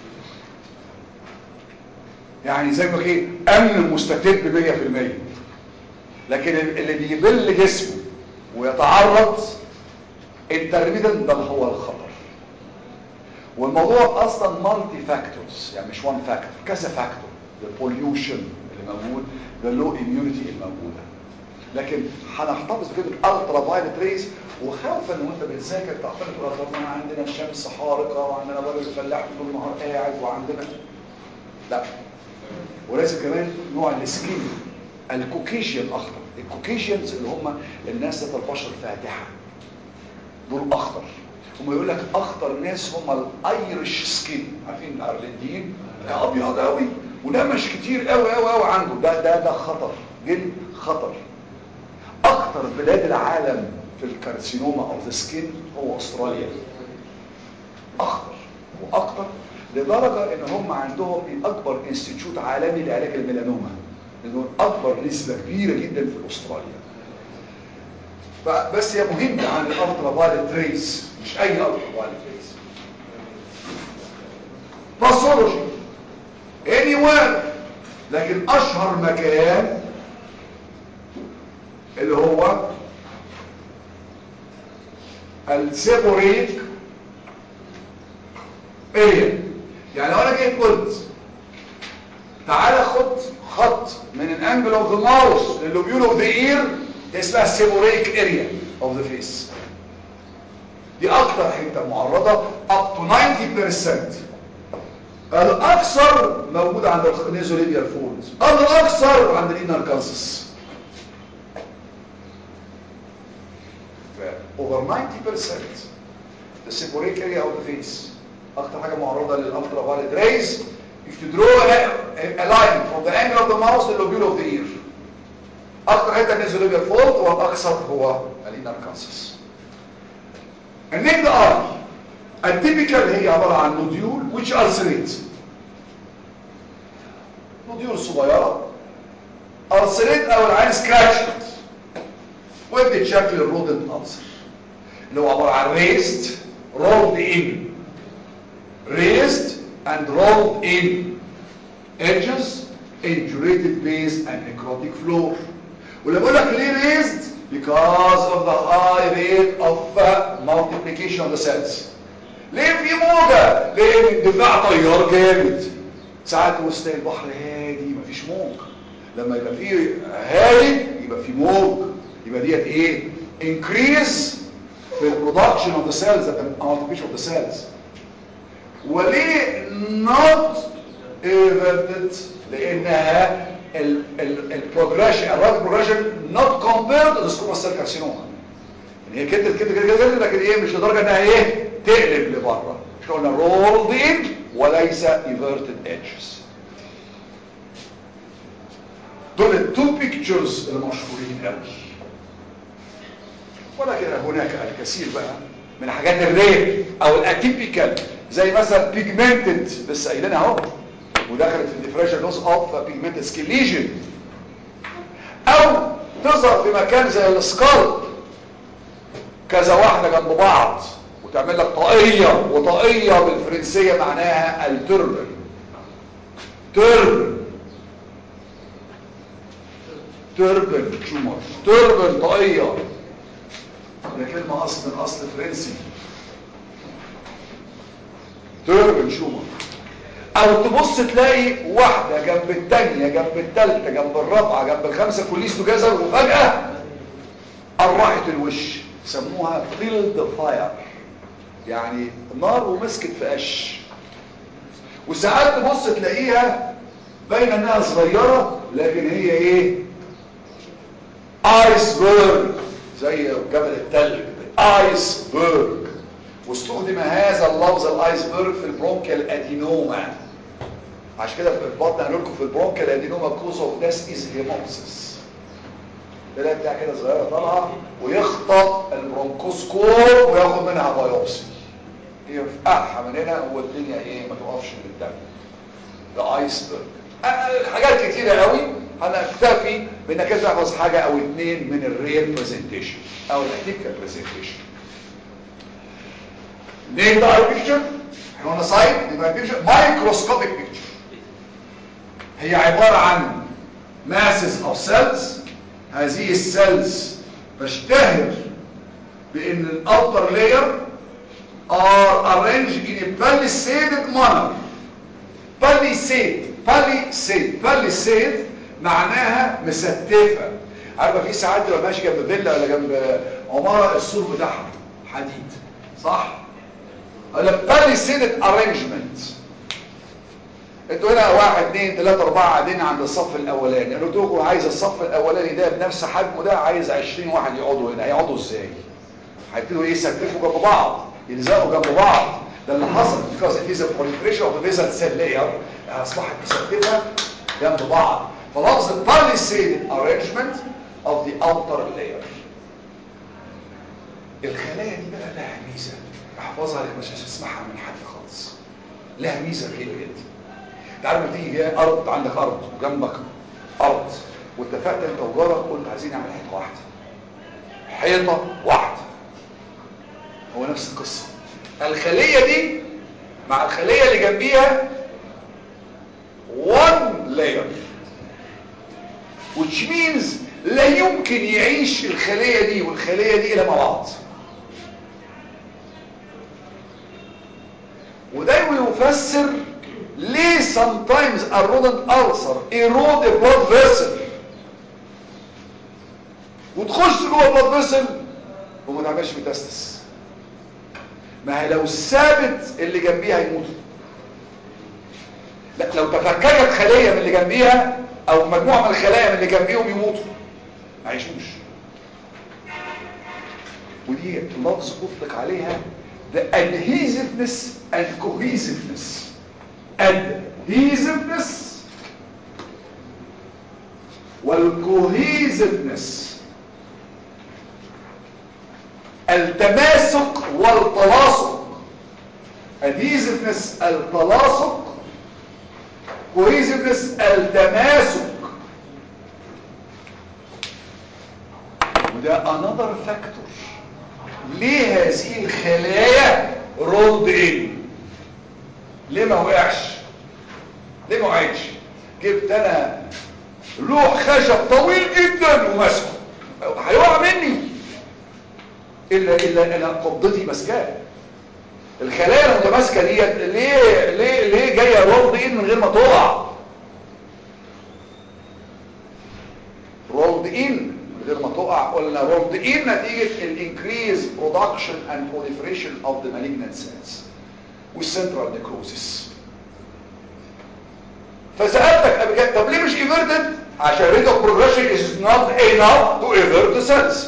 يعني زي ما ايه امن مستتب 100% لكن اللي بيبل جسمه ويتعرض انترميدنت بل هو الخطر والموضوع اصلا مالتي فاكتورز يعني مش وان فاكتور كذا فاكتور البوليوشن اللي موجود the low immunity الموجوده لكن هنحتفظ بكلمه الترا فايلت ريز وخوفا ان وانت بتذاكر تعتقد تقول طب ما عندنا الشمس حارقه وعندنا راجل فلاح طول النهار قاعد وعندنا لا ولازم كمان نوع السكين الكوكيشيان اخضر الكوكيشيانز اللي هم الناس ذات البشر فاتحه دول اخضر هم يقول لك اخضر ناس هم الايرش سكين عارفين الايرلنديين ده ابيض قوي وده مش كتير قوي قوي قوي عنده ده ده ده خطر جلد خطر اكتر بلاد العالم في الكارسينوما او ذا سكين هو استراليا اخطر واكتر لدرجة ان هم عندهم اكبر انستيتيوت عالمي لعلاج الميلانوما لانه اكبر نسبة كبيرة جدا في استراليا بس هي مهمة عن الالترا فايلت ريز مش اي الترا فايلت ريز باثولوجي anywhere لكن اشهر مكان اللي هو السيبوريك اريا يعني لو انا جيت قلت تعالى خد خط من الانجل اوف ذا ماوس للوبيول اوف ذا اير دي اسمها السيبوريك اريا اوف ذا فيس دي اكتر حته معرضه up to 90% الاكثر موجود عند النيزوليبيال فولز الاكثر عند الانر كانسس over 90% the seborrheic area of the face اكتر حاجه معرضه للالترا فايولت rays if you draw a, a line from the angle of the mouse to the lobule of the ear اكتر حته النيزوليبيال فولد والاكثر هو الانر كانسس النيك اي التيبيكال هي عباره عن نوديول which ulcerate نوديول صغيره ulcerate او العين scratched ودي شكل الرودنت ألسر اللي هو عباره عن raised rolled in raised and rolled in edges indurated base and necrotic floor ولما بقول لك ليه raised because of the high rate of uh, multiplication of the cells ليه في موجة ليه اندفاع طيار جامد ساعات وسط البحر هادي مفيش موج لما يبقى فيه هادي يبقى فيه موج يبقى ديت ايه increase في البرودكشن اوف ذا سيلز multiplication of the cells وليه not inverted لانها البروجريشن الرابط بروجريشن not compared to the squamous cell carcinoma يعني هي كده كده كده كده لكن ايه مش لدرجه انها ايه تقلب لبره مش قلنا rolled in وليس everted edges دول التو بيكتشرز المشهورين قوي ولكن هناك الكثير بقى من حاجات الرير او الاتيبيكال زي مثلا بيجمنتد لسه قايلينها اهو ودخلت في الديفريشن لوس اوف بيجمنتد سكين ليجن او تظهر في مكان زي السكالب كذا واحده جنب بعض وتعمل لك طاقيه وطاقيه بالفرنسيه معناها التربل تربل تربل تيومر تربل طاقيه ده كلمه اصل من اصل فرنسي تربل شومر او تبص تلاقي واحده جنب الثانيه جنب الثالثه جنب الرابعه جنب الخامسه كليس توجذر وفجاه قرحت الوش سموها فيلد فاير يعني نار ومسكت في قش وساعات تبص تلاقيها باينه انها صغيره لكن هي ايه ايسبرج زي جبل التلج ايس بيرج واستخدم هذا اللفظ الايسبرج في البرونكيال ادينوما عشان كده في البطن قالوا لكم في البرونكيال ادينوما كوز اوف داس از هيموبسيس ده بتاع كده صغيره طالعه ويخطط البرونكوسكوب وياخد منها بايوبسي يفقعها من هنا والدنيا ايه ما تقفش من الدم ده ايسبرج حاجات كتيره قوي هنكتفي بانك تحفظ حاجه او اتنين من الريل برزنتيشن او الاتيكال برزنتيشن نيم ده بيكتشر احنا قلنا سايد يبقى بيكتشر مايكروسكوبيك بيكتشر هي عباره عن ماسز اوف سيلز هذه السيلز تشتهر بان الاوتر لاير are arranged in a palissaded manner palisade palisade palisade معناها مستفة عارفه في ساعات تبقى ماشي جنب فيلا ولا جنب عماره السور بتاعها حديد صح ولا palissaded arrangement انتوا هنا واحد اثنين ثلاثة اربعة قاعدين عند الصف الاولاني قلت لكم عايز الصف الاولاني ده بنفس حجمه ده عايز 20 واحد يقعدوا هنا هيقعدوا ازاي هيبتدوا ايه يستفوا جنب بعض يلزقوا جنب بعض ده اللي حصل because it is a proliferation of the basal cell layer اصبحت مستفة جنب بعض فلفظ palissaded arrangement of the outer layer الخلايا دي بقى لها ميزة احفظها لان مش هتسمعها من حد خالص لها ميزة غريبة جدا تعرف لما تيجي جاي ارض عندك ارض جنبك ارض واتفقت انت وجارك قلت عايزين نعمل حيطه واحده حيطه واحده هو نفس القصه الخليه دي مع الخليه اللي جنبيها one layer which means لا يمكن يعيش الخلية دي والخلية دي إلى مع بعض وده يفسر ليه sometimes a rodent ulcer erode a blood vessel وتخش جوه blood vessel وما تعملش ميتاستس ما هي لو سابت اللي جنبيها يموتوا لا لو تفككت خلية من اللي جنبيها او مجموعة من الخلايا من اللي جنبيهم يموتوا ما يعيشوش ودي لفظ اطلق عليها the adhesiveness and cohesiveness adhesiveness والcohesiveness التماسك والتلاصق adhesiveness التلاصق cohesiveness التماسك وده another factor ليه هذه الخلايا رولد ان ليه ما وقعش ليه ما وقعش جبت انا لوح خشب طويل جدا وماسكه هيقع مني الا الا انا قبضتي ماسكاه الخلايا المتماسكه ديت ليه ليه ليه جايه رولد ان من غير ما تقع رولد ان من غير ما تقع قلنا رولد ان نتيجه الانكريز برودكشن اند proliferation اوف ذا malignant cells والسنترال نيكروزيس فسالتك قبل كده طب ليه مش ايفرتد عشان rate of progression is not enough to evert the cells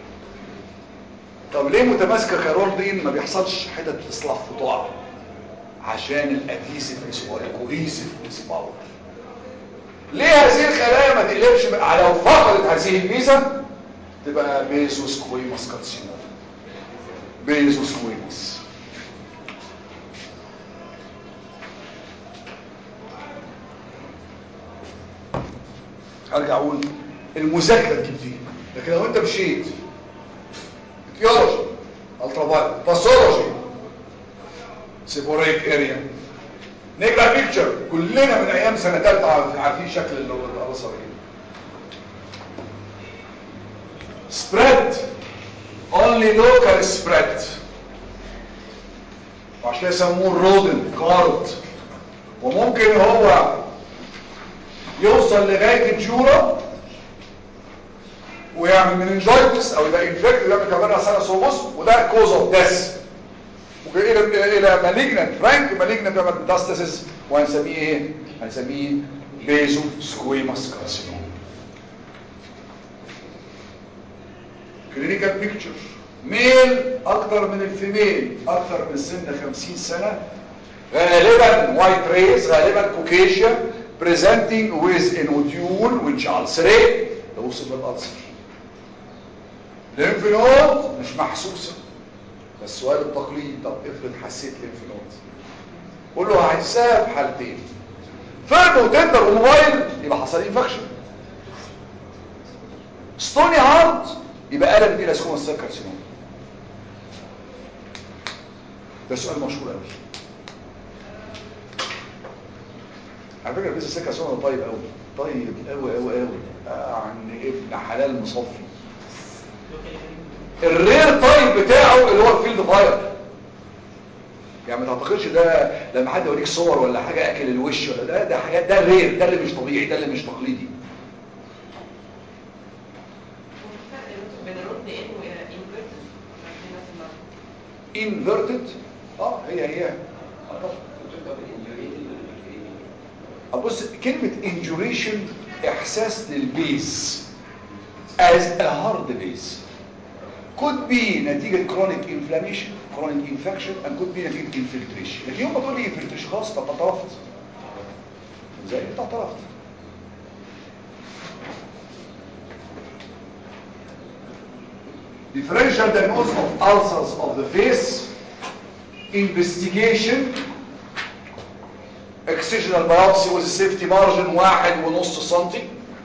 طب ليه متماسكه كرولدين ما بيحصلش حتت اصلاح وتقع عشان الادهيسيفنس والكوهيسيفنس باور ليه هذه الخلايا ما تقلبش بقى لو فقدت هذه الميزه تبقى بيزوسكويموس كارسينوم بيزوسكويموس ارجع اقول المذاكره تجيب دي لكن لو انت مشيت اتيولوجي الترافايل باثولوجي سيبوريك اريا نقرا بيكتشر كلنا من ايام سنه ثالثه عارفين شكل القرصه ايه سبريد اونلي لوكال سبريد وعشان كده يسموه الرودن كارد وممكن هو يوصل لغايه الجوره ويعمل مننجايتس او يبقى انفكت يعمل كمان سنه سوبوس وده كوز اوف ديث ممكن الى الى مالجنت فرانك مالجنت يعمل ميتاستاسيس وهنسميه ايه هنسميه بيزو سكويماس كارسينوم كلينيكال بيكتشر ميل اكتر من الفيميل اكتر من سن 50 سنه غالبا وايت ريس غالبا كوكيشيا presenting with a nodule which ulcerate ده وصل للألسر lymph node مش محسوسة بس السؤال التقليدي طب افرض حسيت lymph node قول له هحسها في حالتين فرد وتندر وموبايل يبقى حصل انفكشن ستوني هارت يبقى قلب الى سكوما سيل كارسينوم ده سؤال مشهور قوي على فكره بيز السكه سنه طيب قوي طيب قوي قوي قوي يعني ابن حلال مصفي الرير طيب بتاعه اللي هو الفيلد فاير يعني ما تعتقدش ده لما حد يوريك صور ولا حاجه اكل الوش ولا ده ده حاجات ده الرير ده اللي مش طبيعي ده اللي مش تقليدي بين الرد ان وانفيرتد inverted اه هي هي ابص كلمة induration احساس للبيس as a hard base could be نتيجة chronic inflammation chronic infection and could be نتيجة infiltration لكن يوم ما تقول لي infiltration خلاص انت اعترفت زي انت اعترفت differential diagnosis of ulcers of the face investigation excisional biopsy with safety margin واحد ونص سنتي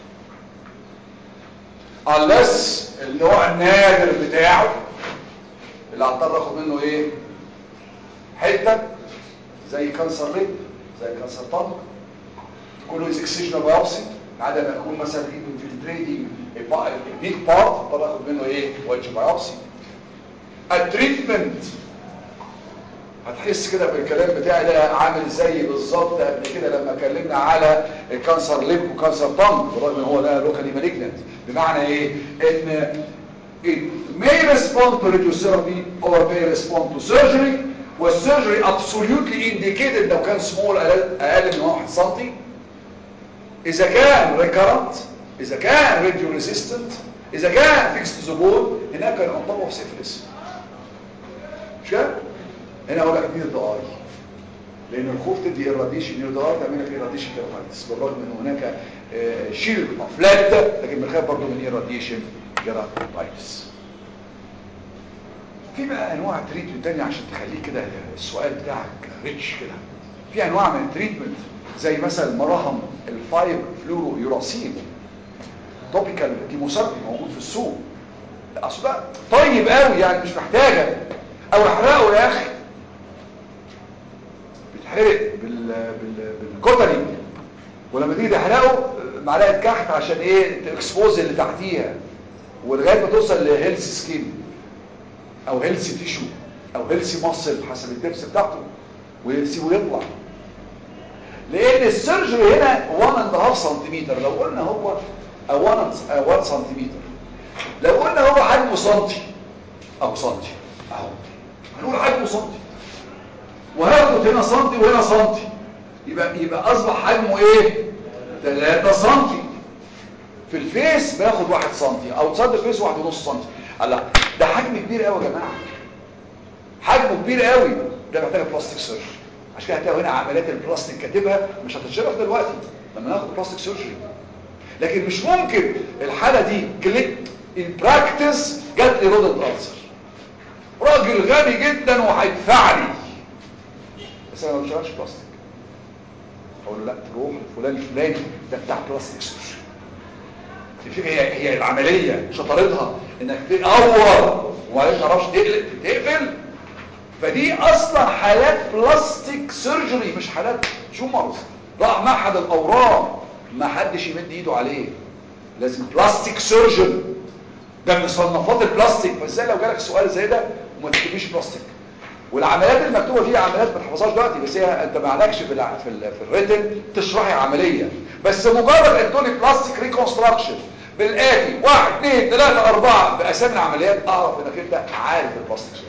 unless النوع النادر بتاعه اللي هضطر اخد منه ايه حته زي كانسر ليب زي كانسر طنق كله از excisional biopsy عادة ما يكون مثلا انفلتريتنج بيج بارت اضطر اخد منه ايه وجه بايوبسي التريتمنت هتحس كده بالكلام بتاعي ده عامل زي بالظبط قبل كده لما اتكلمنا على الكانسر ليب وكانسر طن بالرغم ان هو ده لوكالي مالجنت بمعنى ايه ان it may respond to radiotherapy or may respond to surgery والسيرجري absolutely indicated لو كان small اقل أقل من 1 سم اذا كان recurrent اذا كان radio resistant اذا كان fixed to the bone هناك كان on top of syphilis مش كده هنا اقول لك نير داي لان الخوف تدي الراديشن نير داي تعمل لك الراديشن كيراتايتس بالرغم ان هناك شيلد فلات لكن بنخاف برضه من الراديشن كيراتايتس في بقى انواع تريتمنت تانية عشان تخليه كده السؤال بتاعك ريتش كده في انواع من التريتمنت زي مثلا مراهم الفايب فلورو يوراسين توبيكال كيموثيرابي موجود في السوق اصل ده طيب قوي يعني مش محتاجه او احرقه يا اخي بيتحرق بال... بال... بالكتري ولما تيجي تحرقه معلقه كحك عشان ايه تكسبوز اللي تحتيها ولغايه ما توصل لهيلث سكين او هيلث تيشو او هيلث ماسل حسب الدبس بتاعته ويسيبه يطلع لان السيرجري هنا 1 اند هاف سنتيمتر لو قلنا هو 1 سنتيمتر لو قلنا هو حجمه سنتي او سنتي اهو هنقول حجمه سنتي وهاخد هنا سنتي وهنا سنتي يبقى يبقى اصبح حجمه ايه 3 سنتي في الفيس باخد 1 سنتي او تصد الفيس 1 ونص سنتي الله ده حجم كبير قوي يا جماعه حجمه كبير قوي ده محتاج بلاستيك سيرجري عشان كده هتلاقي هنا عمليات البلاستيك كاتبها مش هتتشرح دلوقتي لما ناخد بلاستيك سيرجري لكن مش ممكن الحاله دي كليك ان براكتس جات لي رودنت السر راجل غني جدا وهيدفعني بس انا ما بشتغلش بلاستيك اقول له لا تروح لفلان الفلاني ده بتاع بلاستيك سيرجري الفكره هي هي العمليه شطارتها انك تقور وما تعرفش تقلق تقفل فدي اصلا حالات بلاستيك سيرجري مش حالات جومرز راح معهد الاورام ما حدش يمد ايده عليه لازم بلاستيك سيرجن ده من صنفات البلاستيك فازاي لو جالك سؤال زي ده وما تكتبيش بلاستيك والعمليات المكتوبه دي عمليات ما تحفظهاش دلوقتي بس هي انت ما عليكش في الع... في, ال... في الريتن تشرحي عمليه بس مجرد ان تقولي بلاستيك ريكونستراكشن بالاتي واحد اثنين ثلاثة اربعة باسامي العمليات اعرف انك انت عارف البلاستيك سيرجن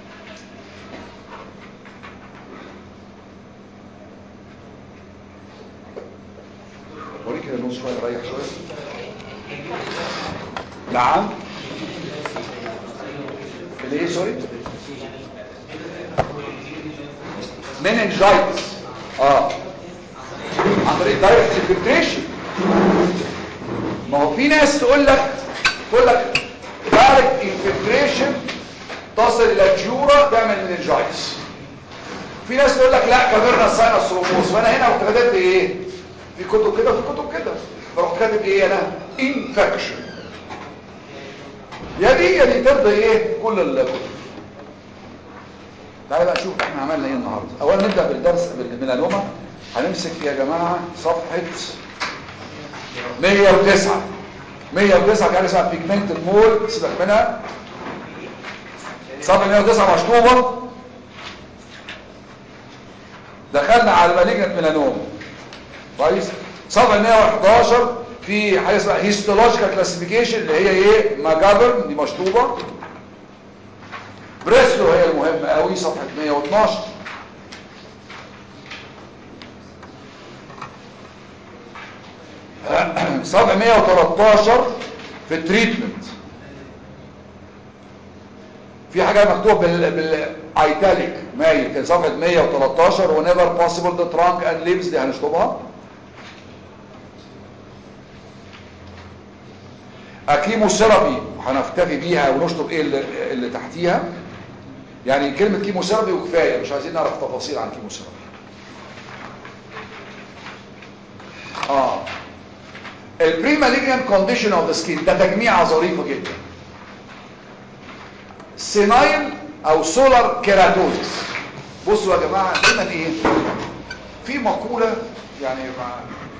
وريك كده نص شويه ريح شويه نعم الايه سوري مننجايتس اه عن طريق دايركت انفلتريشن ما هو في ناس تقول لك تقول لك دايركت انفلتريشن تصل الى الجيورا تعمل مننجايتس في ناس تقول لك لا كاميرنا ساينس ثرومبوز وانا هنا كنت كاتب ايه في كتب كده وفي كتب كده فرحت كاتب ايه انا انفكشن يا دي يا دي ترضي ايه كل الكتب تعالى بقى شوف احنا عملنا ايه النهارده اولا نبدا بالدرس بالميلانوما هنمسك يا جماعه صفحه 109 109 كان اسمها بيجمنت المول سيبك منها صفحه 109 مشطوبه دخلنا على مالجنت ميلانوما كويس صفحه 111 في حاجه اسمها هيستولوجيكال كلاسيفيكيشن اللي هي ايه ماجابرن دي مشطوبه بريسلو هي المهمه قوي صفحه 112 صفحه 113 في التريتمنت في حاجه مكتوبه بال بالايتاليك مايل في صفحه 113 ونيفر بوسيبل ذا ترانك اند ليفز دي هنشطبها كيموثيرابي هنكتفي بيها ونشطب ايه اللي, اللي تحتيها يعني كلمه كيموثيرابي وكفايه مش عايزين نعرف تفاصيل عن كيموثيرابي اه البري مالجنان كونديشن اوف ذا سكين ده تجميعه ظريفه جدا سينايل او سولار كيراتوزس بصوا يا جماعه دايما ايه في مقوله يعني مع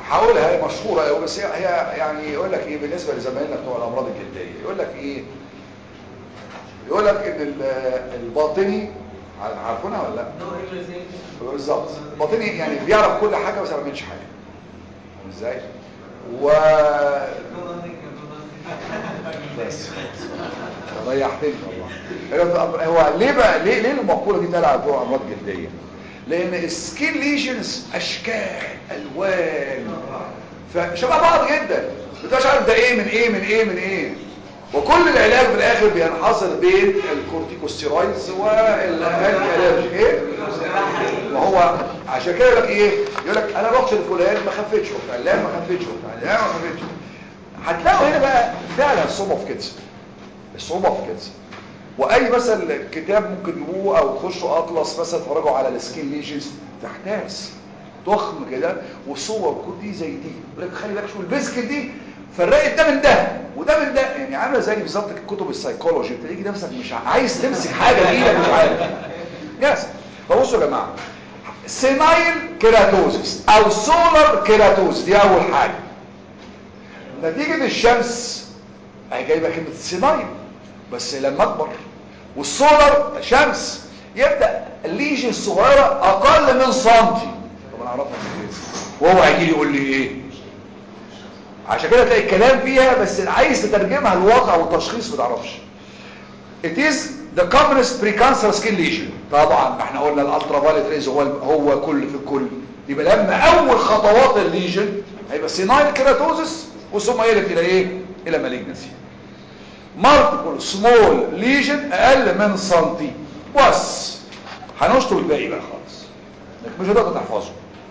هقولها هي مشهوره قوي بس هي هي يعني يقول لك ايه بالنسبه لزمايلنا بتوع الامراض الجلديه يقول لك ايه يقول لك ان ال- الباطني عارفونها ولا لا No everything. بالظبط الباطني يعني بيعرف كل حاجه بس ما بيعملش حاجه فاهم ازاي و No nothing, no nothing. بس ريحتني والله هو ليه بقى ليه ليه المقوله دي طالعه بتوع امراض جلديه لان السكين ليجنز اشكال الوان فشبه بعض جدا انت مش عارف ده ايه من ايه من ايه من ايه وكل العلاج في الاخر بينحصر بين الكورتيكوستيرويدز والانتي الرجيك ايه وهو عشان كده يقول لك ايه يقول لك انا رحت لفلان ما خفتش وفلان ما خفتش وفلان ما خفتش هتلاقوا هنا بقى فعلا الصعوبه في كده الصعوبه في كده واي مثلا كتاب ممكن تجيبوه او تخشوا اطلس مثلا تتفرجوا على السكين ليجنز تحتاس ضخم كده وصور كل دي زي دي يقول لك خلي بالك شو البسكل دي فرقت ده من ده وده من ده يعني عامله زي بالظبط كتب السايكولوجي تلاقي نفسك مش عايز تمسك حاجه بايدك مش عارف يس فبصوا يا جماعه سينايل كيراتوزيس او سولار كيراتوزيس دي اول حاجه نتيجه الشمس اهي جايبه كلمه سينايل بس لما اكبر والسولار شمس يبدا الليجن الصغيره اقل من سنتي طب انا اعرفها ازاي وهو هيجي لي يقول لي ايه عشان كده تلاقي الكلام فيها بس عايز تترجمها الواقع والتشخيص ما تعرفش it is the commonest precancerous skin lesion طبعا ما احنا قلنا الالترا فايلت ريز هو هو كل في الكل يبقى لما اول خطوات الليجن هيبقى سينايل كيراتوزس وثم يقلب الى ايه الى مالجنسي مالتيبل سمول ليجن اقل من سنتي بس هنشطب الباقي بقى خالص لكن مش هتقدر تحفظه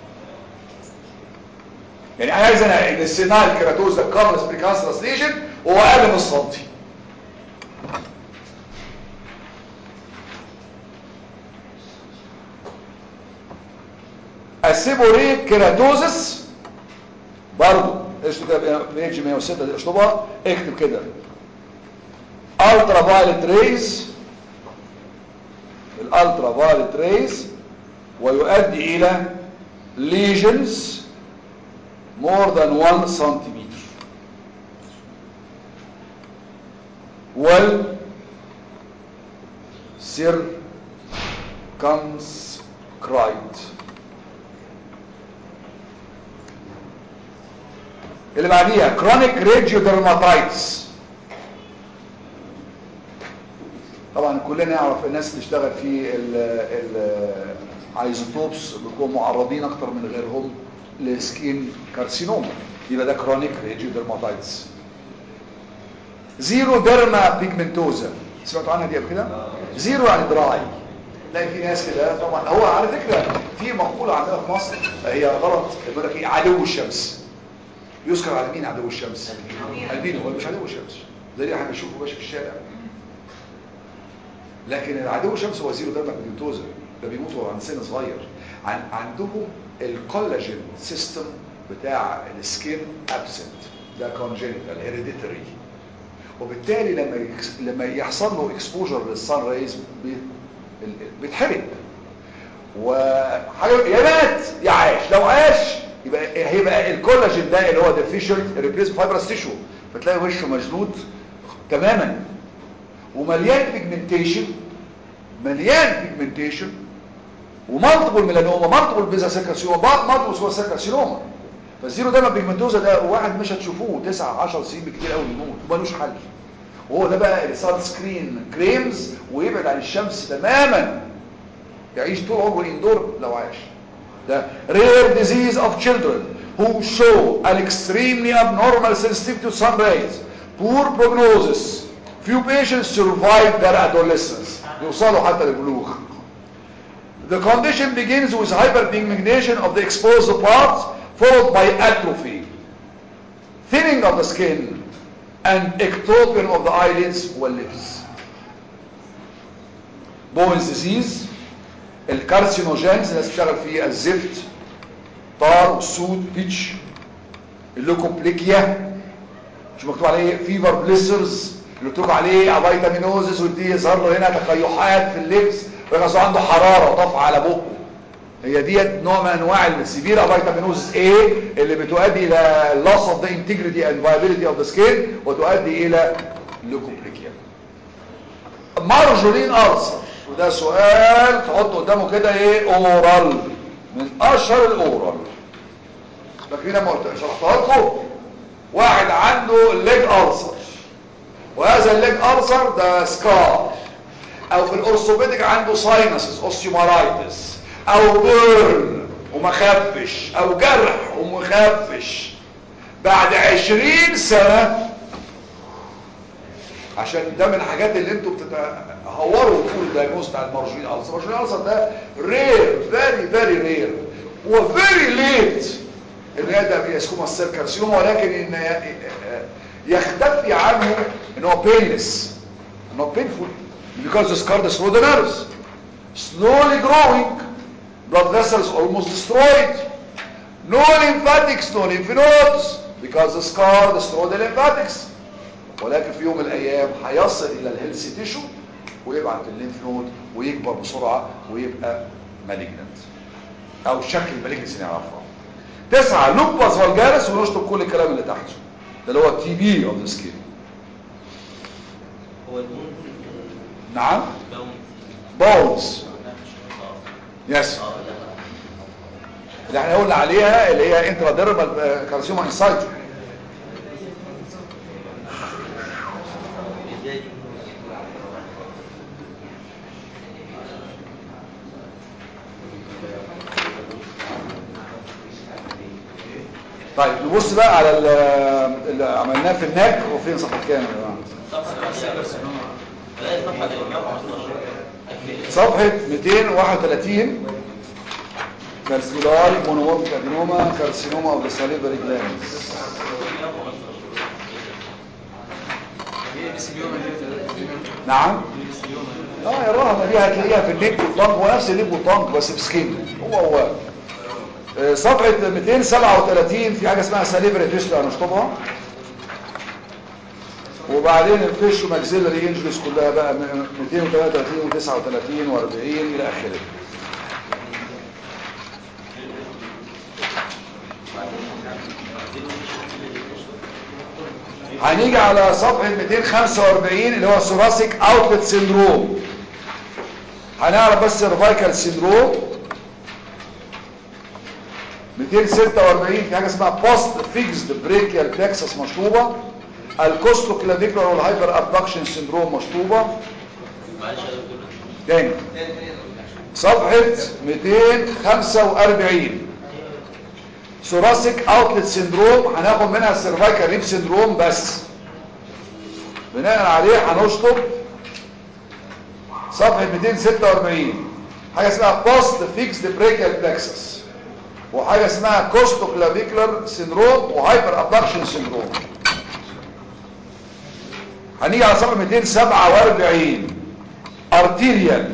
يعني انا عايز انا ان السينايل كيراتوز ده كارلس بريكانسرس ليجن هو اقل من سنتي السيبوريك كيراتوزس برضو اشتو كده بيج 106 دي اشطبها اكتب كده الترا فايلت ريز الالترا فايلت ريز ويؤدي الى lesions more than 1 centimeter well circumscribed اللي بعديها chronic radiodermatitis طبعا كلنا نعرف الناس اللي تشتغل في الايزوتوبس بيكونوا معرضين اكتر من غيرهم لسكين كارسينوما يبقى ده كرونيك ريجيودرماتايتس زيرو ديرما بيجمنتوزا سمعتوا عنها دي قبل كده زيرو يعني دراي تلاقي في ناس كده طبعا هو على فكره في مقوله عندنا في مصر هي غلط يقول لك ايه عدو الشمس يذكر على مين عدو الشمس البينو هو مش عدو الشمس زي اللي احنا بنشوفه ماشي في الشارع لكن العدو الشمس هو زيرو ديرما بيجمنتوزا ده بيموتوا عن سن صغير عن عندهم الكولاجين سيستم بتاع السكين ابسنت ده كونجنتال هيريديتري وبالتالي لما يكس... لما يحصل له اكسبوجر للسان ريز بي... بيتحرق وحاجه يا مات يا عاش لو عاش يبقى هيبقى الكولاجين ده اللي هو ديفيشنت ريبليس فايبرس تيشو فتلاقي وشه مشدود تماما ومليان بيجمنتيشن مليان بيجمنتيشن ومالتيبل ميلانوما مالتيبل بيزا سيركاسيوما مالتيبل سوبر سيركاسيوما فالزيرو ده بيجمنتوزا ده واحد مش هتشوفوه 9 10 سنين بكتير قوي يموت ومالوش حل وهو ده بقى السان سكرين كريمز ويبعد عن الشمس تماما يعيش طول عمره اندور لو عاش ده rare disease of children who show an extremely abnormal sensitivity to sun rays poor prognosis few patients survive their adolescence يوصلوا حتى للبلوغ The condition begins with hyperpigmentation of the exposed parts followed by atrophy, thinning of the skin, and ectropion of the eyelids والlips. Bowen's disease, الكارسينوجينز الناس بتشتغل فيه الزفت طار والسود بيتش اللوكوبليكيا مش مكتوب عليه فيفر بليسرز اللي مكتوب عليه افيتامينوزس ودي يظهر له هنا تقيحات في اللبس ويغزو عنده حراره وطفع على بقه هي ديت نوع من انواع السيفير فيتامينوزس A اللي بتؤدي الى loss of the integrity and viability of the skin وتؤدي الى ليوكوبليكيا مارجولين ألسر وده سؤال تحط قدامه كده ايه اورال من اشهر الاورال فاكرين لما قلت شرحتها لكم واحد عنده ليج ألسر وهذا الليج ألسر ده سكار او في الاورثوبيديك عنده ساينسز اوستيومارايتس او بيرن ومخفش او جرح ومخفش بعد عشرين سنة عشان ده من الحاجات اللي انتوا بتتهوروا وتقولوا الدايجنوز بتاع المارجين ألسر المارجين ألسر ده رير فيري فيري رير وفيري ليت ان يبدا بيسكوما السيل كارسينوما ولكن ان يختفي عنه ان هو بينلس ان هو painful because the scar is through the nerves slowly growing blood vessels almost destroyed no lymphatics no lymph nodes because the scar destroyed the lymphatics ولكن في يوم من الايام هيصل الى الهيلثي تيشو ويبعت الليمف نود ويكبر بسرعه ويبقى مالجنت او شكل المالجنس نعرفها تسعة لوباس فالجارس ونشطب كل الكلام اللي تحته ده اللي هو التي بي اوف ذا سكين هو البون نعم باونز بولز اه يس اه لا اللي احنا قلنا عليها اللي هي انتراديرمال كارسيوما انسايت ازاي دي طيب نبص بقى على ال- اللي عملناه في الناك وفين صفحه كام يا جماعه صفحة لا الصفحة دي 115 صفحة 231 كارسيلاي مونومورفيك ادينوما كارسينوما اوف ذا ساليفري جلاندز نعم اه يا الرهبه دي هتلاقيها في الليب والطنج هو نفس الليب والطنج بس بسكين هو هو آه، صفحة 237 في حاجة اسمها ساليفري فيشل هنشطبها وبعدين الفيش وماكسيلري انجلس كلها بقى م- 233 و39 و40 الى اخره هنيجي على صفحة 245 اللي هو ثوراسيك اوتلت سيندروم هنعرف بس سيرفايكال سيندروم 246 في حاجة اسمها بوست فيكسد بريكيال بلكسس مشطوبة الكوستو كلافيكولار والهايبر ابدكشن سيندروم مشطوبة معلش يا دكتور تاني صفحة 245 ثوراسيك اوتلت سيندروم هناخد منها السيرفايكال ريب سيندروم بس بناء عليه هنشطب صفحة 246 حاجة اسمها بوست فيكسد بريكال بلكسس وحاجة اسمها كوستو كلافيكولار سيندروم وهايبر ابدكشن سيندروم هنيجي على صفحة 247 ارتيريال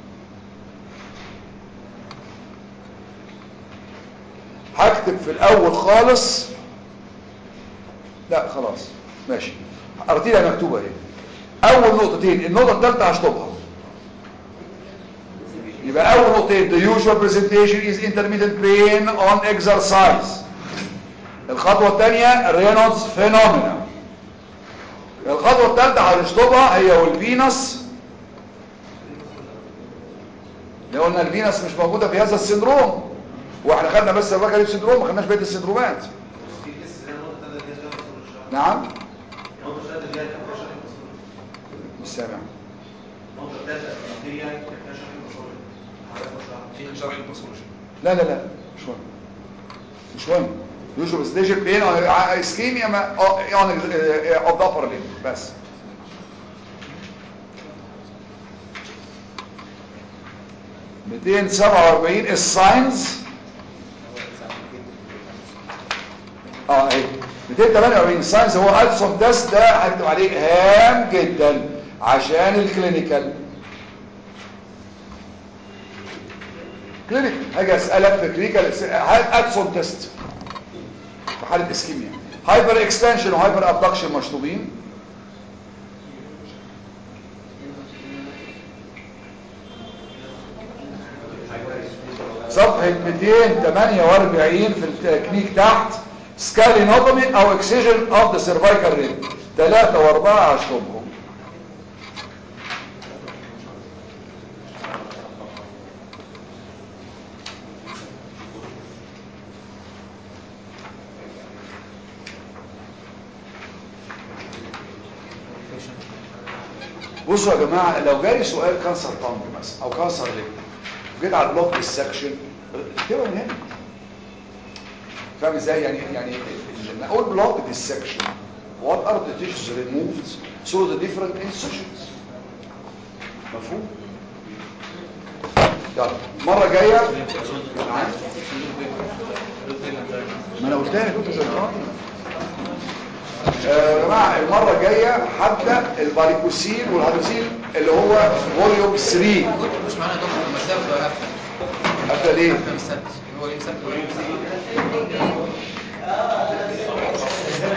هكتب في الاول خالص لا خلاص ماشي ارتيريال مكتوبة اهي اول نقطتين النقطة الثالثة هشطبها يبقى اول نقطتين the usual presentation is intermittent pain on exercise الخطوة الثانية رينولدز فينومينا الخطوة الثالثة هنشطبها هي والفينس اللي قلنا الفينس مش موجودة في هذا السندروم واحنا خدنا بس الركاليب سندروم ما خدناش بقية السندرومات في اس زي النقطة التالتة دي فيها مسؤول الشرح. نعم النقطة التالتة دي فيها شرح المسؤول. مش سامع النقطة التالتة دي فيها شرح المسؤول. حضرتك شرح. في شرح الباثولوجي لا لا لا مش مهم مش مهم usual presentation pain on ischemia ما- on of the upper limb بس ميتين سبعة واربعين الساينز اه اهي 248 الساينز هو ألسون تيست ده هكتب عليه هام جدا عشان الكلينيكال كلينيك هاجي اسالك في كلينيكال هل ادسون تيست في حاله اسكيميا هايبر اكستنشن وهايبر ابدكشن مشطوبين صح صفحة 248 في التكنيك تحت سكالينوتومي او اكسجن اوف ذا سيرفايكال ريم 3 و4 اشربهم بصوا يا جماعة لو جالي سؤال كانسر طنج مثلا او كانسر ليب جيت على البلوك السكشن اكتبها من هنا فاهم ازاي يعني يعني لما اقول بلوك dissection what are the tissues removed through the different incisions مفهوم يلا المره الجايه ما انا قلتها يا دكتور زلطان آه، يا جماعه المره الجايه هبدا الباريكوسين والهيدروسين اللي هو فوليوم 3 مش معانا دكتور لما السبت ولا قفل هبدا ليه قفل السبت هو يوم سبت